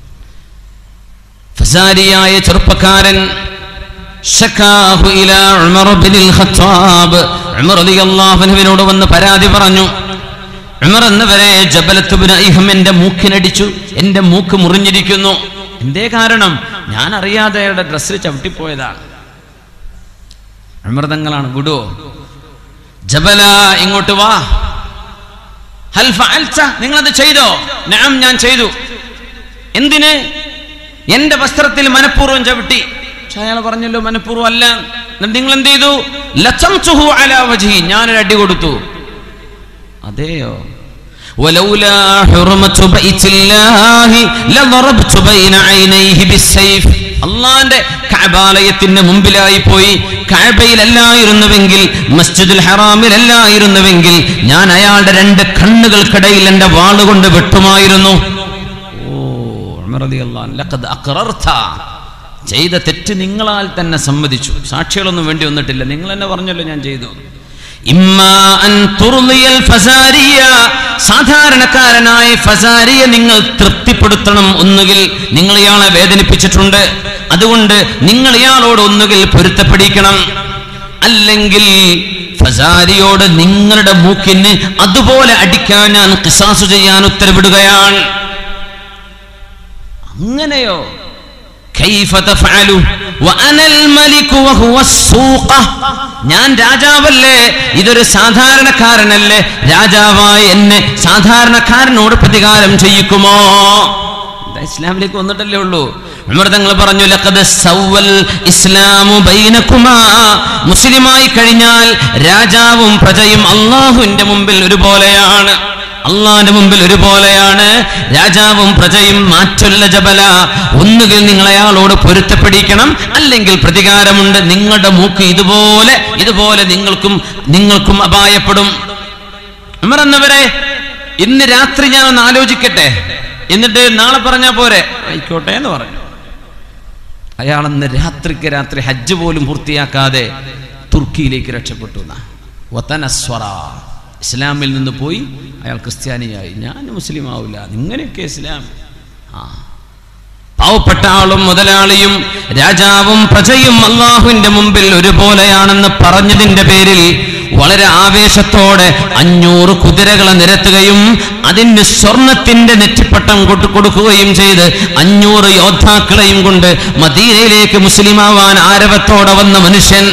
ഫസാരിയായ ചെറുപ്പക്കാരൻ ശക്കാഹു ഇലാ ഉമർ ബിനിൽ ഖത്താബ് ഉമർ റളിയല്ലാഹു അൻഹുവിനോട് വന്ന് പരാതി പറഞ്ഞു ഉമർ എന്നവരെ ജബലത്തുബിൻ ഐഹം എന്റെ മൂക്കിനടിച്ചു എന്റെ മൂക്ക് മുറിഞ്ഞിരിക്കുന്നു എന്തേ കാരണം ഞാൻ അറിയാതെ അയാളുടെ ഡ്രസ്സിൽ ചവിട്ടിപ്പോയതാണ് അമൃതങ്ങളാണ് വിടുവോ ജബല ഇങ്ങോട്ട് വാ ഹൽ ഫഅൽത നിങ്ങളത് ചെയ്തോ നഅം ഞാൻ ചെയ്തു എന്തിന് എന്റെ വസ്ത്രത്തിൽ മനഃപൂർവ്വം ചവിട്ടി പക്ഷെ അയാൾ പറഞ്ഞല്ലോ മനഃപൂർവ്വം അല്ല എന്നിട്ട് നിങ്ങൾ എന്ത് ചെയ്തു ലച്ചംസുഹു അലാ വജ്ഹി ഞാനൊരു അടി കൊടുത്തു അതെയോ ولولا حرمة بيت الله لضربت بين عينيه بالسيف അള്ളാന്റെ കഅബാലയത്തിന്റെ മുമ്പിലായി പോയി കഅബയിലല്ലായിരുന്നുവെങ്കിൽ മസ്ജിദുൽ ഹറാമിലല്ലായിരുന്നുവെങ്കിൽ ഞാൻ അയാളുടെ രണ്ട് കണ്ണുകൾക്കിടയിൽ എന്റെ വാളുകൊണ്ട് വെട്ടുമായിരുന്നു ഓ ഉമർ റളിയല്ലാഹു അൻഹു, ലഖദ് അഖറർത. ചെയ്ത തെറ്റ് നിങ്ങളാൽ തന്നെ സമ്മതിച്ചു സാക്ഷികളൊന്നും വേണ്ടി വന്നിട്ടില്ല നിങ്ങൾ തന്നെ പറഞ്ഞല്ലോ ഞാൻ ചെയ്തു ഇമ്മാ അൻ തുർളിയൽ ഫസാരിയ. സാധാരണക്കാരനായ ഫസാരിയെ നിങ്ങൾ തൃപ്തിപ്പെടുത്തണം ഒന്നുകിൽ നിങ്ങൾ ഇയാളെ വേദനിപ്പിച്ചിട്ടുണ്ട് അതുകൊണ്ട് നിങ്ങൾ ഇയാളോട് ഒന്നുകിൽ പൊരുത്തപ്പെടിക്കണം അല്ലെങ്കിൽ ഫസാരിയോട് നിങ്ങളുടെ മൂക്കിന് അതുപോലെ അടിക്കാൻ ഞാൻ കിസാസു ചെയ്യാൻ ഉത്തരവിടുകയാണ് അങ്ങനെയോ كيف تفعل وانا الملك وهو السوقة ഞാൻ രാജാവല്ലേ ഇതൊരു സാധാരണക്കാരനല്ലേ രാജാവായ എന്നെ സാധാരണക്കാരനോട് പ്രതികാരം ചെയ്യിക്കുമോ ഇതാ ഇസ്ലാമിലേക്ക് വന്നിട്ടല്ലേ ഉള്ളൂ ഉമർ തങ്ങൾ പറഞ്ഞു ലഖദ് സവ്വൽ ഇസ്ലാമു ബൈനകുമാ മുസ്ലിമായി കഴിഞ്ഞാൽ രാജാവും പ്രജയും അള്ളാഹുവിന്റെ മുമ്പിൽ ഒരുപോലെയാണ് അള്ളാന്റെ മുമ്പിൽ ഒരുപോലെയാണ് രാജാവും പ്രജയും മാറ്റൊല്ല ജബല ഒന്നുകിൽ നിങ്ങൾ അയാളോട് പൊരുത്തപ്പെടിക്കണം അല്ലെങ്കിൽ പ്രതികാരമുണ്ട് നിങ്ങളുടെ മൂക്ക് ഇതുപോലെ ഇതുപോലെ നിങ്ങൾക്കും നിങ്ങൾക്കും അപായപ്പെടും ഉമർ എന്നവരെ ഇന്ന് രാത്രി ഞാൻ ഒന്ന് ആലോചിക്കട്ടെ എന്നിട്ട് നാളെ പറഞ്ഞാ പോരെ ആയിക്കോട്ടെ എന്ന് പറഞ്ഞു അയാൾ അന്ന് രാത്രിക്ക് രാത്രി ഹജ്ജ് പോലും പൂർത്തിയാക്കാതെ തുർക്കിയിലേക്ക് രക്ഷപ്പെട്ടു എന്നാ. വതനസ്വറ. ഇസ്ലാമിൽ നിന്ന് പോയി അയാൾ ക്രിസ്ത്യാനിയായി ഞാൻ മുസ്ലിം ആവില്ല ഇങ്ങനെയൊക്കെ ഇസ്ലാം ആ പാവപ്പെട്ട ആളും മുതലാളിയും രാജാവും പ്രജയും അള്ളാഹുവിന്റെ മുമ്പിൽ ഒരുപോലെയാണെന്ന് പറഞ്ഞതിന്റെ പേരിൽ വളരെ ആവേശത്തോടെ അഞ്ഞൂറ് കുതിരകളെ നിരത്തുകയും അതിന് സ്വർണത്തിന്റെ നെറ്റിപ്പട്ടം കൊണ്ടു കൊടുക്കുകയും ചെയ്ത് അഞ്ഞൂറ് യോദ്ധാക്കളെയും കൊണ്ട് മദീനയിലേക്ക് മുസ്ലിമാവാൻ ആരവത്തോടെ വന്ന മനുഷ്യൻ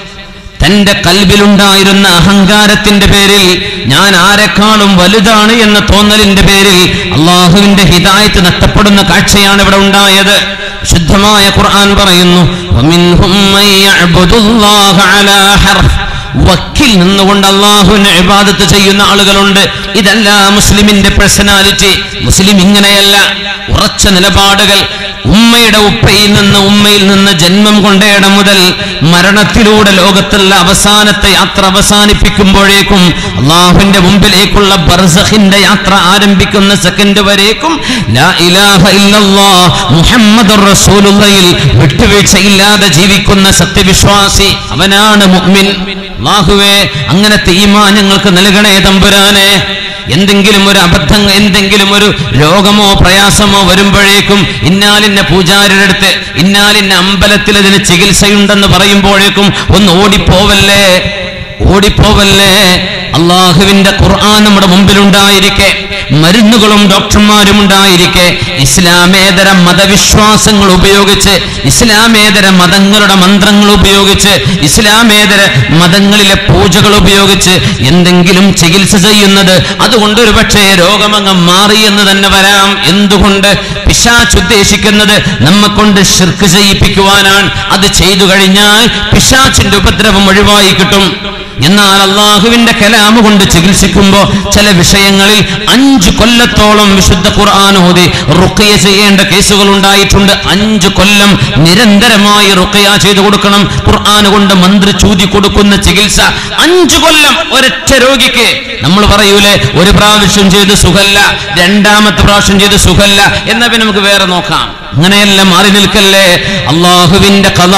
തന്റെ കൽബിലുണ്ടായിരുന്ന അഹങ്കാരത്തിന്റെ പേരിൽ ഞാൻ ആരെക്കാളും വലുതാണ് എന്ന തോന്നലിന്റെ പേരിൽ അള്ളാഹുവിന്റെ ഹിദായത്ത് നഷ്ടപ്പെടുന്ന കാഴ്ചയാണ് ഇവിടെ ഉണ്ടായത് ശുദ്ധമായ ഖുർആൻ പറയുന്നു "വമിൻഹും മൻ യഅ്ബുദുല്ലാഹ അലാ ഹർഫ്." വക്കിൽ നിന്നുകൊണ്ട് അള്ളാഹുവിനെ ഇബാദത്ത് ചെയ്യുന്ന ആളുകളുണ്ട് ഇതല്ല മുസ്ലിമിന്റെ പേഴ്സണാലിറ്റി മുസ്ലിം ഇങ്ങനെയല്ല ഉറച്ച നിലപാടുകൾ ഉമ്മയുടെ ഉപ്പയിൽ നിന്ന് ഉമ്മയിൽ നിന്ന് ജന്മം കൊണ്ടേടം മുതൽ മരണത്തിലൂടെ ലോകത്തുള്ള അവസാനത്തെ യാത്ര അവസാനിപ്പിക്കുമ്പോഴേക്കും അള്ളാഹുവിന്റെ മുമ്പിലേക്കുള്ള ബർസഖിന്റെ യാത്ര ആരംഭിക്കുന്ന സെക്കൻഡ് വരേക്കും ലാ ഇലാഹ ഇല്ലല്ലാ മുഹമ്മദുർ റസൂലുള്ളയിൽ വിട്ടുവീഴ്ചയില്ലാതെ ജീവിക്കുന്ന സത്യവിശ്വാസി അവനാണ് മുഅ്മിൻ അള്ളാഹുവേ അങ്ങനത്തെ ഈമാൻ ഞങ്ങൾക്ക് നൽകണേ തമ്പുരാനെ എന്തെങ്കിലും ഒരു അബദ്ധം എന്തെങ്കിലും ഒരു രോഗമോ പ്രയാസമോ വരുമ്പോഴേക്കും ഇന്നാലിന്ന പൂജാരിയുടെ അടുത്ത് ഇന്നാലിന്ന അമ്പലത്തിൽ അതിന് ചികിത്സയുണ്ടെന്ന് പറയുമ്പോഴേക്കും ഒന്ന് ഓടിപ്പോവല്ലേ ഓടിപ്പോവല്ലേ അള്ളാഹുവിന്റെ ഖുർആൻ നമ്മുടെ മുമ്പിലുണ്ടായിരിക്കെ മരുന്നുകളും ഡോക്ടർമാരും ഉണ്ടായിരിക്കെ ഇസ്ലാമേതര മതവിശ്വാസങ്ങൾ ഉപയോഗിച്ച് ഇസ്ലാമേതര മതങ്ങളുടെ മന്ത്രങ്ങൾ ഉപയോഗിച്ച് ഇസ്ലാമേതര മതങ്ങളിലെ പൂജകൾ ഉപയോഗിച്ച് എന്തെങ്കിലും ചികിത്സ ചെയ്യുന്നത് അതുകൊണ്ട് ഒരു പക്ഷേ രോഗമങ്ങ് മാറി എന്ന് തന്നെ വരാം എന്തുകൊണ്ട് പിശാച്ച് ഉദ്ദേശിക്കുന്നത് നമ്മെ കൊണ്ട് ഷിർക്ക് ചെയ്യിപ്പിക്കുവാനാണ് അത് ചെയ്തു കഴിഞ്ഞാൽ പിശാച്ചിന്റെ ഉപദ്രവം ഒഴിവായി കിട്ടും എന്നാൽ അള്ളാഹുവിന്റെ കലാമ് കൊണ്ട് ചികിത്സിക്കുമ്പോ ചില വിഷയങ്ങളിൽ അഞ്ചു കൊല്ലത്തോളം വിശുദ്ധ ഖുർആൻ ഓതി റുഖിയ ചെയ്യേണ്ട കേസുകൾ ഉണ്ടായിട്ടുണ്ട് അഞ്ചു കൊല്ലം നിരന്തരമായി റുഖിയ ചെയ്തു കൊടുക്കണം ഖുർആൻ കൊണ്ട് മന്ത്രി ചൂതി കൊടുക്കുന്ന ചികിത്സ അഞ്ചു കൊല്ലം ഒരൊറ്റ രോഗിക്ക് നമ്മൾ പറയൂലേ ഒരു പ്രാവശ്യം ചെയ്ത് സുഖല്ല രണ്ടാമത്തെ പ്രാവശ്യം ചെയ്ത് സുഖല്ല എന്നാ പിന്നെ നമുക്ക് വേറെ നോക്കാം അങ്ങനെയല്ല മാറി നിൽക്കല്ലേ അള്ളാഹുവിന്റെ കഥ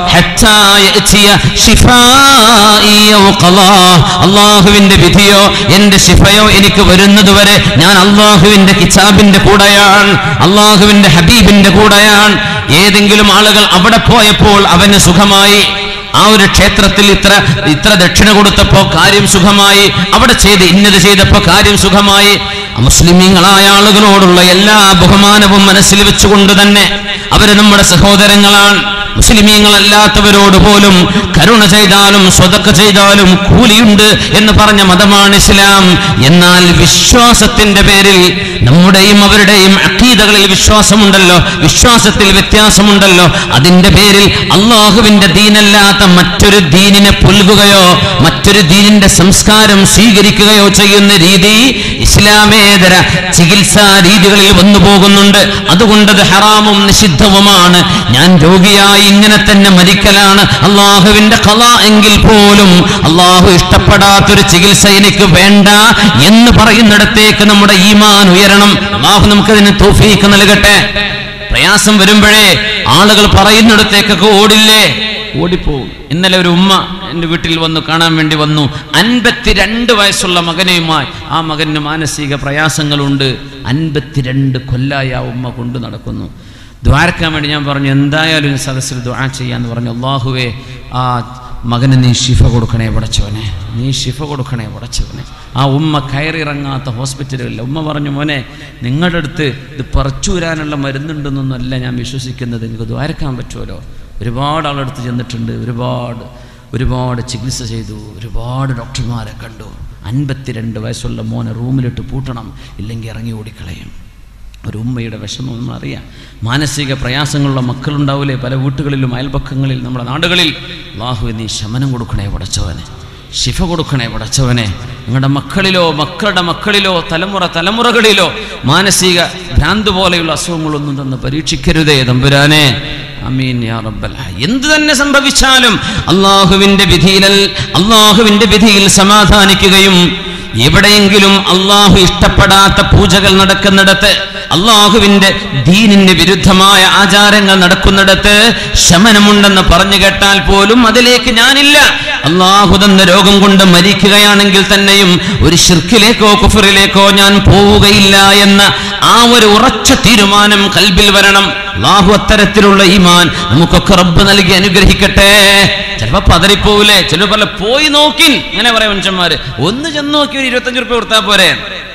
അള്ളാഹുവിന്റെ വിധിയോ എന്റെ ശിഫയോ എനിക്ക് വരുന്നത് വരെ ഞാൻ അള്ളാഹുവിന്റെ കിതാബിന്റെ കൂടെയാണ് അള്ളാഹുവിന്റെ ഹബീബിന്റെ കൂടെയാണ് ഏതെങ്കിലും ആളുകൾ അവിടെ പോയപ്പോൾ അവന് സുഖമായി ആ ഒരു ക്ഷേത്രത്തിൽ ഇത്ര ഇത്ര ദക്ഷിണ കൊടുത്തപ്പോ കാര്യം സുഖമായി അവിടെ ചെയ്ത് ഇന്നത് ചെയ്തപ്പോ കാര്യം സുഖമായി മുസ്ലിമീങ്ങളായ ആളുകളോടുള്ള എല്ലാ ബഹുമാനവും മനസ്സിൽ വെച്ചുകൊണ്ട് തന്നെ അവര് നമ്മുടെ സഹോദരങ്ങളാണ് മുസ്ലിമീങ്ങളല്ലാത്തവരോട് പോലും കരുണ ചെയ്താലും സ്വതക്ക ചെയ്താലും കൂലിയുണ്ട് എന്ന് പറഞ്ഞ മതമാണ് ഇസ്ലാം എന്നാൽ വിശ്വാസത്തിന്റെ പേരിൽ നമ്മുടെയും അവരുടെയും അക്കീതകളിൽ വിശ്വാസമുണ്ടല്ലോ വിശ്വാസത്തിൽ വ്യത്യാസമുണ്ടല്ലോ അതിന്റെ പേരിൽ അള്ളാഹുവിന്റെ ദീനല്ലാത്ത മറ്റൊരു ദീനിനെ പുൽകുകയോ മറ്റൊരു ദീനിന്റെ സംസ്കാരം സ്വീകരിക്കുകയോ ചെയ്യുന്ന രീതി ഇസ്ലാമേതര ചികിത്സാ രീതികളിൽ വന്നു പോകുന്നുണ്ട് അതുകൊണ്ടത് ഹറാമും നിഷിദ്ധവുമാണ് ഞാൻ രോഗിയായി ഇങ്ങനെ തന്നെ മരിക്കലാണ് അള്ളാഹുവിന്റെ കല എങ്കിൽ പോലും അള്ളാഹു ഇഷ്ടപ്പെടാത്തൊരു ചികിത്സ എനിക്ക് വേണ്ട എന്ന് പറയുന്നിടത്തേക്ക് നമ്മുടെ ഈമാൻ ഉയരണം അള്ളാഹു നമുക്കതിന് തോഫീക്ക് നൽകട്ടെ പ്രയാസം വരുമ്പോഴേ ആളുകൾ പറയുന്നിടത്തേക്കൊക്കെ ഓടില്ലേ ഓടിപ്പോവും ഇന്നലെ ഒരു ഉമ്മ എൻ്റെ വീട്ടിൽ വന്നു കാണാൻ വേണ്ടി വന്നു അൻപത്തിരണ്ട് വയസ്സുള്ള മകനെയുമായി ആ മകന് മാനസിക പ്രയാസങ്ങളുണ്ട് അൻപത്തിരണ്ട് കൊല്ലായി ആ ഉമ്മ കൊണ്ടു നടക്കുന്നു ദ്വാരക്കാൻ വേണ്ടി ഞാൻ പറഞ്ഞു എന്തായാലും ഈ സദസ്സിൽ ദ്വാ ചെയ്യാന്ന് പറഞ്ഞു അള്ളാഹുവേ ആ മകന് നീ ശിഫ കൊടുക്കണേ പടച്ചവനെ നീ ശിഫ കൊടുക്കണേ പടച്ചവനെ ആ ഉമ്മ കയറിയിറങ്ങാത്ത ഹോസ്പിറ്റലുകളിൽ ഉമ്മ പറഞ്ഞു മോനെ നിങ്ങളുടെ അടുത്ത് ഇത് പറിച്ചൂരാനുള്ള മരുന്നുണ്ടെന്നൊന്നുമല്ല ഞാൻ വിശ്വസിക്കുന്നത് നിങ്ങൾക്ക് ദ്വാരക്കാൻ പറ്റുമല്ലോ ഒരുപാട് ആളെടുത്ത് ചെന്നിട്ടുണ്ട് ഒരുപാട് ഒരുപാട് ചികിത്സ ചെയ്തു ഒരുപാട് ഡോക്ടർമാരെ കണ്ടു അൻപത്തിരണ്ട് വയസ്സുള്ള മോനെ റൂമിലിട്ട് പൂട്ടണം ഇല്ലെങ്കിൽ ഇറങ്ങി ഓടിക്കളയും ഒരു ഉമ്മയുടെ വിഷമം നമ്മൾ അറിയാം മാനസിക പ്രയാസങ്ങളുള്ള മക്കളുണ്ടാവില്ലേ പല വീട്ടുകളിലും അയൽപക്കങ്ങളിൽ നമ്മുടെ നാടുകളിൽ അള്ളാഹു നീ ശമനം കൊടുക്കണേ പടച്ചവനെ ശിഫ കൊടുക്കണേ പടച്ചവനെ നിങ്ങളുടെ മക്കളിലോ മക്കളുടെ മക്കളിലോ തലമുറ തലമുറകളിലോ മാനസിക ഭ്രാന്ത് പോലെയുള്ള അസുഖങ്ങളൊന്നും തന്ന് പരീക്ഷിക്കരുതേ തമ്പുരാനെ അമീൻ യാ റബ്ബൽ ആലമീൻ. എന്ത് തന്നെ സംഭവിച്ചാലും അള്ളാഹുവിന്റെ വിധിയിൽ അള്ളാഹുവിന്റെ വിധിയിൽ സമാധാനിക്കുകയും എവിടെയെങ്കിലും അള്ളാഹു ഇഷ്ടപ്പെടാത്ത പൂജകൾ നടക്കുന്നിടത്ത് അള്ളാഹുവിന്റെ ദീനിന് വിരുദ്ധമായ ആചാരങ്ങൾ നടക്കുന്നിടത്ത് ശമനമുണ്ടെന്ന് പറഞ്ഞു കേട്ടാൽ പോലും അതിലേക്ക് ഞാനില്ല അള്ളാഹു തന്ന രോഗം കൊണ്ട് മരിക്കുകയാണെങ്കിൽ തന്നെയും ഒരു ഷിർക്കിലേക്കോ കുഫറിലേക്കോ ഞാൻ പോവുകയില്ല എന്ന ആ ഒരു ഉറച്ച തീരുമാനം കൽബിൽ വരണം അള്ളാഹു അത്തരത്തിലുള്ള ഈമാൻ നമുക്കൊക്കെ റബ്ബ് നൽകി അനുഗ്രഹിക്കട്ടെ ചിലപ്പോ പതറിപ്പോവില്ലേ ചിലപ്പോ പറയില്ല, പോയി നോക്കിൻ അങ്ങനെ പറയാം മനുഷ്യന്മാര് ഒന്ന് ചെന്ന് നോക്കി ഒരു ഇരുപത്തഞ്ച് റുപ്യ കൊടുത്താൽ പോരെ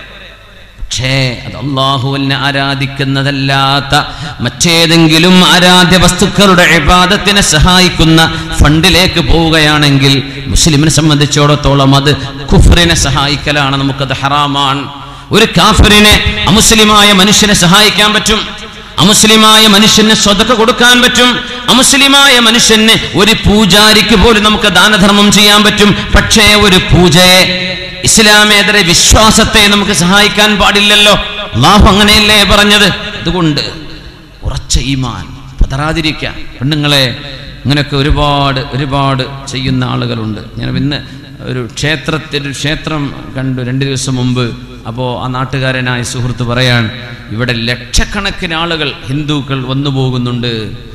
പക്ഷേ അത് അള്ളാഹുവിനെ ആരാധിക്കുന്നതല്ലാത്ത മറ്റേതെങ്കിലും ആരാധ്യ വസ്തുക്കളുടെ ഇബാദത്തിനെ സഹായിക്കുന്ന ഫണ്ടിലേക്ക് പോവുകയാണെങ്കിൽ മുസ്ലിമിനെ സംബന്ധിച്ചിടത്തോളം അത് കുഫറിനെ സഹായിക്കലാണ് നമുക്കത് ഹറാമാണ് ഒരു കാഫിറിനെ അമുസ്ലിമായ മനുഷ്യനെ സഹായിക്കാൻ പറ്റും അമുസ്ലിമായ മനുഷ്യന് സ്വതക്ക കൊടുക്കാൻ പറ്റും അമുസ്ലിമായ മനുഷ്യന് ഒരു പൂജാരിക്ക് പോലും നമുക്ക് ദാനധർമ്മം ചെയ്യാൻ പറ്റും പക്ഷേ ഒരു പൂജയെ ഇസ്ലാമേതര വിശ്വാസത്തെ നമുക്ക് സഹായിക്കാൻ പാടില്ലല്ലോ അള്ളാഹു അങ്ങനെയല്ലേ പറഞ്ഞത് അതുകൊണ്ട് ഉറച്ച ഈമാൻ പതറാതിരിക്കുക പെണ്ണുങ്ങളെ ഇങ്ങനെയൊക്കെ ഒരുപാട് ഒരുപാട് ചെയ്യുന്ന ആളുകളുണ്ട് ഞാൻ ഇന്ന് ഒരു ക്ഷേത്രത്തിൽ ഒരു ക്ഷേത്രം കണ്ടു രണ്ട് ദിവസം മുമ്പ് അപ്പോൾ ആ നാട്ടുകാരനായ സുഹൃത്ത് പറയാൻ ഇവിടെ ലക്ഷക്കണക്കിന് ആളുകൾ ഹിന്ദുക്കൾ വന്നു പോകുന്നുണ്ട്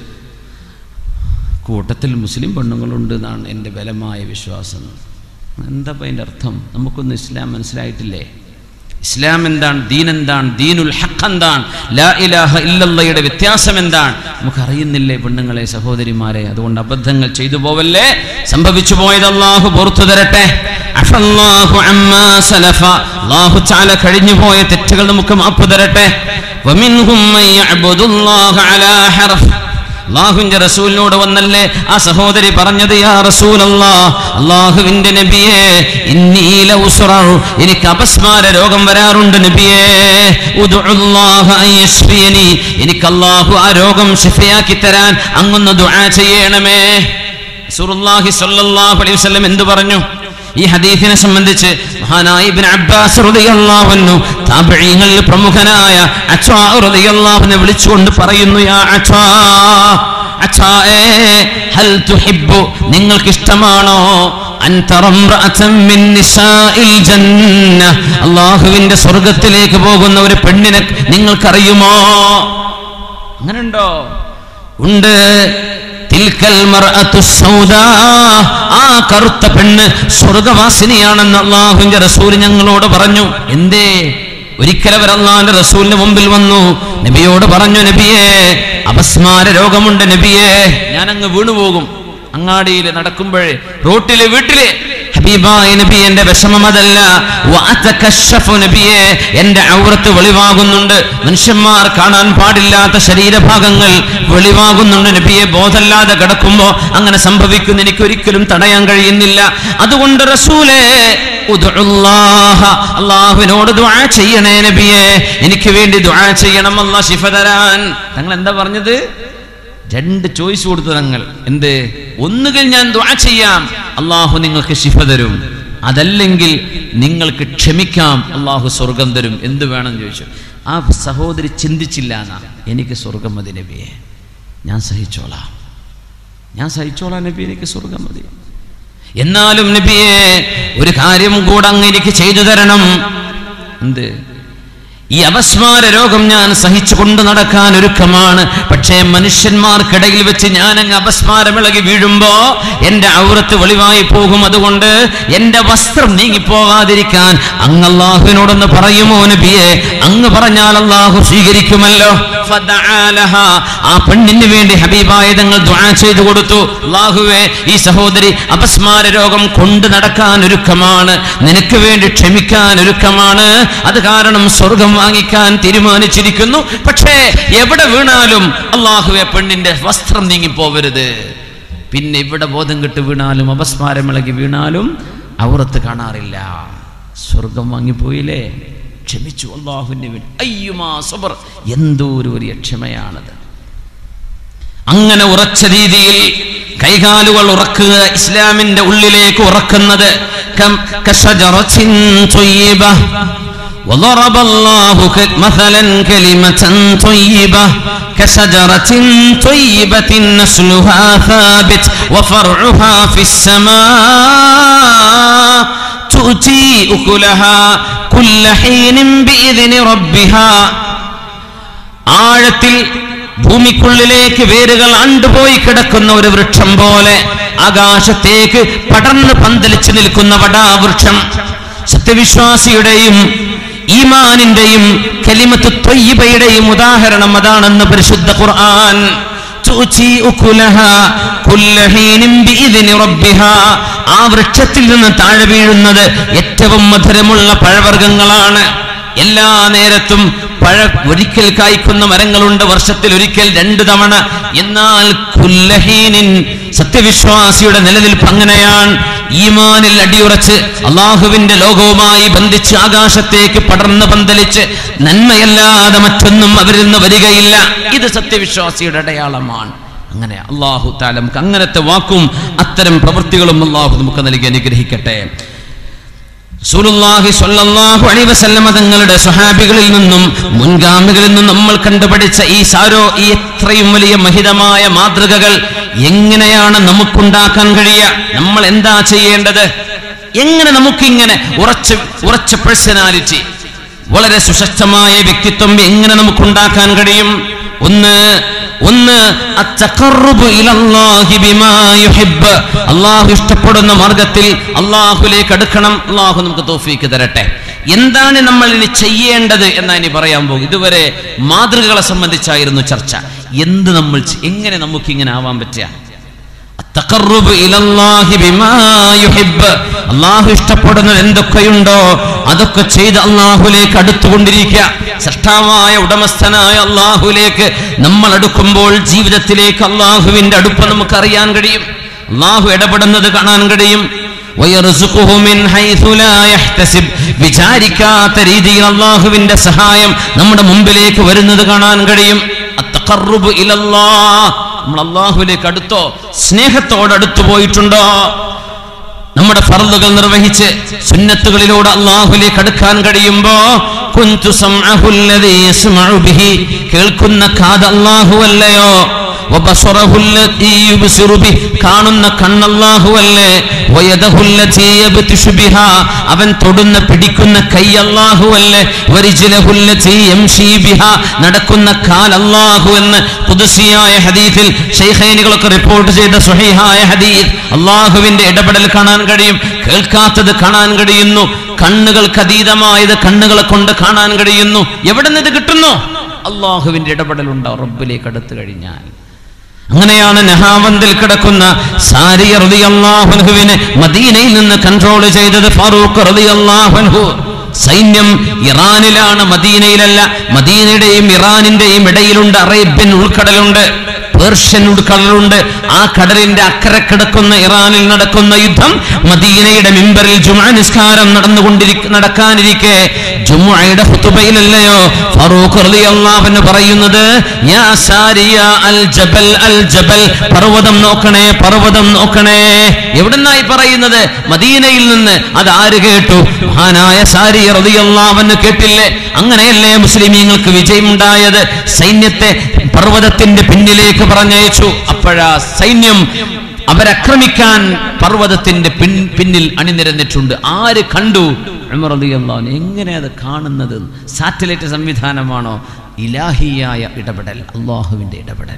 കൂട്ടത്തിൽ മുസ്ലിം പെണ്ണുങ്ങളുണ്ട് എന്നാണ് എൻ്റെ ബലമായ വിശ്വാസം എന്താ ഇപ്പം അതിൻ്റെ അർത്ഥം നമുക്കൊന്നും ഇസ്ലാം മനസ്സിലായിട്ടില്ലേ ഇസ്ലാം എന്താണ് ദീൻ എന്താണ് ദീനുൽ ഹക്ക് എന്താണ് ലാ ഇലാഹ ഇല്ലല്ലയുടെ വ്യത്യാസം എന്താണ് നമുക്ക് അറിയുന്നില്ലേ പെണ്ണുങ്ങളെ സഹോദരിമാരെ അതുകൊണ്ട് അബദ്ധങ്ങൾ ചെയ്തു പോവല്ലേ സംഭവിച്ചു പോയത് അള്ളാഹു പുറത്തു തരട്ടെ അഫല്ലാഹു അമ്മാ സലഫ അള്ളാഹു ചാല കഴിഞ്ഞു പോയ തെറ്റുകൾ നമുക്ക് മാപ്പ് തരട്ടെ വമിൻഹും മൻ യഅ്ബുദുല്ലാഹ അലാ ഹർഫ് അള്ളാഹുവിന്റെ റസൂലിനോട് വന്നല്ലേ ആ സഹോദരി പറഞ്ഞത് യാ റസൂലല്ലാ അള്ളാഹുവിന്റെ നബിയെ ഇന്നീല ഉസ്റഉ എനിക്ക് അപസ്മാര രോഗം വരാറുണ്ട് നബിയെ ഉദ്ഉല്ലാഹ അൻ യശ്ഫിയനി എനിക്ക് അള്ളാഹു ആ രോഗം ശിഫയാക്കി തരാൻ അങ്ങൊന്ന് ദുആ ചെയ്യണമേ റസൂലുള്ളാഹി സ്വല്ലല്ലാഹു അലൈഹി വസല്ലം എന്തു പറഞ്ഞു ഈ ഹദീസിനെ സംബന്ധിച്ച് മഹാനായ ഇബ്നു അബ്ബാസ് റളിയല്ലാഹു അൻഹു താബഈങ്ങളിൽ പ്രമുഖനായ അച്ഛാ റളിയല്ലാഹു അൻഹു വിളിച്ചുകൊണ്ട് പറയുന്നു യാ അച്ഛാ അച്ഛായേ ഹൽ തുഹിബ്ബു നിങ്ങൾക്ക് ഇഷ്ടമാണോ അൻ തറ ഇംറഅതൻ മിൻ നിസാഇൽ ജന്ന അല്ലാഹുവിന്റെ സ്വർഗ്ഗത്തിലേക്ക് പോകുന്ന ഒരു പെണ്ണിനെ നിങ്ങൾക്കറിയുമോ അങ്ങനെ ഉണ്ടോ ഉണ്ട് തിൽക്കൽ മർഅത്തു സൗദാ ആ കറുത്ത പെണ്ണ് സ്വർഗവാസിനിയാണെന്ന് അള്ളാഹുവിന്റെ റസൂൽ ഞങ്ങളോട് പറഞ്ഞു എന്തേ ഒരിക്കൽ അവർ അള്ളാഹിന്റെ റസൂലിന് മുമ്പിൽ വന്നു നബിയോട് പറഞ്ഞു നബിയെ അപസ്മാര രോഗമുണ്ട് നബിയെ ഞാൻ അങ്ങ് വീണുപോകും അങ്ങാടിയിൽ നടക്കുമ്പോഴേ റോട്ടില് വീട്ടില് ഹബീബായ നബി എന്റെ വിഷമം അതല്ല വഅതകശഫു നബിയെ എന്റെ ഔറത്ത് വെളിവാകുന്നുണ്ട് മനുഷ്യന്മാർ കാണാൻ പാടില്ലാത്ത ശരീരഭാഗങ്ങൾ വെളിവാകുന്നുണ്ട് നബിയെ ബോധല്ലാതെ കിടക്കുമ്പോ അങ്ങനെ സംഭവിക്കുന്ന എനിക്ക് ഒരിക്കലും തടയാൻ കഴിയുന്നില്ല അതുകൊണ്ട് റസൂലേ ഉദ്ഉല്ലാഹ, അള്ളാഹുവിനോട് ദുആ ചെയ്യണേ നബിയെ എനിക്ക് വേണ്ടി ദുആ ചെയ്യണം അല്ലാഹ് ശിഫ തരാൻ തങ്ങൾ എന്താ പറഞ്ഞത് രണ്ട് ചോയ്സ് കൊടുത്തു തങ്ങൾ എന്ത് ഒന്നുകിൽ ഞാൻ ദുആ ചെയ്യാം അള്ളാഹു നിങ്ങൾക്ക് ശിഫ തരും അതല്ലെങ്കിൽ നിങ്ങൾക്ക് ക്ഷമിക്കാം അള്ളാഹു സ്വർഗം തരും എന്ത് വേണം ചോദിച്ചു ആ സഹോദരി ചിന്തിച്ചില്ല എന്നാ എനിക്ക് സ്വർഗം മതി നബിയെ ഞാൻ സഹിച്ചോളാം ഞാൻ സഹിച്ചോളാം നബി എനിക്ക് സ്വർഗം മതി എന്നാലും നബിയെ ഒരു കാര്യം കൂടെ അങ്ങ് എനിക്ക് ചെയ്തു തരണം എന്ത് ഈ അപസ്മാര രോഗം ഞാൻ സഹിച്ചു കൊണ്ട് നടക്കാൻ ഒരുക്കമാണ് പക്ഷേ മനുഷ്യന്മാർക്കിടയിൽ വെച്ച് ഞാൻ അങ്ങ് അപസ്മാരമിളകി വീഴുമ്പോ എന്റെ ഔറത്ത് വെളിവായി പോകും അതുകൊണ്ട് എന്റെ വസ്ത്രം നീങ്ങിപ്പോകാതിരിക്കാൻ അങ്ങ് അള്ളാഹുവിനോടൊന്ന് പറയുമോ നബിയെ അങ്ങ് പറഞ്ഞാൽ അള്ളാഹു സ്വീകരിക്കുമല്ലോ ഫദഅലഹ. ആ പെണ്ണിന് വേണ്ടി ഹബീബായ തങ്ങൾ ദുആ ചെയ്തു കൊടുത്തു അള്ളാഹുവേ ഈ സഹോദരി അപസ്മാര രോഗം കൊണ്ട് നടക്കാൻ ഒരുക്കമാണ് നിനക്ക് വേണ്ടി ക്ഷമിക്കാൻ ഒരുക്കമാണ് അത് കാരണം സ്വർഗം വാങ്ങിക്കാൻ തീരുമാനിച്ചിരിക്കുന്നു പക്ഷേ എവിടെ വീണാലും അള്ളാഹുവെ പെണ്ണിന്റെ വസ്ത്രം നീങ്ങിപ്പോവരുത് പിന്നെ ഇവിടെ ബോധം കെട്ട് വീണാലും അപസ്മാരം ഇളകി വീണാലും ഔറത്ത് കാണാറില്ല സ്വർഗം വാങ്ങിപ്പോയില്ലേ ക്ഷമിച്ചു അള്ളാഹുവിന്റെ വേണ്ടി അയ്യുമാ സബർ എന്തോ ഒരു വലിയ ക്ഷമയാണത് അങ്ങനെ ഉറച്ച രീതിയിൽ കൈകാലുകൾ ഉറക്കുക ഇസ്ലാമിന്റെ ഉള്ളിലേക്ക് ഉറക്കുന്നത് കം- കശജറത്തിൻ ത്വയ്യിബ. وضرب الله ك- مثلا كلمة طيبة كشجرة طيبة نسلها ثابت وفرعها في السماء تؤتي أكلها كل حين بإذن ربها ആഴത്തിൽ ഭൂമിക്കുള്ളിലേക്ക് വേരുകൾ അണ്ടുപോയി കിടക്കുന്ന ഒരു വൃക്ഷം പോലെ ആകാശത്തേക്ക് പടർന്ന് പന്തലിച്ചു നിൽക്കുന്ന വടാവൃക്ഷം സത്യവിശ്വാസിയുടെയും ഈമാനിന്റെയും കലിമത്ത് ത്വയ്യിബയുടെയും ഉദാഹരണം അതാണെന്ന് പരിശുദ്ധ ഖുർആൻ تؤتي أكلها كل حين بإذن ربها ആ വൃക്ഷത്തിൽ നിന്ന് താഴെ വീഴുന്നത് ഏറ്റവും മധുരമുള്ള പഴവർഗ്ഗങ്ങളാണ് എല്ലാ നേരത്തും പഴ ഒരിക്കൽ കായ്ക്കുന്ന മരങ്ങളുണ്ട് വർഷത്തിൽ ഒരിക്കൽ രണ്ടു തവണ എന്നാൽ കുല്ലഹീനിൻ സത്യവിശ്വാസിയുടെ നിലനിൽപ്പ് അങ്ങനെയാണ് ഈമാനിൽ അടിയുറച്ച് അള്ളാഹുവിന്റെ ലോകവുമായി ബന്ധിച്ച് ആകാശത്തേക്ക് പടർന്ന് പന്തലിച്ച് നന്മയല്ലാതെ മറ്റൊന്നും അവരിൽ നിന്ന് വരികയില്ല ഇത് സത്യവിശ്വാസിയുടെ അടയാളമാണ് അങ്ങനെ അള്ളാഹു താല നമുക്ക് അങ്ങനത്തെ വാക്കും അത്തരം പ്രവൃത്തികളും അള്ളാഹു നമുക്ക് നൽകി അനുഗ്രഹിക്കട്ടെ റസൂലുള്ളാഹി സ്വല്ലല്ലാഹു അലൈഹി വസല്ലമ തങ്ങളുടെ സ്വഹാബികളിൽ നിന്നും മുൻഗാമികളിൽ നിന്നും നമ്മൾ കണ്ടുപഠിച്ച ഈ സാരോ ഈ എത്രയും വലിയ മഹിതമായ മാതൃകകൾ എങ്ങനെയാണ് നമുക്കുണ്ടാക്കാൻ കഴിയുക നമ്മൾ എന്താ ചെയ്യേണ്ടത് എങ്ങനെ നമുക്കിങ്ങനെ ഉറച്ച ഉറച്ച പേഴ്സണാലിറ്റി വളരെ സുശക്തമായ വ്യക്തിത്വം എങ്ങനെ നമുക്കുണ്ടാക്കാൻ കഴിയും ഒന്ന് ഒന്ന് അത്തഖറുബു ഇലല്ലാഹി ബിമാ യുഹിബ്ബ് അള്ളാഹു ഇഷ്ടപ്പെടുന്ന മാർഗത്തിൽ അള്ളാഹുലേക്ക് അടുക്കണം അള്ളാഹു നമുക്ക് തോഫീക്ക് തരട്ടെ എന്താണ് നമ്മൾ ഇനി ചെയ്യേണ്ടത് എന്നാ ഇനി പറയാൻ പോകും ഇതുവരെ മാതൃകകളെ സംബന്ധിച്ചായിരുന്നു ചർച്ച എന്ത് നമ്മൾ ചെ- എങ്ങനെ നമുക്ക് ഇങ്ങനെ ആവാൻ പറ്റുക അത്തഖറുബ് ഇലല്ലാഹി ബിമാ യുഹിബ്ബ്. അള്ളാഹു ഇഷ്ടപ്പെടുന്നത് എന്തൊക്കെയുണ്ടോ അതൊക്കെ ചെയ്ത് അള്ളാഹുലേക്ക് അടുത്തുകൊണ്ടിരിക്കുക സൃഷ്ടാവായ ഉടമസ്ഥനായ അള്ളാഹുലേക്ക് നമ്മൾ അടുക്കുമ്പോൾ ജീവിതത്തിലേക്ക് അള്ളാഹുവിന്റെ അടുപ്പ് നമുക്ക് അറിയാൻ കഴിയും അള്ളാഹു ഇടപെടുന്നത് കാണാൻ കഴിയും വയർസുഖുഹു മിൻ ഹൈഥു ലാ യഹ്തസിബ്. വിചാരിക്കാത്ത രീതിയിൽ അള്ളാഹുവിന്റെ സഹായം നമ്മുടെ മുമ്പിലേക്ക് വരുന്നത് കാണാൻ കഴിയും അത്തഖറുബ് ഇലല്ലാഹ് നമ്മൾ അള്ളാഹുലേക്ക് അടുത്തോ സ്നേഹത്തോട് അടുത്തു പോയിട്ടുണ്ടോ നമ്മുടെ ഫർദുകൾ നിർവഹിച്ച് സുന്നത്തുകളിലൂടെ അള്ളാഹുലേക്ക് അടുക്കാൻ കഴിയുമ്പോ കുന്തു സംഅഹുല്ലദീ യസ്മഉ ബിഹി കേൾക്കുന്ന കാത് അല്ലാഹുവല്ലയോ വബസറഹുല്ലദീ യുബ്സിറു ബിഹി കാണുന്ന കണ്ണല്ലാഹുവല്ലേ വയദഹുല്ലതീ യബ്തിഷു ബിഹാ അവൻ തൊടുന്ന പിടിക്കുന്ന കൈ അല്ലാഹുവല്ലേ വരിജ്ലഹുല്ലതീ യംശീ ബിഹാ നടക്കുന്ന കാൽ അല്ലാഹു എന്ന് ഖുദ്സിയായ ഹദീസിൽ ശൈഖൈനികളൊക്കെ റിപ്പോർട്ട് ചെയ്ത സ്വഹീഹായ ഹദീസ് അള്ളാഹുവിന്റെ ഇടപെടൽ കാണാൻ കഴിയും കേൾക്കാത്തത് കാണാൻ കഴിയുന്നു കണ്ണുകൾക്ക് അതീതമായത് കണ്ണുകളെ കൊണ്ട് കാണാൻ കഴിയുന്നു എവിടെ നിന്ന് ഇത് കിട്ടുന്നു അള്ളാഹുവിന്റെ ഇടപെടൽ ഉണ്ടാവും റബ്ബിലേക്ക് അടുത്തു കഴിഞ്ഞാൽ അങ്ങനെയാണ് നഹാവന്തിൽ കിടക്കുന്ന സാരി റളിയല്ലാഹുവിനെ മദീനയിൽ നിന്ന് കൺട്രോൾ ചെയ്തത് ഫാറൂഖ് റളിയല്ലാഹു സൈന്യം ഇറാനിലാണ് മദീനയിലല്ല മദീനയുടെയും ഇറാനിന്റെയും ഇടയിലുണ്ട് അറേബ്യൻ ഉൾക്കടലുണ്ട് പേർഷ്യൻ ഉൾക്കടലുണ്ട് ആ കടലിന്റെ അക്കരെ കിടക്കുന്ന ഇറാനിൽ നടക്കുന്ന യുദ്ധം മദീനയുടെ മിമ്പറിൽ ജുമാ നിസ്കാരം നടന്നുകൊണ്ടിരിക്ക നടക്കാനിരിക്കെ ജുമുഅയുടെ ഹുതുബയിലല്ലയോ ഫറൂഖ് റളിയല്ലാഹു അൻഹു പറയുന്നത് യാ സാരിയ അൽ ജബൽ അൽ ജബൽ പർവ്വതം നോക്കണേ പർവ്വതം നോക്കണേ എവിടുന്നായി പറയുന്നത് മദീനയിൽ നിന്ന് അത് ആര് കേട്ടു മഹാനായ സാരി റളിയല്ലാഹു അൻഹു കേട്ടില്ലേ അങ്ങനെയല്ലേ മുസ്ലിമീങ്ങൾക്ക് വിജയമുണ്ടായത് സൈന്യത്തെ പർവ്വതത്തിന്റെ പിന്നിലേക്ക് പറഞ്ഞയച്ചു അപ്പോഴാ സൈന്യം അവരക്രമിക്കാൻ പർവ്വതത്തിന്റെ പിൻ പിന്നിൽ അണിനിരന്നിട്ടുണ്ട് ആര് കണ്ടു ഉമർ റളിയല്ലാഹു അൻഹു എങ്ങനെ അത് കാണുന്നത് സാറ്റലൈറ്റ് സംവിധാനമാണോ ഇലാഹിയായ ഇടപെടൽ അള്ളാഹുവിന്റെ ഇടപെടൽ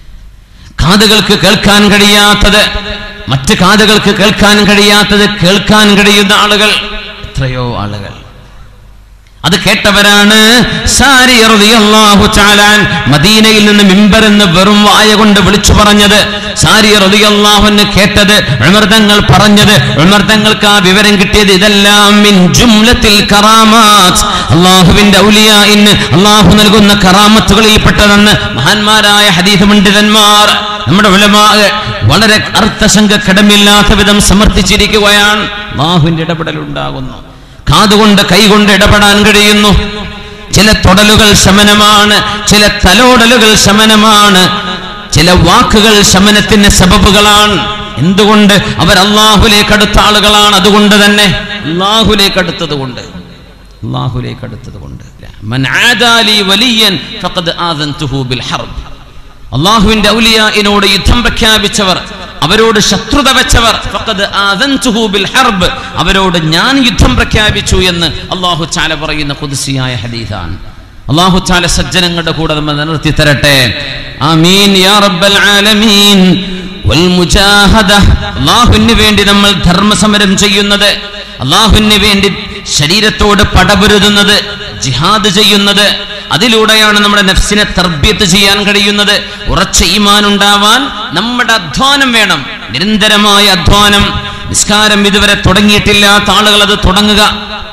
കാതുകൾക്ക് കേൾക്കാൻ കഴിയാത്തത് മറ്റ് കാതുകൾക്ക് കേൾക്കാൻ കഴിയാത്തത് കേൾക്കാൻ കഴിയുന്ന ആളുകൾ എത്രയോ ആളുകൾ അത് കേട്ടവരാണ് സാരി റളിയല്ലാഹു തആലാൻ മദീനയിൽ നിന്ന് മിമ്പർ എന്ന് വെറും വായ കൊണ്ട് വിളിച്ചു പറഞ്ഞത് സാരി റളിയല്ലാഹുവിന് കേട്ടത് ഉമർ തങ്ങൾ പറഞ്ഞത് ഉമർ തങ്ങൾക്ക് ആ വിവരം കിട്ടിയത് ഇതെല്ലാം മിൻ ജുംലത്തിൽ കറാമാത്ത് അള്ളാഹുവിന്റെ ഔലിയായിന് അള്ളാഹു നൽകുന്ന കറാമത്തുകളിൽപ്പെട്ടതെന്ന് മഹാന്മാരായ ഹദീസ് പണ്ഡിതന്മാർ നമ്മുടെ ഉലമാ വളരെ അർത്ഥശങ്ക കടമില്ലാത്ത വിധം സമർത്ഥിച്ചിരിക്കുകയാണ് അള്ളാഹുവിന്റെ ഇടപെടൽ ഉണ്ടാകുന്നു കാതുകൊണ്ട് കൈകൊണ്ട് ഇടപെടാൻ കഴിയുന്നു ചില തൊടലുകൾ ശമനമാണ് ചില തലോടലുകൾ ശമനമാണ് ചില വാക്കുകൾ ശമനത്തിന് സബബുകളാണ് എന്തുകൊണ്ട് അവർ അള്ളാഹുലേക്ക് അടുത്ത ആളുകളാണ് അതുകൊണ്ട് തന്നെ അള്ളാഹുലേക്ക് അടുത്തത് കൊണ്ട് അള്ളാഹുലേക്ക് അടുത്തത് കൊണ്ട് മൻ ആദാലി വലിയൻ ഫഖദ് ആദൻതുഹു ബിൽ ഹർബ് അള്ളാഹുവിന്റെ ഔലിയായിനോട് യുദ്ധം പ്രഖ്യാപിച്ചവർ അവരോട് ശത്രുത വെച്ചവർ ഫഖദ് ആദൻതുഹു ബിൽ ഹർബ് അവരോട് ഞാൻ യുദ്ധം പ്രഖ്യാപിച്ചു എന്ന് അള്ളാഹു ചാല പറയുന്ന ഖുദ്സിയായ ഹദീസാണ് അള്ളാഹു ചാല സജ്ജനങ്ങളുടെ കൂടെ നമ്മൾ നിലനിർത്തി തരട്ടെ ആമീൻ യാ റബ്ബൽ ആലമീൻ വൽ മുജാഹദ അള്ളാഹുവിന് വേണ്ടി നമ്മൾ ധർമ്മസമരം ചെയ്യുന്നത് അള്ളാഹുവിന് വേണ്ടി ശരീരത്തോട് പടപൊരുതുന്നത് ജിഹാദ് ചെയ്യുന്നത് അതിലൂടെയാണ് നമ്മുടെ നഫ്സിനെ തർബ്യത്ത് ചെയ്യാൻ കഴിയുന്നത് ഉറച്ച ഈമാൻ ഉണ്ടാവാൻ നമ്മുടെ അധ്വാനം വേണം നിരന്തരമായ അധ്വാനം നിസ്കാരം ഇതുവരെ തുടങ്ങിയിട്ടില്ലാത്ത ആളുകൾ അത് തുടങ്ങുക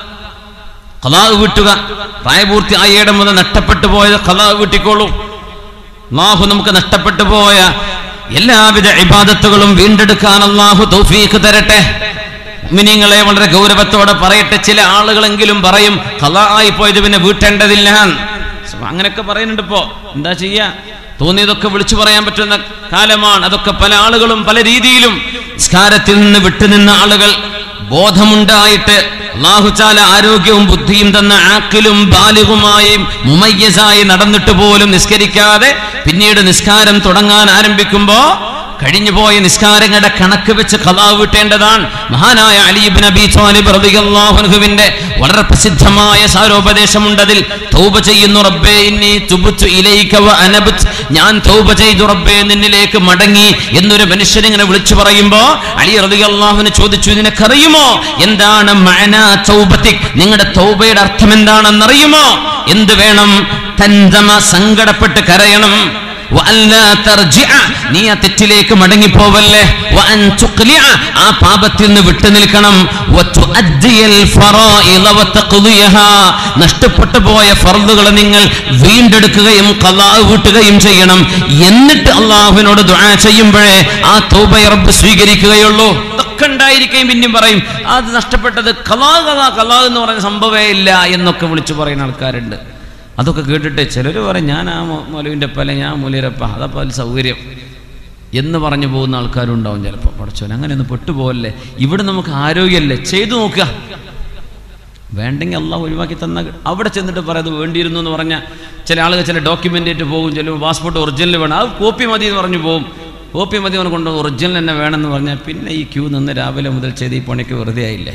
കലാവ് വീട്ടുക പ്രായപൂർത്തി ആയേടെ മുതൽ നഷ്ടപ്പെട്ടു പോയത് കലാവ് വീട്ടിക്കോളൂ അള്ളാഹു നമുക്ക് നഷ്ടപ്പെട്ടു പോയ എല്ലാവിധ ഇബാദത്തുകളും വീണ്ടെടുക്കാൻ അള്ളാഹു തൗഫീഖ് തരട്ടെ മിനിങ്ങളെ വളരെ ഗൗരവത്തോടെ പറയട്ടെ ചില ആളുകളെങ്കിലും പറയും കലായി പോയത് പിന്നെ വീട്ടേണ്ടതില്ല അങ്ങനെയൊക്കെ പറയുന്നുണ്ട് ഇപ്പോ എന്താ ചെയ്യാ തോന്നിയതൊക്കെ വിളിച്ചു പറയാൻ പറ്റുന്ന കാലമാണ് അതൊക്കെ പല ആളുകളും പല രീതിയിലും നിസ്കാരത്തിൽ നിന്ന് വിട്ടുനിന്ന ആളുകൾ ബോധമുണ്ടായിട്ട് അള്ളാഹുചാല ആരോഗ്യവും ബുദ്ധിയും തന്ന ആക്കിലും ബാലികുമായും മുമയ്യസായി നടന്നിട്ട് പോലും നിസ്കരിക്കാതെ പിന്നീട് നിസ്കാരം തുടങ്ങാൻ ആരംഭിക്കുമ്പോ കഴിഞ്ഞുപോയ നിസ്കാരങ്ങളുടെ കണക്ക് വെച്ച് കലാവ് വിട്ടേണ്ടതാണ് മഹാനായ അലീബ് നബി ത്വാലിബ് റളിയല്ലാഹുവിന്റെ വളരെ പ്രസിദ്ധമായ സാരോപദേശമുണ്ട് അതിൽ തൗബ ചെയ്യുന്നു റബ്ബേ ഇന്നി തുബ്തു ഇലൈക വ അനബ്ത് ഞാൻ തൗബ ചെയ്തു റബ്ബേ നിന്നിലേക്ക് മടങ്ങി എന്നൊരു മനുഷ്യൻ ഇങ്ങനെ വിളിച്ചു പറയുമ്പോ അലി റളിയല്ലാഹുവിനെ ചോദിച്ചു നിനക്കറിയുമോ എന്താണ് മഅന തൗബത്തിക് നിങ്ങളുടെ തൗബയുടെ അർത്ഥം എന്താണെന്നറിയുമോ എന്ത് വേണം തന്തമ സങ്കടപ്പെട്ട് കരയണം വഅല്ലാ തർജിഅ നീ ആ തെറ്റിലേക്ക് മടങ്ങിപ്പോവല്ലേ വഅൻ തുഖ്ലിഅ ആ പാപത്തിൽ നിന്ന് വിട്ടു നിൽക്കണം വതുഅദ്ദിയൽ ഫറായിള വതഖ്ദിയഹാ നഷ്ടപ്പെട്ടു പോയ ഫർളുകൾ നിങ്ങൾ വീണ്ടെടുക്കുകയും ഖലാ വീട്ടുകയും ചെയ്യണം എന്നിട്ട് അള്ളാഹുവിനോട് ദുആ ചെയ്യുമ്പോഴേ ആ തൗബ റബ്ബ് സ്വീകരിക്കുകയുള്ളൂ ഇതൊക്കെ ഉണ്ടായിരിക്കുകയും പിന്നെയും പറയും അത് നഷ്ടപ്പെട്ടത് കലാ കലാ കലാ എന്ന് പറയുന്ന സംഭവമേ ഇല്ല എന്നൊക്കെ വിളിച്ചു പറയുന്ന ആൾക്കാരുണ്ട് അതൊക്കെ കേട്ടിട്ട് ചിലർ പറയും ഞാൻ ആ മൊലുവിൻ്റെ പല ഞാൻ മുലിരപ്പ അതപ്പോൾ അതിൽ സൗകര്യം എന്ന് പറഞ്ഞു പോകുന്ന ആൾക്കാരും ഉണ്ടാവും ചിലപ്പോൾ പഠിച്ചോൻ അങ്ങനെ ഒന്ന് പെട്ടുപോകല്ലേ ഇവിടെ നമുക്ക് ആരോഗ്യമല്ലേ ചെയ്തു നോക്കുക വേണ്ടെങ്കിൽ അള്ളാഹ് ഒഴിവാക്കി തന്ന അവിടെ ചെന്നിട്ട് പറയാത് വേണ്ടിയിരുന്നു എന്ന് പറഞ്ഞാൽ ചില ആളുകൾ ചില ഡോക്യുമെൻ്റ് ആയിട്ട് പോകും ചിലപ്പോൾ പാസ്പോർട്ട് ഒറിജിനൽ വേണം അത് കോപ്പി മതി എന്ന് പറഞ്ഞു പോകും കോപ്പി മതി എന്ന് കൊണ്ട് ഒറിജിനൽ തന്നെ വേണമെന്ന് പറഞ്ഞാൽ പിന്നെ ഈ ക്യൂ നിന്ന് രാവിലെ മുതൽ ചെയ്ത് ഈ പണിക്ക് വെറുതെ ആയില്ലേ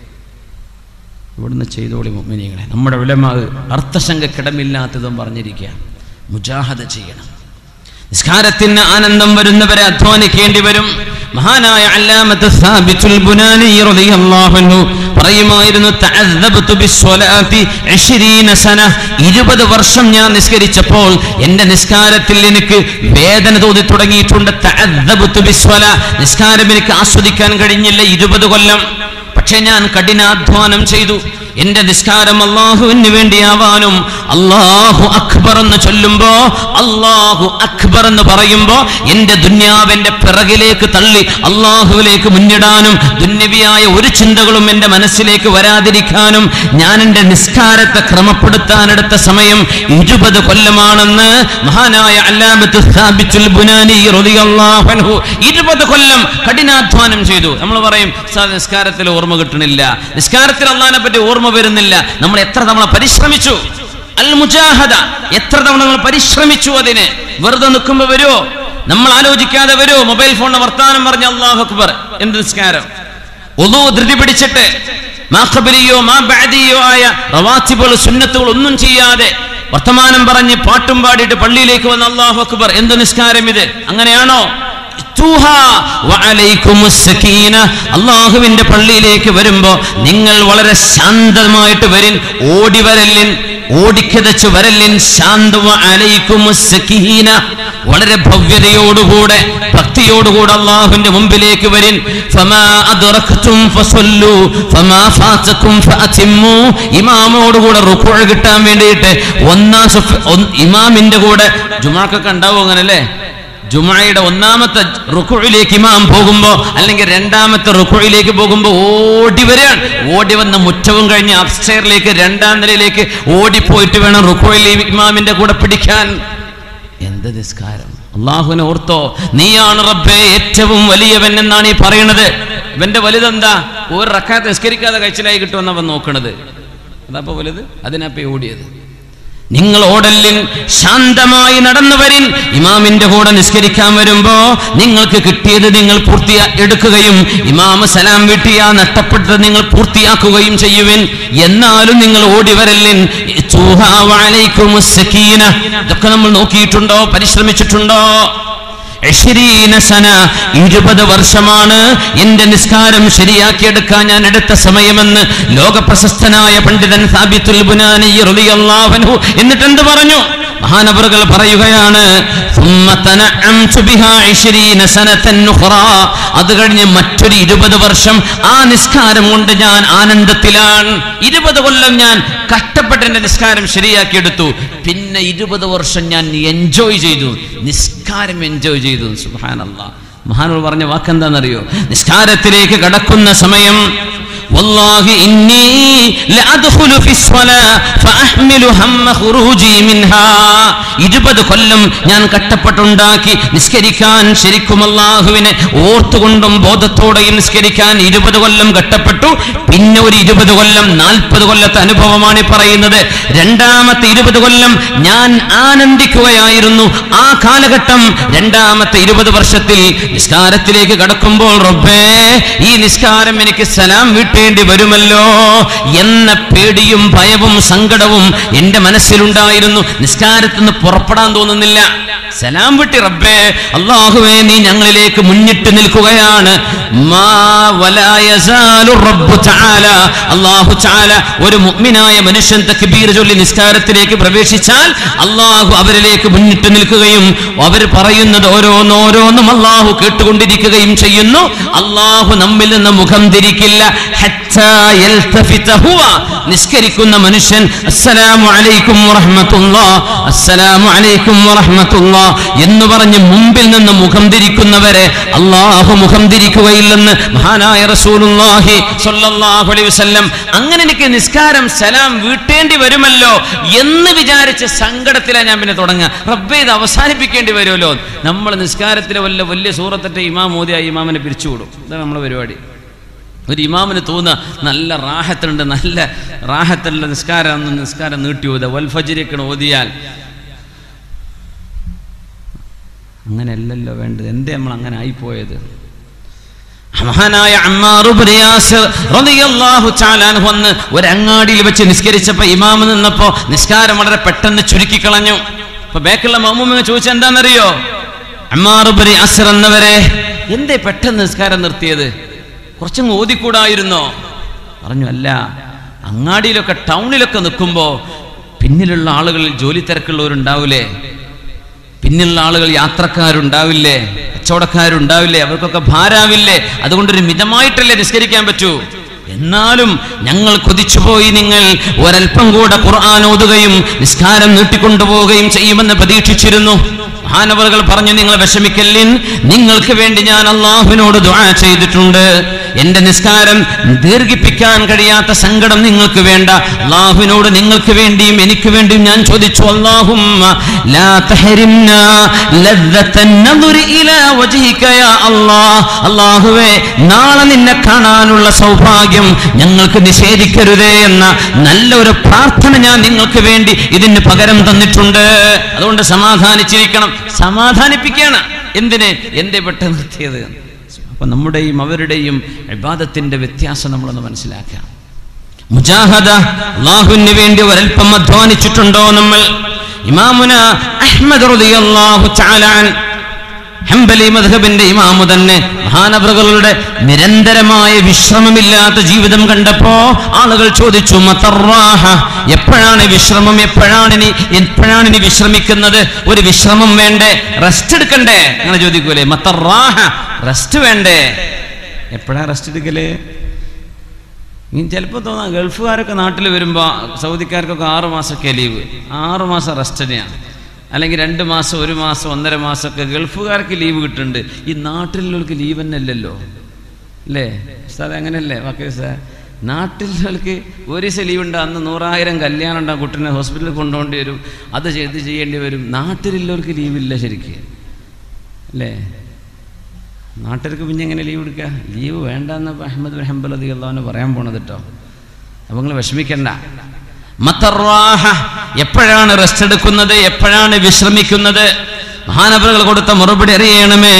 ഇവിടുന്ന് ചെയ്തോളി മുമ്മിനികളെ നമ്മുടെ വിലമാവ് അർത്ഥശങ്കക്കിടമില്ലാത്തതും പറഞ്ഞിരിക്കുക മുജാഹദ ചെയ്യണം നിസ്കാരത്തിന് ആനന്ദം വരുന്നവരെ അധ്വാനിക്കേണ്ടി വരും മഹാനായ അല്ലാമത്ത് സാബിത്തുൽ ബുനാനി റളിയല്ലാഹു അൻഹു പറയുമായിരുന്നു തഅദ്ദബ്തു ബിസ്വലാത്തി 20 സന 20 വർഷം ഞാൻ നിസ്കരിച്ചപ്പോൾ എൻ്റെ നിസ്കാരത്തിൽ എനിക്ക് വേദന തോന്നി തുടങ്ങിയിട്ടുണ്ട് തഅദ്ദബ്തു ബിസ്വല നിസ്കാരം എനിക്ക് ആസ്വദിക്കാൻ കഴിഞ്ഞില്ല 20 കൊല്ലം പക്ഷെ ഞാൻ കഠിനാധ്വാനം ചെയ്തു എന്റെ നിസ്കാരം അള്ളാഹുവിന് വേണ്ടിയാവാനും അള്ളാഹു അക്ബർ എന്ന് ചൊല്ലുമ്പോ അള്ളാഹു അക്ബർ എന്ന് പറയുമ്പോ എന്റെ ദുന്യാവെന്റെ പിറകിലേക്ക് തള്ളി അള്ളാഹുവിലേക്ക് മുന്നിടാനും ദുന്യവിയായ ഒരു ചിന്തകളും എന്റെ മനസ്സിലേക്ക് വരാതിരിക്കാനും ഞാൻ എന്റെ നിസ്കാരത്തെ ക്രമപ്പെടുത്താനെടുത്ത സമയം ഇരുപത് കൊല്ലമാണെന്ന് മഹാനായ അല്ലാമത്ത് സ്ഥാപിച്ചുൽ ബുനാനി റളിയല്ലാഹു അൻഹു ഇരുപത് കൊല്ലം കഠിനാധ്വാനം ചെയ്തു നമ്മൾ പറയും "സാർ, നിസ്കാരത്തിൽ ഓർമ്മ കിട്ടണില്ല നിസ്കാരത്തിൽ അള്ളഹാനെ പറ്റി ഓർമ്മ വരുന്നില്ല നമ്മൾ എത്ര തവണ പരിശ്രമിച്ചു അൽ മുജാഹദ എത്ര തവണ നമ്മൾ പരിശ്രമിച്ചു അതിന് വെറുതെ നിൽക്കുമ്പോ വരുമോ നമ്മൾ ആലോചിക്കാതെ വരുമോ മൊബൈൽ ഫോണിന് വർത്താനം പറഞ്ഞ അള്ളാഹു അക്ബർ എന്ത് നിസ്കാരം ഒന്നു ധൃതി പിടിച്ചിട്ട് മാ ഖബലിയോ മാ ബഅദിയോ ആയ റവാത്തിബുകൾ സുന്നത്തുകൾ ഒന്നും ചെയ്യാതെ വർത്തമാനം പറഞ്ഞ് പാട്ടും പാടിയിട്ട് പള്ളിയിലേക്ക് വന്ന അള്ളാഹു അക്ബർ എന്ത് നിസ്കാരം ഇത് അങ്ങനെയാണോ ഇത്തുഹാ വഅലൈക്കുമുസ് സക്കീന. അള്ളാഹുവിന്റെ പള്ളിയിലേക്ക് വരുമ്പോ നിങ്ങൾ വളരെ ശാന്തമായിട്ട് വരിൻ ഓടി വരല്ലിൻ ഓടിക്കതച്ച് വരല്ലിൻ ശാന്ത വഅലൈക്കുമുസ് സക്കീന. വളരെ ഭവ്യതയോടുകൂടെ ഭക്തിയോടുകൂടെ അള്ളാഹുവിന്റെ മുമ്പിലേക്ക് വരിൻ ഫമാ അദ്റക്തും ഫസല്ലു ഫമാ ഫാതക്കും ഫഅതിമ്മു ഇമാമോടുകൂടെ റുക്കൂ കിട്ടാൻ വേണ്ടിയിട്ട് ഒന്നാം സഫ് ഒന്ന് ഇമാമിന്റെ കൂടെ ജുമാക്കൊക്കെ ഉണ്ടാവും അങ്ങനെ അല്ലേ ജുമായുടെ ഒന്നാമത്തെ റുക്കുഴിലേക്ക് ഇമാം പോകുമ്പോ അല്ലെങ്കിൽ രണ്ടാമത്തെ റുക്കുഴിലേക്ക് പോകുമ്പോ ഓടി വരികയാണ് ഓടി വന്ന മുറ്റവും കഴിഞ്ഞ് അപ്സ്റ്റെയറിലേക്ക് രണ്ടാം നിലയിലേക്ക് ഓടിപ്പോയിട്ട് വേണം റുക്കുഴിൽ ഇമാമിന്റെ കൂടെ പിടിക്കാൻ എന്ത് നിസ്കാരം അള്ളാഹുവിനെ ഓർത്തോ നീയാണ് റബ്ബേ ഏറ്റവും വലിയവൻ എന്നാണ് ഈ പറയണത് ഇവന്റെ വലുതെന്താ ഒരു റക്കാത്ത് നിസ്കരിക്കാതെ കഴിച്ചിലായി കിട്ടുമെന്നവൻ നോക്കണത് അതപ്പോ വലുത് അതിനപ്പോ ഓടിയത് നിങ്ങൾ ഓടല്ലിൻ ശാന്തമായി നടന്നു വരിൻ ഇമാമിന്റെ കൂടെ നിസ്കരിക്കാൻ വരുമ്പോ നിങ്ങൾക്ക് കിട്ടിയത് നിങ്ങൾ പൂർത്തിയാ എടുക്കുകയും ഇമാമ സലാം വീട്ടിയ നഷ്ടപ്പെട്ടത് നിങ്ങൾ പൂർത്തിയാക്കുകയും ചെയ്യുവിൻ എന്നാലും നിങ്ങൾ ഓടി വരല്ലിൻ ഇത്തൂഹാ വഅലൈക്കുമുസ് സക്കീന. ഇതൊക്കെ നമ്മൾ നോക്കിയിട്ടുണ്ടോ പരിശ്രമിച്ചിട്ടുണ്ടോ ഇശ്രീന സന ഇരുപത് വർഷമാണ് എന്റെ നിസ്കാരം ശരിയാക്കിയെടുക്കാൻ ഞാൻ എടുത്ത സമയമെന്ന് ലോകപ്രശസ്തനായ പണ്ഡിതൻ സാബിത്തുൽ ബുനാനി റളിയല്ലാഹു അൻഹു എന്നിട്ട് എന്ത് പറഞ്ഞു മഹാനവറുകൾ പറയുകയാണ് ثم تنعمت بها عشرين سنة أخرى. അത് കഴിഞ്ഞ് മറ്റൊരു ഇരുപത് വർഷം ആ നിസ്കാരം കൊണ്ട് ഞാൻ ആനന്ദത്തിലാണ് ഇരുപത് കൊല്ലം ഞാൻ കഷ്ടപ്പെട്ട് എന്റെ നിസ്കാരം ശരിയാക്കിയെടുത്തു പിന്നെ ഇരുപത് വർഷം ഞാൻ എൻജോയ് ചെയ്തു നിസ്കാരം എൻജോയ് ചെയ്തു സുഹാനല്ല മഹാനോട് പറഞ്ഞ വാക്കെന്താണെന്നറിയോ നിസ്കാരത്തിലേക്ക് കടക്കുന്ന സമയം والله إني لأدخل في الصلاة فأحمل هم خروجي منها ഇരുപത് കൊല്ലം ഞാൻ കട്ടപ്പെട്ടുണ്ടാക്കി നിസ്കരിക്കാൻ ശരിക്കും അള്ളാഹുവിനെ ഓർത്തുകൊണ്ടും ബോധത്തോടെയും നിസ്കരിക്കാൻ ഇരുപത് കൊല്ലം കട്ടപ്പെട്ടു പിന്നെ ഒരു ഇരുപത് കൊല്ലം നാൽപ്പത് കൊല്ലത്തെ അനുഭവമാണ് ഈ പറയുന്നത് രണ്ടാമത്തെ ഇരുപത് കൊല്ലം ഞാൻ ആനന്ദിക്കുകയായിരുന്നു ആ കാലഘട്ടം രണ്ടാമത്തെ ഇരുപത് വർഷത്തിൽ നിസ്കാരത്തിലേക്ക് കടക്കുമ്പോൾ റബ്ബേ ഈ നിസ്കാരം എനിക്ക് സലാം വീട്ടേണ്ടി വരുമല്ലോ എന്ന പേടിയും ഭയവും സങ്കടവും എന്റെ മനസ്സിലുണ്ടായിരുന്നു നിസ്കാരത്തിൽ നിന്ന് പുറപ്പെടാൻ തോന്നുന്നില്ല സലാം വിട്ടി റബ്ബേ അള്ളാഹുവേ നീ ഞങ്ങളിലേക്ക് മുന്നിട്ട് നിൽക്കുകയാണ് മാ വലാ യസാലു റബ്ബു തആല അല്ലാഹു തആല ഒരു മുഅ്മിനായ മനുഷ്യൻ തക്ബീർ ചൊല്ലി നിസ്കാരത്തിലേക്ക് പ്രവേശിച്ചാൽ അള്ളാഹു അവരിലേക്ക് മുന്നിട്ട് നിൽക്കുകയും അവർ പറയുന്നത് ഓരോന്നോരോന്നും അള്ളാഹു കേട്ടുകൊണ്ടിരിക്കുകയും ചെയ്യുന്നു അള്ളാഹു നമ്മിൽ നിന്ന് മുഖം തിരിക്കില്ല ഹത്ത ഹത്താ യൽതഫിത ഹുവ നിസ്കരിക്കുന്ന മനുഷ്യൻ അസ്സലാമു അലൈക്കും വറഹ്മത്തുള്ളാഹ് അസ്സലാമു അലൈക്കും വറഹ്മത്തുള്ളാഹ് എന്ന് പറഞ്ഞ് മുമ്പിൽ നിന്ന് മുഖം തിരിക്കുന്നവരെ അള്ളാഹു മുഖം തിരിക്കുകയില്ലെന്ന് മഹാനായ റസൂലുള്ളാഹി സ്വല്ലല്ലാഹു അലൈഹി വസല്ലം അങ്ങനെ എനിക്ക് നിസ്കാരം സലാം വീട്ടേണ്ടി വരുമല്ലോ എന്ന് വിചാരിച്ച സങ്കടത്തിലാണ് ഞാൻ പിന്നെ തുടങ്ങുക റബ്ബേ ഇത് അവസാനിപ്പിക്കേണ്ടി വരുമല്ലോ നമ്മൾ നിസ്കാരത്തിലെ വല്ല വലിയ സൂറത്തിൻ്റെ ഇമാം മോദിയ ഇമാമിനെ പിരിച്ചുവിടും ഇതാണ് നമ്മുടെ പരിപാടി ഒരു ഇമാമിന് തോന്നുക നല്ല റാഹത്തുണ്ട് നല്ല റാഹത്തുള്ള നിസ്കാരം അന്ന് നിസ്കാരം നീട്ടി ഓതുക വൽഫജിരിക്കണ ഓതിയാൽ അങ്ങനെയല്ലല്ലോ വേണ്ടത് എന്തേ നമ്മൾ അങ്ങനെ ആയിപ്പോയത് മഹാനായ അമ്മാർ ഇബ്നു യാസിർ റളിയല്ലാഹു തആല അൻഹു വന്ന് ഒരു അങ്ങാടിയിൽ വെച്ച് നിസ്കരിച്ചപ്പോൾ ഇമാം നിന്നപ്പോൾ നിസ്കാരം വളരെ പെട്ടെന്ന് ചുരുക്കി കളഞ്ഞു അപ്പൊ ബാക്കിയുള്ള മമ്മൂമ്മ ചോദിച്ചാൽ എന്താണെന്നറിയോ അമ്മാർ ഇബ്നു യാസിർ എന്നവരെ എന്തേ പെട്ടെന്ന് നിസ്കാരം നിർത്തിയത് കുറച്ചങ്ങ് ഓതിക്കൂടായിരുന്നോ പറഞ്ഞു അല്ല അങ്ങാടിയിലൊക്കെ ടൗണിലൊക്കെ നിൽക്കുമ്പോൾ പിന്നിലുള്ള ആളുകളിൽ ജോലി തിരക്കുള്ളവരുണ്ടാവില്ലേ പിന്നിലുള്ള ആളുകൾ യാത്രക്കാരുണ്ടാവില്ലേ കച്ചവടക്കാരുണ്ടാവില്ലേ അവർക്കൊക്കെ ഭാരാവില്ലേ അതുകൊണ്ടൊരു മിതമായിട്ടല്ലേ നിസ്കരിക്കാൻ പറ്റൂ എന്നാലും ഞങ്ങൾ കൊതിച്ചുപോയി നിങ്ങൾ ഒരൽപ്പം കൂടെ ഖുർആൻ ഓതുകയും നിസ്കാരം നീട്ടിക്കൊണ്ടുപോവുകയും ചെയ്യുമെന്ന് പ്രതീക്ഷിച്ചിരുന്നു മഹാനവറുകൾ പറഞ്ഞു നിങ്ങൾ വിഷമിക്കല്ലിൻ നിങ്ങൾക്ക് വേണ്ടി ഞാൻ അള്ളാഹുവിനോട് ദുആ ചെയ്തിട്ടുണ്ട് എന്റെ നിസ്കാരം ദീർഘിപ്പിക്കാൻ കഴിയാത്ത സങ്കടം നിങ്ങൾക്ക് വേണ്ട അള്ളാഹുവിനോട് നിങ്ങൾക്ക് വേണ്ടിയും എനിക്ക് വേണ്ടിയും ഞാൻ ചോദിച്ചു അല്ലാഹുമ്മ ലാ തഹരിംനാ ലദ്ദത്തൻ നദുരി ഇലാ വജ്ഹിക യാ അല്ലാഹ് അല്ലാഹുവേ നാളെ നിന്നെ കാണാനുള്ള സൗഭാഗ്യം ഞങ്ങൾക്ക് നിഷേധിക്കരുതേ എന്ന നല്ലൊരു പ്രാർത്ഥന ഞാൻ നിങ്ങൾക്ക് വേണ്ടി ഇതിന് പകരം തന്നിട്ടുണ്ട് അതുകൊണ്ട് സമാധാനിച്ചിരിക്കണം സമാധാനിപ്പിക്കുകയാണ് എന്തിന് എന്തേ പെട്ടെന്ന് നിർത്തിയത് അപ്പൊ നമ്മുടെയും അവരുടെയും ഇബാദത്തിന്റെ വ്യത്യാസം നമ്മളൊന്ന് മനസ്സിലാക്കാം മുജാഹദ അള്ളാഹുവിന് വേണ്ടി ഒരൽപ്പം അധ്വാനിച്ചിട്ടുണ്ടോ നമ്മൾ ഇമാമുന അഹ്മദ് റളിയല്ലാഹു തആല അൻ ഹംബലി മദ്ഹബിന്റെ ഇമാമു തന്നെ മഹാനവറുകളുടെ നിരന്തരമായ വിശ്രമമില്ലാത്ത ജീവിതം കണ്ടപ്പോ ആളുകൾ ചോദിച്ചു മത്തറാഹ എപ്പോഴാണ് വിശ്രമം എപ്പോഴാണ് ഇനി എപ്പോഴാണ് ഇനി വിശ്രമിക്കുന്നത് ഒരു വിശ്രമം വേണ്ടേ റെസ്റ്റ് എടുക്കണ്ടേ അങ്ങനെ ചോദിക്കൂലേ മത്തറാഹ റെസ്റ്റ് വേണ്ടേ എപ്പോഴാ റെസ്റ്റ് എടുക്കല് ഇനി ചിലപ്പോൾ തോന്നാം ഗൾഫുകാരൊക്കെ നാട്ടിൽ വരുമ്പോൾ സൗദിക്കാർക്കൊക്കെ ആറ് മാസമൊക്കെ ലീവ് ആറ് മാസം റെസ്റ്റ് തന്നെയാണ് അല്ലെങ്കിൽ രണ്ട് മാസം ഒരു മാസം ഒന്നര മാസമൊക്കെ ഗൾഫുകാർക്ക് ലീവ് കിട്ടുന്നുണ്ട് ഈ നാട്ടിലുള്ളവർക്ക് ലീവ് തന്നെ ഇല്ലല്ലോ അല്ലേ സാർ അങ്ങനെയല്ലേ വാക്കേ സാർ നാട്ടിലുള്ളവർക്ക് ഒരു ദിവസം ലീവ് ഉണ്ട് അന്ന് നൂറായിരം കല്യാണം ഉണ്ടാകും കുട്ടീനെ ഹോസ്പിറ്റലിൽ കൊണ്ടുപോകേണ്ടി വരും അത് ചെയ്ത് ചെയ്യേണ്ടി വരും നാട്ടിലുള്ളവർക്ക് ലീവില്ല ശരിക്ക് അല്ലേ നാട്ടിലേക്ക് പിന്നെ എങ്ങനെ ലീവ് എടുക്കുക ലീവ് വേണ്ടെന്ന് അഹമ്മദ് ബിൻ ഹംബൽ അതി അള്ളാഹുവിന് പറയാൻ പോണത് കേട്ടോ അപ്പം നിങ്ങൾ വിഷമിക്കണ്ട മത്തറാഹ എപ്പോഴാണ് റെസ്റ്റ് എടുക്കുന്നത് എപ്പോഴാണ് വിശ്രമിക്കുന്നത് മഹാനവറുകൾ കൊടുത്ത മറുപടി അറിയണമേ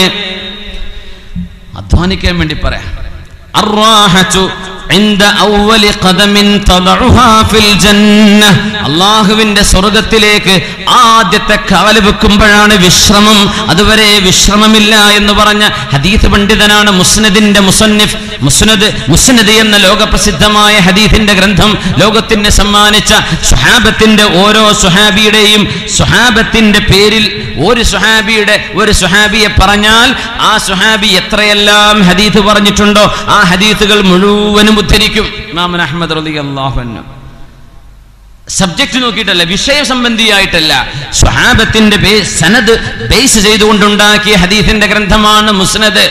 അധ്വാനിക്കാൻ വേണ്ടി പറയാം അർറാഹച്ചു عند أول قدم تضعها في الجنة അള്ളാഹുവിന്റെ സ്വർഗത്തിലേക്ക് ആദ്യത്തെ കാല് വെക്കുമ്പോഴാണ് വിശ്രമം അതുവരെ വിശ്രമമില്ല എന്ന് പറഞ്ഞ ഹദീസ് പണ്ഡിതനാണ് മുസ്നദിന്റെ മുസന്നിഫ് മുസ്നദ് മുസ്നദ് എന്ന ലോകപ്രസിദ്ധമായ ഹദീസിന്റെ ഗ്രന്ഥം ലോകത്തിന് സമ്മാനിച്ച സുഹാബത്തിന്റെ ഓരോ സുഹാബിയുടെയും സുഹാബത്തിന്റെ പേരിൽ ഒരു സുഹാബിയുടെ ഒരു സുഹാബിയെ പറഞ്ഞാൽ ആ സുഹാബി എത്രയെല്ലാം ഹദീസ് പറഞ്ഞിട്ടുണ്ടോ ആ ഹദീസുകൾ മുഴുവനും ഉദ്ധരിക്കും ഇമാമൻ അഹമ്മദ് റലി അള്ളാഹു സബ്ജക്ട് നോക്കിയിട്ടല്ല വിഷയ സംബന്ധിയായിട്ടല്ല സ്വഹാബത്തിന്റെ ബേ- സനദ് ബേസ് ചെയ്തുകൊണ്ടുണ്ടാക്കിയ ഹദീസിന്റെ ഗ്രന്ഥമാണ് മുസ്നദ്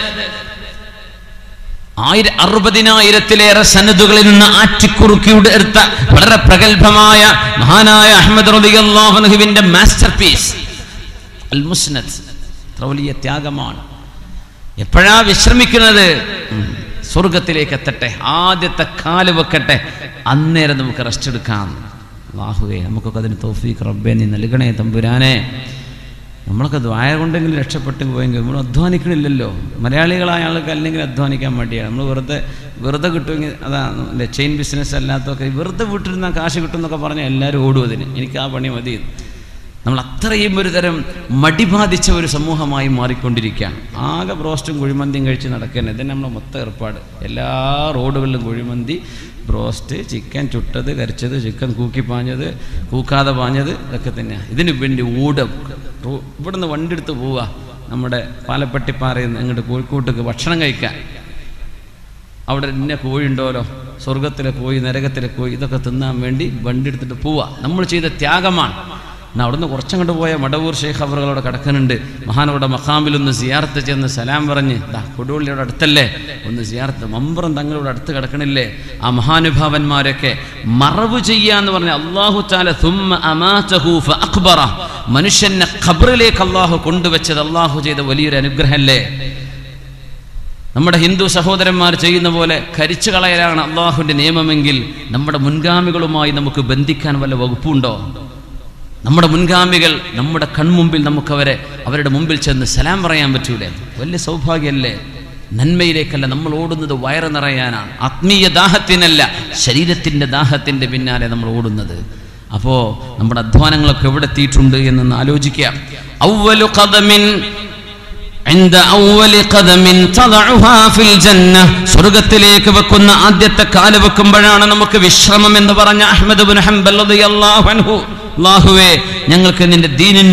ആയിര അറുപതിനായിരത്തിലേറെ സനദുകളിൽ നിന്ന് ആറ്റിക്കുറുക്കിയുടെ എടുത്ത വളരെ പ്രഗത്ഭമായ മഹാനായ അഹമ്മദ് റബിഅള്ളാഹുവിന്റെ മാസ്റ്റർ പീസ് അൽ മുസ്നദ് എത്ര വലിയ ത്യാഗമാണ് എപ്പോഴാ വിശ്രമിക്കുന്നത് ഉം. സ്വർഗത്തിലേക്ക് എത്തട്ടെ ആദ്യത്തെ കാല് വെക്കട്ടെ അന്നേരം നമുക്ക് റെസ്റ്റ് എടുക്കാം അള്ളാഹുവേ നമുക്കൊക്കെ അതിന് തോഫീക്ക് റബ്ബെ നീ നൽകണേ തമ്പുരാനെ നമ്മളൊക്കെ ദ്വായ കൊണ്ടെങ്കിലും രക്ഷപ്പെട്ടു പോയെങ്കിൽ നമ്മൾ അധ്വാനിക്കണില്ലല്ലോ മലയാളികളായ ആൾക്ക് അല്ലെങ്കിൽ അധ്വാനിക്കാൻ വേണ്ടിയാണ് നമ്മൾ വെറുതെ വെറുതെ കിട്ടുമെങ്കിൽ അതാണ് അല്ലേ ചെയിൻ ബിസിനസ് അല്ലാത്തൊക്കെ വെറുതെ വീട്ടിരുന്ന കാശ് കിട്ടും എന്നൊക്കെ പറഞ്ഞാൽ എല്ലാവരും ഓടും അതിന് എനിക്ക് ആ പണി മതി നമ്മൾ അത്രയും ഒരു തരം മടി ബാധിച്ച ഒരു സമൂഹമായി മാറിക്കൊണ്ടിരിക്കുകയാണ് ആകെ ബ്രോസ്റ്റും കുഴിമന്തിയും കഴിച്ച് നടക്കുന്നത് ഇതന്നെ നമ്മുടെ മൊത്തം ഏർപ്പാട് എല്ലാ റോഡുകളിലും കുഴിമന്തി ബ്രോസ്റ്റ് ചിക്കൻ ചുട്ടത് കരിച്ചത് ചിക്കൻ കൂക്കി പാഞ്ഞത് കൂക്കാതെ പാഞ്ഞത് ഇതൊക്കെ തന്നെയാണ് ഇതിന് വേണ്ടി ഊടം റോ- ഇവിടുന്ന് വണ്ടി എടുത്ത് പോവുക നമ്മുടെ പാലപ്പെട്ടിപ്പാറയിൽ നിന്ന് ഇങ്ങോട്ട് കോഴിക്കോട്ടേക്ക് ഭക്ഷണം കഴിക്കാൻ അവിടെ ഇന്ന കോഴി ഉണ്ടോലോ സ്വർഗത്തിലെ കോഴി നരകത്തിലെ കോഴി ഇതൊക്കെ തിന്നാൻ വേണ്ടി വണ്ടി എടുത്തിട്ട് പോവാ നമ്മൾ ചെയ്ത ത്യാഗമാണ് എന്നാൽ അവിടുന്ന് കുറച്ചങ്ങോട്ട് പോയ മടവൂർ ഷെയ്ഖ് അവറുകളോട് കിടക്കുന്നുണ്ട് മഹാനവരുടെ മഖാമിൽ ഒന്ന് സിയാർത്ത് ചെന്ന് സലാം പറഞ്ഞ് ദാ കൊടുവള്ളിയുടെ അടുത്തല്ലേ ഒന്ന് സിയാർത്ത് മമ്പറം തങ്ങളുടെ അടുത്ത് കിടക്കണില്ലേ ആ മഹാനുഭാവന്മാരൊക്കെ മറവ് ചെയ്യാന്ന് പറഞ്ഞ അള്ളാഹു താല തുമ്മ അമാറ്റഹു അക്ബറ മനുഷ്യനെ ഖബറിലേക്ക് അള്ളാഹു കൊണ്ടുവച്ചത് അള്ളാഹു ചെയ്ത വലിയൊരു അനുഗ്രഹമല്ലേ നമ്മുടെ ഹിന്ദു സഹോദരന്മാർ ചെയ്യുന്ന പോലെ കരിച്ചു കളയലാണ് അള്ളാഹുവിൻ്റെ നിയമമെങ്കിൽ നമ്മുടെ മുൻഗാമികളുമായി നമുക്ക് ബന്ധിക്കാൻ വല്ല വകുപ്പുണ്ടോ നമ്മുടെ മുൻഗാമികൾ നമ്മുടെ കൺമുമ്പിൽ നമുക്കവരെ അവരുടെ മുമ്പിൽ ചെന്ന് സലാം പറയാൻ പറ്റൂലേ വലിയ സൗഭാഗ്യമല്ലേ നന്മയിലേക്കല്ല നമ്മൾ ഓടുന്നത് വയറ് നിറയാനാണ് ആത്മീയ ദാഹത്തിനല്ല ശരീരത്തിൻ്റെ ദാഹത്തിൻ്റെ പിന്നാലെ നമ്മൾ ഓടുന്നത് അപ്പോൾ നമ്മുടെ അധ്വാനങ്ങളൊക്കെ എവിടെ എത്തിയിട്ടുണ്ട് എന്നൊന്ന് ആലോചിക്കാം ഔവലു ഖദമിൻ عند أول قدم تضعها في الجنة സ്വർഗത്തിലേക്ക് വെക്കുന്ന ആദ്യത്തെ കാല് വെക്കുമ്പോഴാണ് നമുക്ക് വിശ്രമം എന്ന് പറഞ്ഞ അഹ്മദ് ബിൻ ഹംബൽ റളിയല്ലാഹു അൻഹു അല്ലാഹുവേ ഞങ്ങൾക്ക് നിന്റെ ദീനിൽ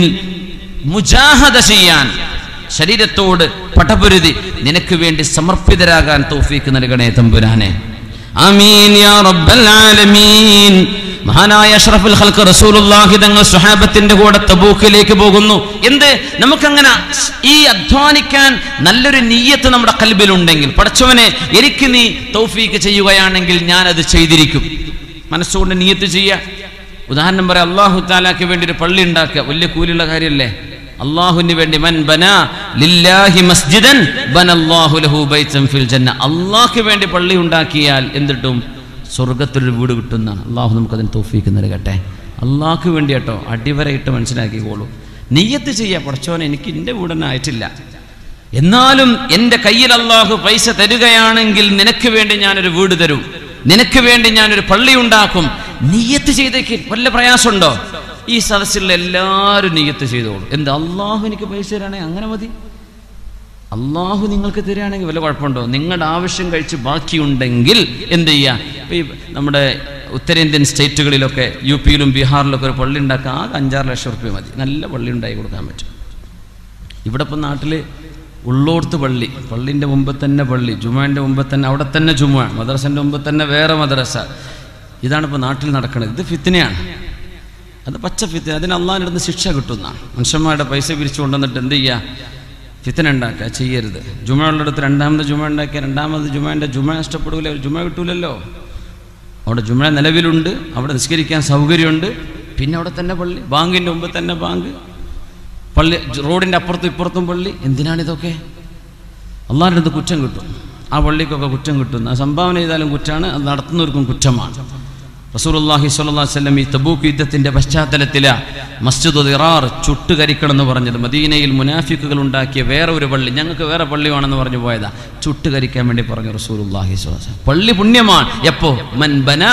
മുജാഹദ ചെയ്യാൻ ശരീരത്തോട് പടപൊരുതി നിനക്ക് വേണ്ടി സമർപ്പിതരാകാൻ തൗഫീക്ക് നൽകണേ തമ്പുരാനെ ആമീൻ യാ റബ്ബൽ ആലമീൻ മഹാനായ അഷ്റഫുൽ ഖൽഖ് റസൂലുള്ളാഹി തങ്ങൾ സുഹാബത്തിന്റെ കൂടെ തബൂക്കിലേക്ക് പോകുന്നു എന്ത് നമുക്കങ്ങനെ ഈ അധ്വാനിക്കാൻ നല്ലൊരു നീയത്ത് നമ്മുടെ കൽബിലുണ്ടെങ്കിൽ പടച്ചവനെ എനിക്ക് നീ തൗഫീക്ക് ചെയ്യുകയാണെങ്കിൽ ഞാൻ അത് ചെയ്തിരിക്കും മനസ്സുകൊണ്ട് നീയത്ത് ചെയ്യുക ഉദാഹരണം പറയാം അള്ളാഹു താലാക്ക് വേണ്ടി ഒരു പള്ളി ഉണ്ടാക്കുക വലിയ കൂലിയുള്ള കാര്യമല്ലേ അള്ളാഹുവിന് വേണ്ടി മൻ ബന ലില്ലാഹി മസ്ജിദൻ ബനല്ലാഹു ലഹു ബൈതൻ ഫിൽ ജന്ന അള്ളാഹ്ക്ക് വേണ്ടി പള്ളി ഉണ്ടാക്കിയാൽ എന്തിട്ടും സ്വർഗത്തിലൊരു വീട് കിട്ടുന്നതാണ് അള്ളാഹു നമുക്കതിന് തോഫീക്ക് നൽകട്ടെ അള്ളാഹ്ക്ക് വേണ്ടി കേട്ടോ അടിവരയിട്ട് മനസ്സിലാക്കിക്കോളൂ നെയ്യത്ത് ചെയ്യാ പഠിച്ചോനെ എനിക്ക് എൻ്റെ വീടൊന്നും ആയിട്ടില്ല എന്നാലും എൻ്റെ കയ്യിൽ അള്ളാഹു പൈസ തരുകയാണെങ്കിൽ നിനക്ക് വേണ്ടി ഞാനൊരു വീട് തരും നിനക്ക് വേണ്ടി ഞാനൊരു പള്ളി ഉണ്ടാക്കും നീയത്ത് ചെയ്തേക്ക് വല്ല പ്രയാസമുണ്ടോ ഈ സദസ്സിലുള്ള എല്ലാവരും നീയത്ത് ചെയ്തോളൂ എന്ത് അള്ളാഹു എനിക്ക് പൈസ തരാണെങ്കിൽ അങ്ങനെ മതി അള്ളാഹു നിങ്ങൾക്ക് തരികയാണെങ്കിൽ വല്ല കുഴപ്പമുണ്ടോ നിങ്ങളുടെ ആവശ്യം കഴിച്ച് ബാക്കിയുണ്ടെങ്കിൽ എന്ത് ചെയ്യുക ഇപ്പം ഈ നമ്മുടെ ഉത്തരേന്ത്യൻ സ്റ്റേറ്റുകളിലൊക്കെ യു പിയിലും ബീഹാറിലൊക്കെ ഒരു പള്ളി ഉണ്ടാക്കാൻ ആകെ അഞ്ചാറ് ലക്ഷം റുപ്യ മതി നല്ല പള്ളി ഉണ്ടാക്കി കൊടുക്കാൻ പറ്റും ഇവിടെ ഇപ്പം നാട്ടിൽ ഉള്ളോർത്ത് പള്ളി പള്ളിൻ്റെ മുമ്പ് തന്നെ പള്ളി ജുമാൻ്റെ മുമ്പ് തന്നെ അവിടെ തന്നെ ജുമ മദ്രസൻ്റെ മുമ്പ് തന്നെ വേറെ മദ്രസ ഇതാണ് ഇപ്പോൾ നാട്ടിൽ നടക്കുന്നത് ഇത് ഫിത്തിനെയാണ് അത് പച്ച ഫിത്തിന അതിന് അള്ളാഹിനിടുന്ന് ശിക്ഷ കിട്ടുന്നതാണ് മനുഷ്യന്മാരുടെ പൈസ പിരിച്ചു കൊണ്ടുവന്നിട്ട് എന്ത് ചെയ്യുക ഫിത്തന ഉണ്ടാക്കുക ചെയ്യരുത് ജുമ ഉള്ളിടത്ത് രണ്ടാമത് ജുമ ഉണ്ടാക്കിയ രണ്ടാമത് ജുമേൻ്റെ ജുമ നഷ്ടപ്പെടൂല ജുമ കിട്ടൂലല്ലോ അവിടെ ജുമ നിലവിലുണ്ട് അവിടെ നിസ്കരിക്കാൻ സൗകര്യമുണ്ട് പിന്നെ അവിടെ തന്നെ പള്ളി ബാങ്കിൻ്റെ മുമ്പ് തന്നെ ബാങ്ക് പള്ളി റോഡിൻ്റെ അപ്പുറത്തും ഇപ്പുറത്തും പള്ളി എന്തിനാണിതൊക്കെ അള്ളാഹിൻ്റെ അടുത്ത് കുറ്റം കിട്ടും ആ പള്ളിക്കൊക്കെ കുറ്റം കിട്ടും ആ സംഭാവന ചെയ്താലും കുറ്റമാണ് അത് നടത്തുന്നവർക്കും കുറ്റമാണ് റസൂലുള്ളാഹി സ്വല്ലല്ലാഹു അലൈഹി വസല്ലം ഈ തബൂക്ക് യുദ്ധത്തിന്റെ പശ്ചാത്തലത്തില മസ്ജിദ് ദിറാർ ചുട്ടുകരിക്കണം എന്ന് പറഞ്ഞത് മദീനയിൽ മുനാഫിക്കുകൾ ഉണ്ടാക്കിയ വേറെ ഒരു പള്ളി ഞങ്ങൾക്ക് വേറെ പള്ളി വേണമെന്ന് പറഞ്ഞു പോയതാ ചുട്ടുകരിക്കാൻ വേണ്ടി പറഞ്ഞു റസൂലുള്ളാഹി സ്വല്ലല്ലാഹു അലൈഹി വസല്ലം പള്ളി പുണ്യമാണ് എപ്പോ മൻ ബനാ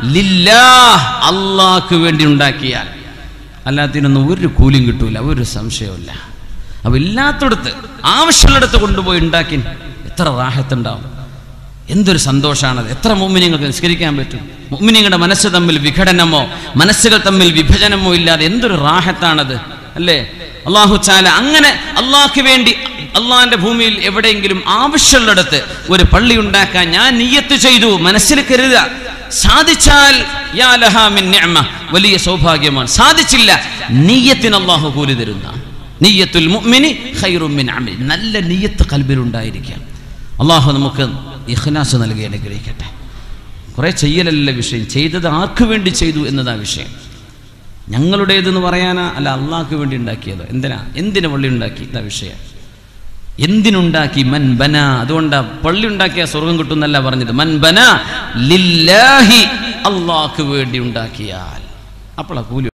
ലില്ലാഹ് അള്ളാഹ്ക്ക് വേണ്ടി ഉണ്ടാക്കിയാൽ അല്ലാത്തതിനൊന്നും ഒരു കൂലിയും കിട്ടൂല ഒരു സംശയവുമില്ല അപ്പൊ ഇല്ലാത്തടത്ത് ആവശ്യമുള്ളിടത്ത് കൊണ്ടുപോയി ഉണ്ടാക്കി എത്ര റാഹത്തുണ്ടാവും എന്തൊരു സന്തോഷമാണത് എത്ര മുമ്മിനിങ്ങൾക്ക് നിസ്കരിക്കാൻ പറ്റും മുമ്മിനിങ്ങളുടെ മനസ്സ് തമ്മിൽ വിഘടനമോ മനസ്സുകൾ തമ്മിൽ വിഭജനമോ ഇല്ലാതെ എന്തൊരു റാഹത്താണത് അല്ലേ അള്ളാഹു ചാല അങ്ങനെ അള്ളാഹ്ക്ക് വേണ്ടി അള്ളാഹിന്റെ ഭൂമിയിൽ എവിടെയെങ്കിലും ആവശ്യമുള്ളിടത്ത് ഒരു പള്ളി ഉണ്ടാക്കാൻ ഞാൻ നിയ്യത്ത് ചെയ്തു മനസ്സിൽ കരുതുക സാധിച്ചാൽ യാ ലഹാ മിൻ നിഅമ വലിയ സൗഭാഗ്യമാണ് സാധിച്ചില്ല നീയത്തിന് അള്ളാഹു കൂലി തരുന്ന നീയത്തുൽ മുഅ്മിനി ഖൈറും മിൻ അമൽ നല്ല നീയത്ത് കൽബിലുണ്ടായിരിക്കാം അള്ളാഹു നമുക്ക് ഇഖ്ലാസ് നൽകി അനുഗ്രഹിക്കട്ടെ കുറേ ചെയ്യലല്ല വിഷയം ചെയ്തത് ആർക്ക് വേണ്ടി ചെയ്തു എന്നതാ വിഷയം ഞങ്ങളുടേതെന്ന് പറയാനാ അല്ല അള്ളാഹ്ക്ക് വേണ്ടി ഉണ്ടാക്കിയതോ എന്തിനാ എന്തിനു പള്ളി ഉണ്ടാക്കി ഇതാ വിഷയം എന്തിനുണ്ടാക്കി മൻ ബന അതുകൊണ്ടാ പള്ളി ഉണ്ടാക്കിയ സ്വർഗം കിട്ടുന്നല്ല പറഞ്ഞത് മൻ ബന ലില്ലാഹി അള്ളാഹ്ക്ക് വേണ്ടി ഉണ്ടാക്കിയാൽ അപ്പോൾ ആ കൂലി